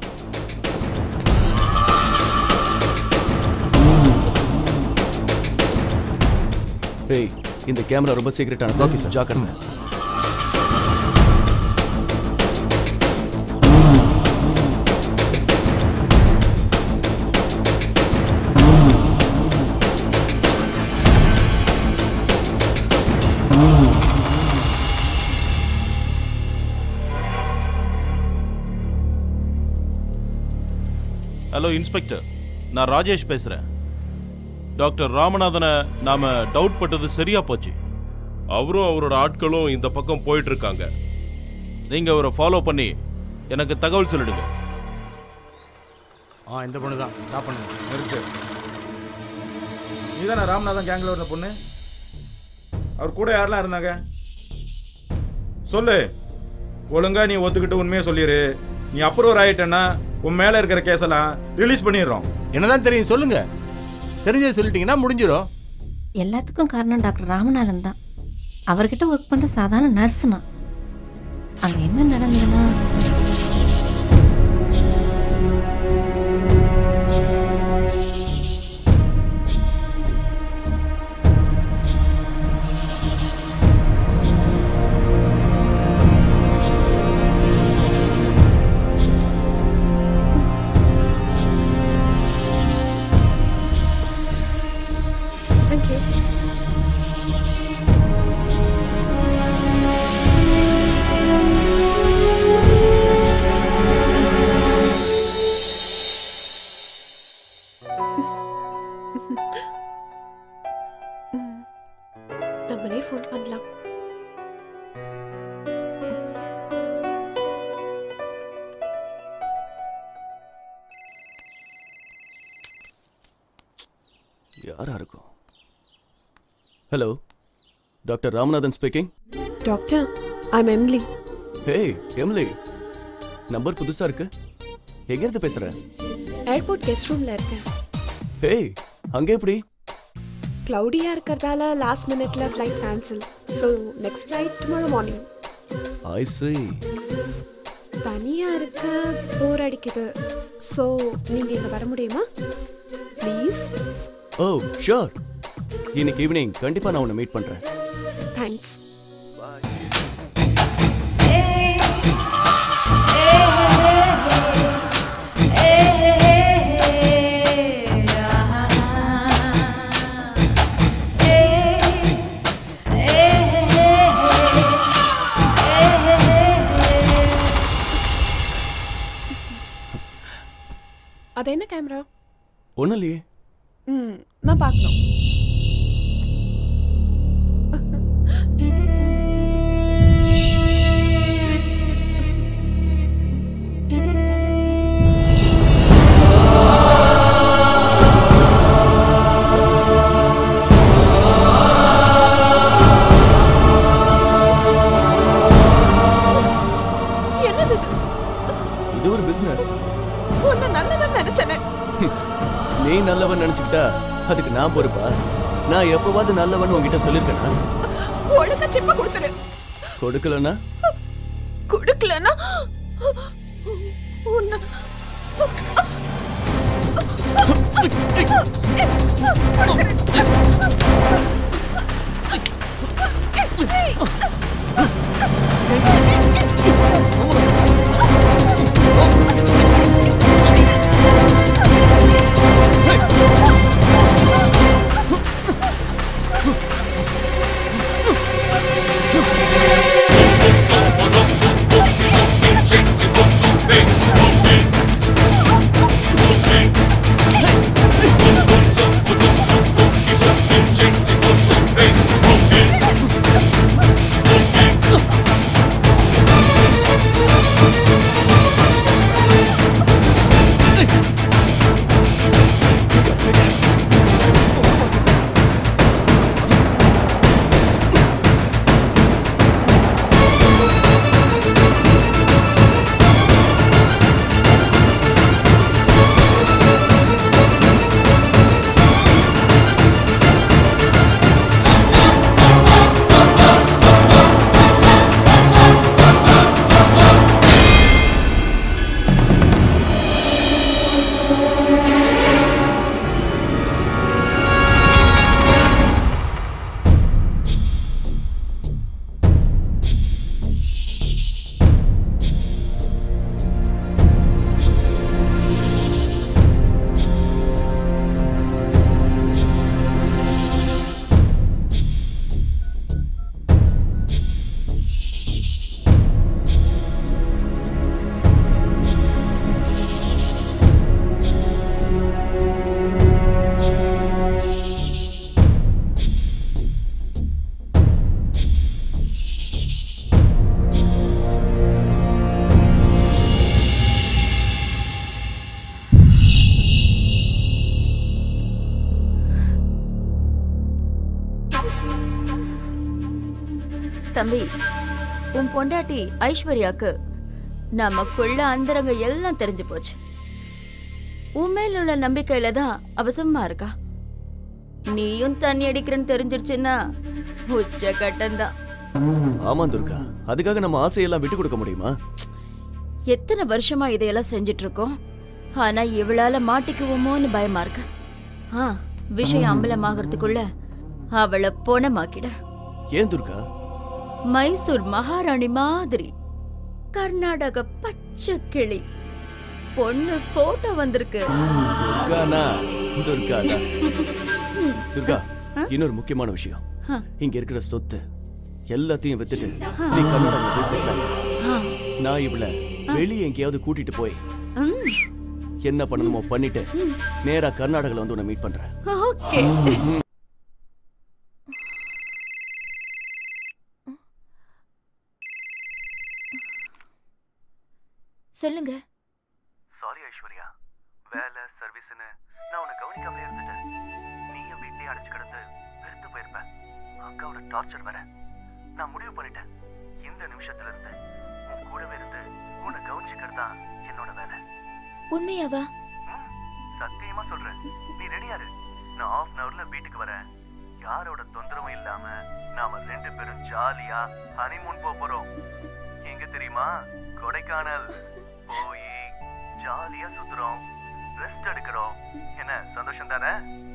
ஏய் இந்த கேமரா ரொம்ப சீக்கிரட்டான ஓகே சார் ஜாக்கிரதை ஹலோ இன்ஸ்பெக்டர் நான் ராஜேஷ் பேசுறேன் டாக்டர் ராமநாதனை நாம டவுட் பட்டது சரியா போச்சு அவரும் அவரோட ஆட்களும் இந்த பக்கம் போயிட்டு இருக்காங்க நீங்க அவரை ஃபாலோ பண்ணி எனக்கு தகவல் சொல்லிடுங்க ஆ இந்த பொண்ணு தான் ஸ்டாப் பண்ணுங்க நிறுத்து நீதானே ராமநாதன் கேங்கில் இருந்த பொண்ணு அவர் கூட யாரெல்லாம் இருந்தாங்க சொல்லு ஒழுங்கா நீ ஒத்துக்கிட்டு உண்மையை சொல்லிடு நீ அப்ரூவர் ஆயிட்டேன்னா உன் மேல இருக்கிற கேஸெல்லாம் ரிலீஸ் பண்ணிடுறோம் என்னதான் தெரியும் சொல்லுங்க தெரிஞ்சதை சொல்லிட்டீங்கன்னா முடிஞ்சிடும் எல்லாத்துக்கும் காரணம் டாக்டர் ராமநாதன் தான் அவர்கிட்ட ஒர்க் பண்ற சாதாரண நர்ஸ்னா அங்க என்ன நடந்ததுன்னா Thank you. நம்மளே ஃபோன் பண்ணலாம் யாரா இருக்கும் hello doctor Ramanathan speaking doctor I'm Emily hey Emily number புதுசா இருக்கு எங்கேருந்து பேசுற ஏர்போர்ட் கெஸ்ட் ரூம்ல இருக்கேன் ஹே அங்க எப்படி க்ளவுடியா இருக்கிறதால லாஸ்ட் மினிட்ல flight cancel so next flight tomorrow morning I see தனியா இருக்க போர் அடிக்குது ஸோ நீங்க இங்க வர முடியுமா ப்ளீஸ் ஓ ஷூர் இன்னைக்கு ஈவினிங் கண்டிப்பா நான் உன்னை மீட் பண்றேன் தேங்க்ஸ் அது என்ன கேமரா ஒன்றும் இல்லையே ம் நான் பார்க்கணும் என்னது இது இது ஒரு பிசினஸ் உன்னை நல்லவன் நினைச்சனே நீ நல்லவன் நினைச்சுக்கிட்டா அதுக்கு நான் பொறுப்பா நான் எப்பவாவது நல்லவன் உன்கிட்ட சொல்லியிருக்கேனா ஒழுங்கா சிப்ப கொடுத்துரு கொடுக்கலன்னா கொடுக்கலன்னா உன்னை Hey! தம்பி உன் பொண்டாட்டி ஐஸ்வர்யாக்கு நமக்குள்ள அந்தரங்க எல்லாம் தெரிஞ்சு போச்சு உன் மேல உள்ள நம்பிக்கையில தான் அவ சும்மா இருக்கா நீயும் தண்ணி அடிக்கிறேன்னு தெரிஞ்சிருச்சுன்னா உச்ச கட்டம்தான் ஆமா துர்கா அதுக்காக நம்ம ஆசையெல்லாம் விட்டு கொடுக்க முடியுமா எத்தனை வருஷமா இதையெல்லாம் செஞ்சுட்டு இருக்கோம் ஆனா இவளால மாட்டிக்குவோமோன்னு பயமா இருக்கு ஆ விஷயம் அம்பலமாகறதுக்குள்ள அவளை பொணமாக்கிட ஏன் துர்கா மைசூர் மகாராணி மாதிரி கர்நாடக பச்சை கிளி பொண்ணு போட்டோ வந்திருக்கு துர்கானா துர்கா தான் துர்கா இன்னொரு முக்கியமான விஷயம் ஆ. இங்க இருக்கிற சொத்து எல்லாத்தையும் வித்துட்டு நீ கன்னடம் போய் settle ஆகு. ஆ. நான் இவள வெளியே எங்கேயாவது கூட்டிட்டு போய் ம், என்ன பண்ணணுமோ பண்ணிட்டு நேரா கர்நாடகால வந்து உன்னை மீட் பண்றேன் ஓகே சொல்லுங்க சாரி ஐஸ்வர்யா வேலை சர்வீஸ்னு நான் உன்னை கவனிக்காமலே இருந்துட்டேன் நீயும் வீட்லயே அடைச்சு கிடந்து வெறுத்து போயிருப்ப அக்காவோட டார்ச்சர் வேற நான் முடிவு பண்ணிட்டேன் இந்த நிமிஷத்துல இருந்து உன் கூடவே இருந்து உன்னை கவனிச்சுக்கிறது தான் என்னோட வேலை உண்மையாவா சத்தியமா சொல்றேன் நீ ரெடியா இரு நான் ஆஃப் அன் ஹவர்ல வீட்டுக்கு வரேன் யாரோட தொந்தரவும் இல்லாம நாம ரெண்டு பேரும் ஜாலியா ஹனிமூன் போக போறோம் எங்க தெரியுமா கொடைக்கானல் போய் ஜாலியா சுத்துறோம் ரெஸ்ட் எடுக்கிறோம் என்ன சந்தோஷம் தானே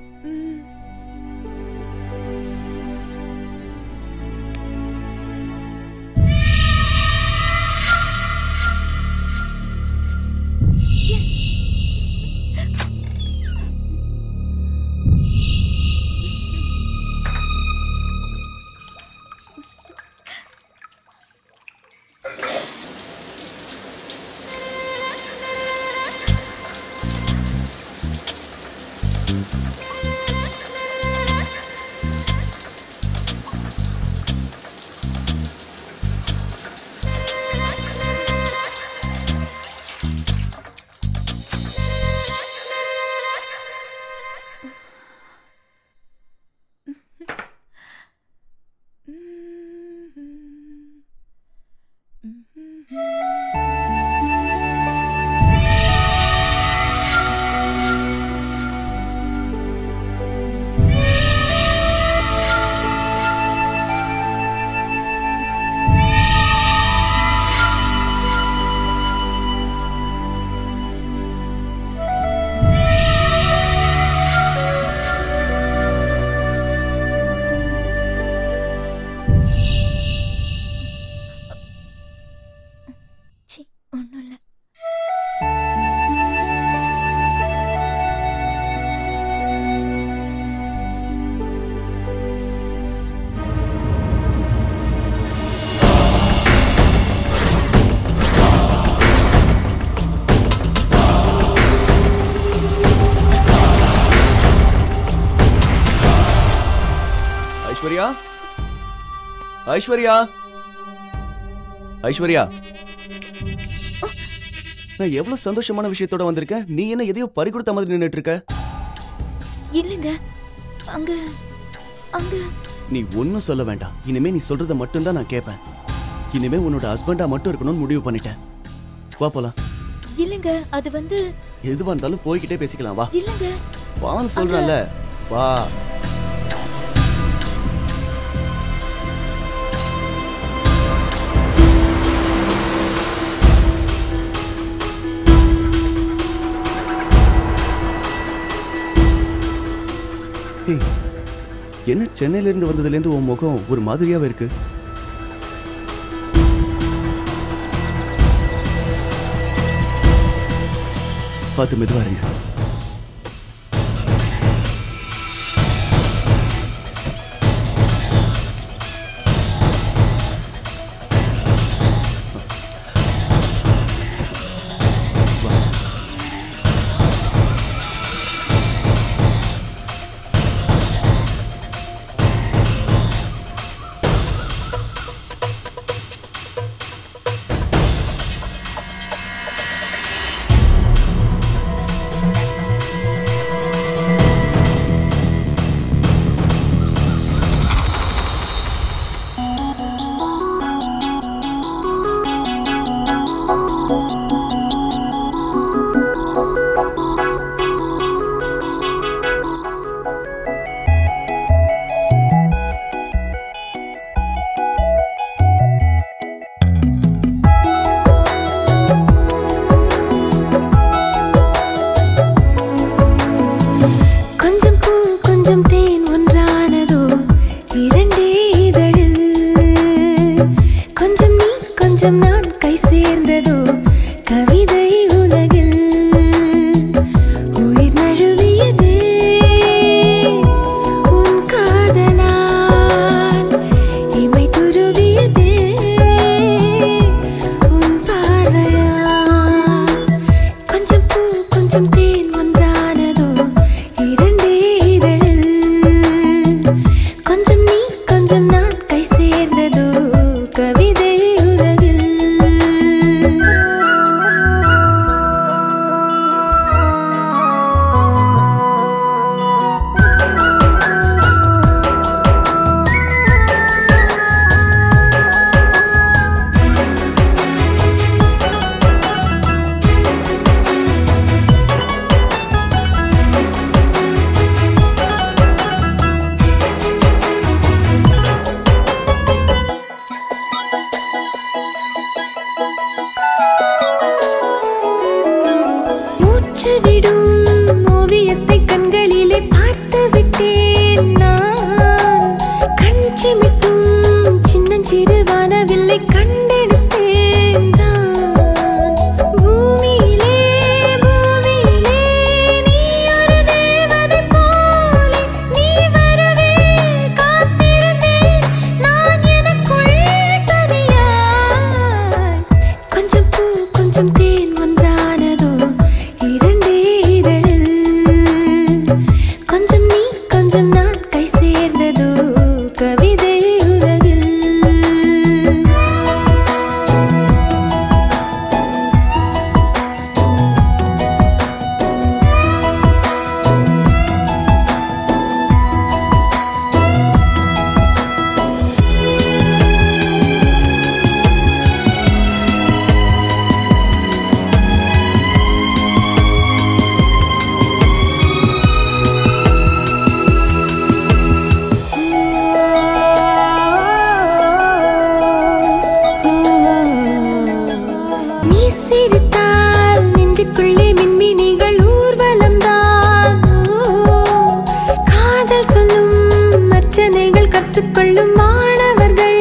சி ஒன்றும் இல்லை ஐஸ்வர்யா ஐஸ்வர்யா ஐஸ்வர்யா நான் எவ்வளவு சந்தோஷமான விஷயத்தோட வந்திருக்கேன் நீ என்ன எதையோ பறி கொடுத்த மாதிரி நின்னுட்டு இருக்க இல்லைங்க அங்க அங்க நீ ஒன்னும் சொல்ல வேண்டாம் இனிமே நீ சொல்றத மட்டும்தான் நான் கேட்பேன் இனிமே உன்னோட ஹஸ்பண்டா மட்டும் இருக்கணும்னு முடிவு பண்ணிட்டேன் வா போலாம் இல்லைங்க அது வந்து எதுவா இருந்தாலும் போய்கிட்டே பேசிக்கலாம் வா இல்லைங்க வான்னு சொல்றேன்ல வா ஏய், என்ன சென்னையில இருந்து வந்ததுல இருந்து உன் முகம் ஒரு மாதிரியாவே இருக்கு பார்த்து மெதுவா இருங்க ஆ கொஞ்சம் தேன் ஒன்றானதோ இரண்டே இதழில் கொஞ்சம் நீ கொஞ்சம் நான் கை சேர்ந்ததோ கவிதை உலகில் நீ சிரித்தால் நெஞ்சுக்குள்ளே மின்மினிகள் ஊர்வலம் தான் காதல் சொல்லும் அர்ச்சனைகள் கற்றுக்கொள்ளும் மாணவர்கள்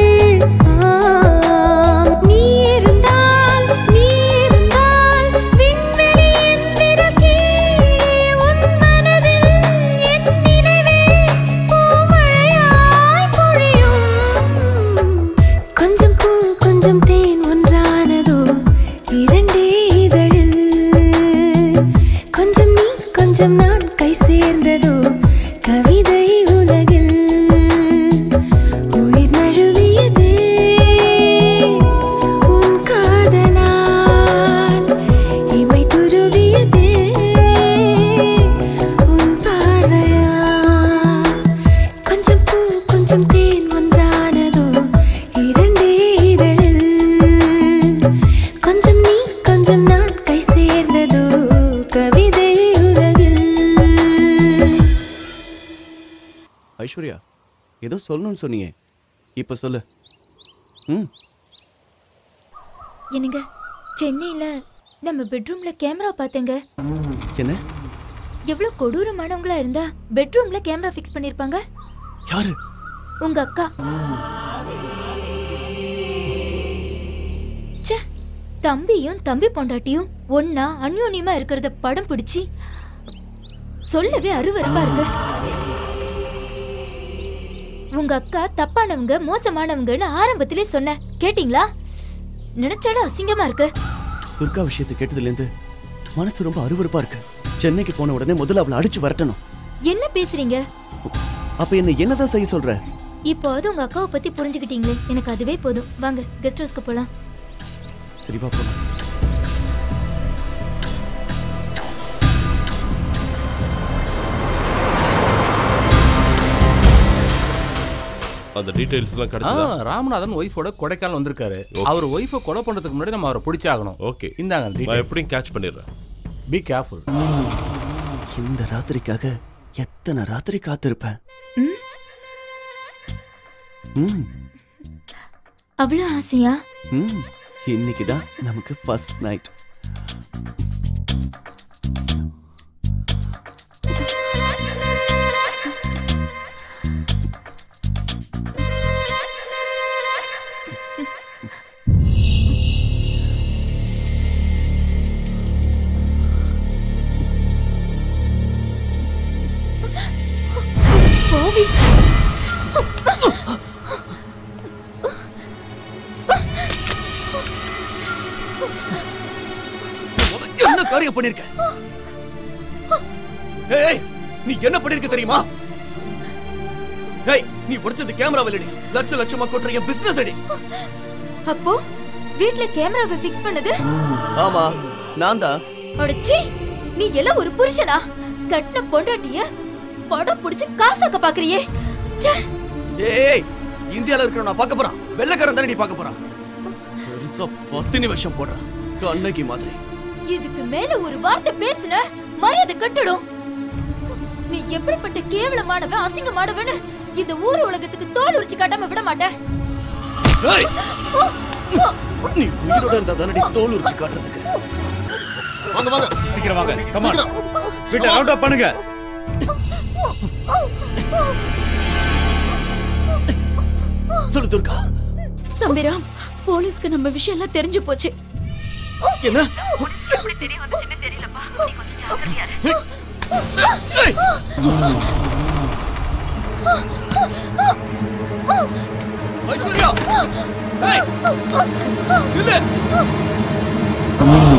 ஆம். நீ இருந்தால் நீ இருந்தால் விண்வெளி எந்திர கீழே உன் மனதில் என் நினைவே பூமழையாய் பொழியும் கொஞ்சம் பூ கொஞ்சம் தேன் ஒன்றானதோ இரண்டே இதழில் கொஞ்சம் நீ கொஞ்சம் நான் கை சேர்ந்ததோ கவிதை உலகில் உயிர் நழுவியதே உன் காதலால் இமை துருவியதே உன் பார்வையால் கொஞ்சம் பூ கொஞ்சம் தேன் ஒன்றானதோ இரண்டே இதழில் கொஞ்சம் நீ கொஞ்சம் நான் கை சேர்ந்ததோ கவிதை உலகில் ஐஸ்வர்யா ஏதோ சொல்லணும்னு சொன்னியே இப்ப சொல்லு ம் என்னங்க சென்னையில நம்ம பெட்ரூம்ல கேமரா பார்த்தேங்க என்ன எவ்வளவு கொடூரமானவங்களா இருந்தா பெட்ரூம்ல கேமரா ஃபிக்ஸ் பண்ணிருப்பாங்க யாரு உங்க அக்கா ச்சே தம்பியும் தம்பி பொண்டாட்டியும் ஒன்னா அந்யோன்யமா இருக்கிறத படம் பிடிச்சி சொல்லவே அருவருப்பா இருக்கு உங்க அக்கா தப்பானவங்க மோசமானவங்கன்னு ஆரம்பத்திலே சொன்ன கேட்டிங்களா நினைச்சாலும் அசிங்கமா இருக்கு துர்கா விஷயத்தை கேட்டதுலேருந்து மனசு ரொம்ப அருவருப்பா இருக்கு சென்னைக்கு போன உடனே முதல்ல அவளை அடிச்சு வரட்டணும் என்ன பேசுறீங்க அப்ப என்ன என்னதான் செய்ய சொல்ற இப்போது உங்க அக்காவை பத்தி புரிஞ்சுக்கிட்டீங்களே எனக்கு அதுவே போதும் வாங்க கெஸ்ட் ஹவுஸ்க்கு போலாம் சரிப்பா போலாம் அந்த டீடைல்ஸ் எல்லாம் ஆ, கிடைச்சதா ராமநாதன் ஒய்ஃபோட கொடைக்கானல் வந்திருக்காரு Okay. அவர் ஒய்ஃபை கொலை பண்றதுக்கு முன்னாடி நம்ம அவரை பிடிச்சாகணும் ஓகே இந்தாங்க நான் details. எப்படியும் கேட்ச் பண்ணிடுறேன் பி கேர்ஃபுல் இந்த ராத்திரிக்காக எத்தனை ராத்திரி காத்திருப்பேன் ம் அவ்வளவு ஆசையா ம் இன்னைக்கு தான் நமக்கு ஃபர்ஸ்ட் நைட் போவி என்ன காரியம் பண்ணிருக்க ஏய் நீ என்ன பண்ணிருக்க தெரியுமா ஏய் நீ உடைச்சது கேமரா இல்லடி லட்ச லட்சமா கொட்டுற என் பிசினஸ் அடி அப்போ வீட்ல கேமராவை ஃபிக்ஸ் பண்ணது ஆமா நான் தான் அடச்சி நீ எல்லாம் ஒரு புருஷனா கட்டின பொண்டாட்டிய படம் புடிச்சு காசாக்க பாக்குறியே ச்சே ஏய் இந்தியால இருக்கிற நான் பார்க்க போறான் வெள்ளக்காரன் தானே நீ பார்க்க போறான் பெருசா பத்து நிமிஷம் போடுறான் கண்ணகி மாதிரி இதுக்கு மேல ஒரு வார்த்தை பேசுன மரியாதை கட்டடும் நீ எப்படிப்பட்ட கேவலமானவன் அசிங்கமானவன் இந்த ஊர் உலகத்துக்கு தோல் உரிச்சு காட்டாம விட மாட்டேன் ஏய் நீ உயிரோட இருந்தா தானடி தோல் உரிச்சு காட்டுறதுக்கு வாங்க வாங்க சீக்கிரம் வாங்க come on. சீக்கிரம். வீட்டை ரவுண்ட் அப் பண்ணுங்க சொல்லு துர்கா தம்பிராம் போலீஸ்க்கு நம்ம விஷயம் எல்லாம் தெரிஞ்சு போச்சு என்ன ஐஸ்வர்யா ஏய் இல்ல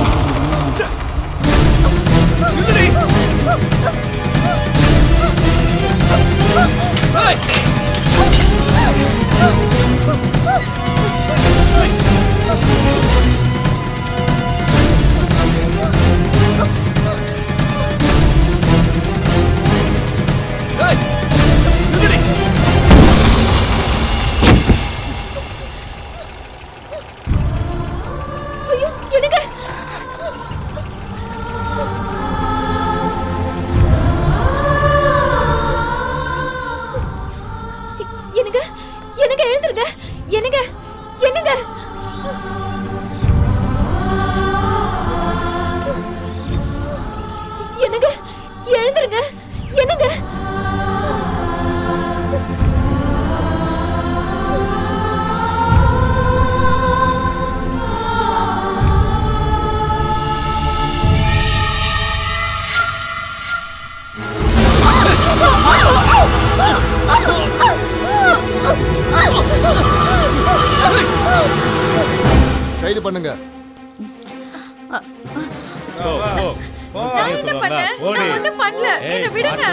பண்ணுங்க நான் என்ன பண்ணேன் நான் ஒண்ணும் பண்ணல என்ன விடுங்க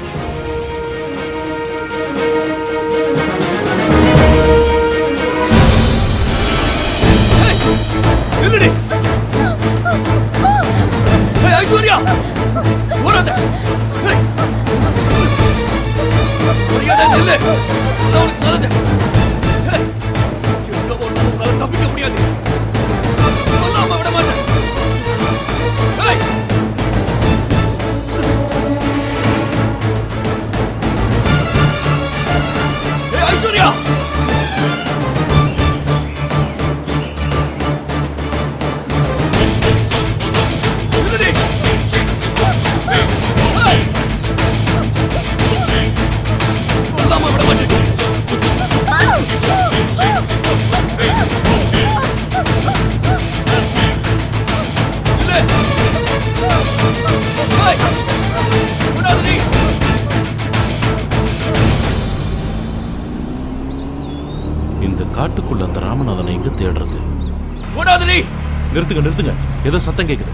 நில்லுடி ஏய், ஐஸ்வர்யா ஓடாத ஏய். மரியாதை நில்லு அதான் உனக்கு நல்லது ஏய், எங்க போனாலும் உன்னால தப்பிக்க முடியாது சொல்லாம விட மாட்டேன் ஏய். ஏய், ஐஸ்வர்யா இந்த காட்டுக்குள்ள அந்த ராமநாதனை எங்க தேடுறது ஓடாதடி நிறுத்துங்க நிறுத்துங்க ஏதோ சத்தம் கேக்குது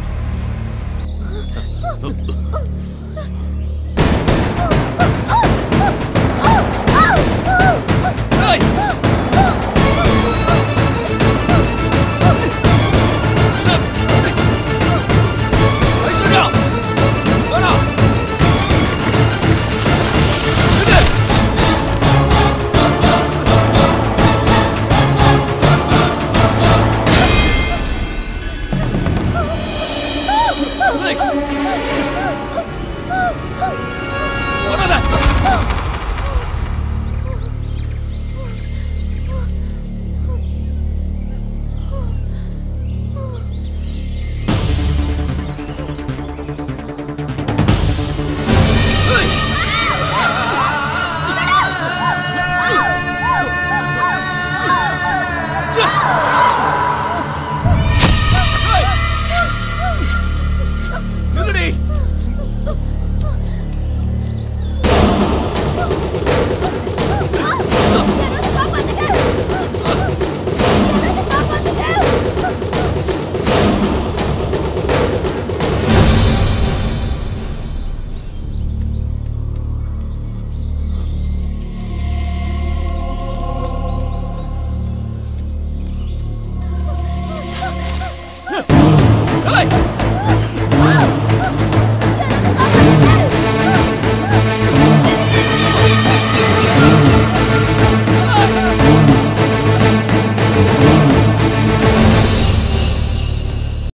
ஏய்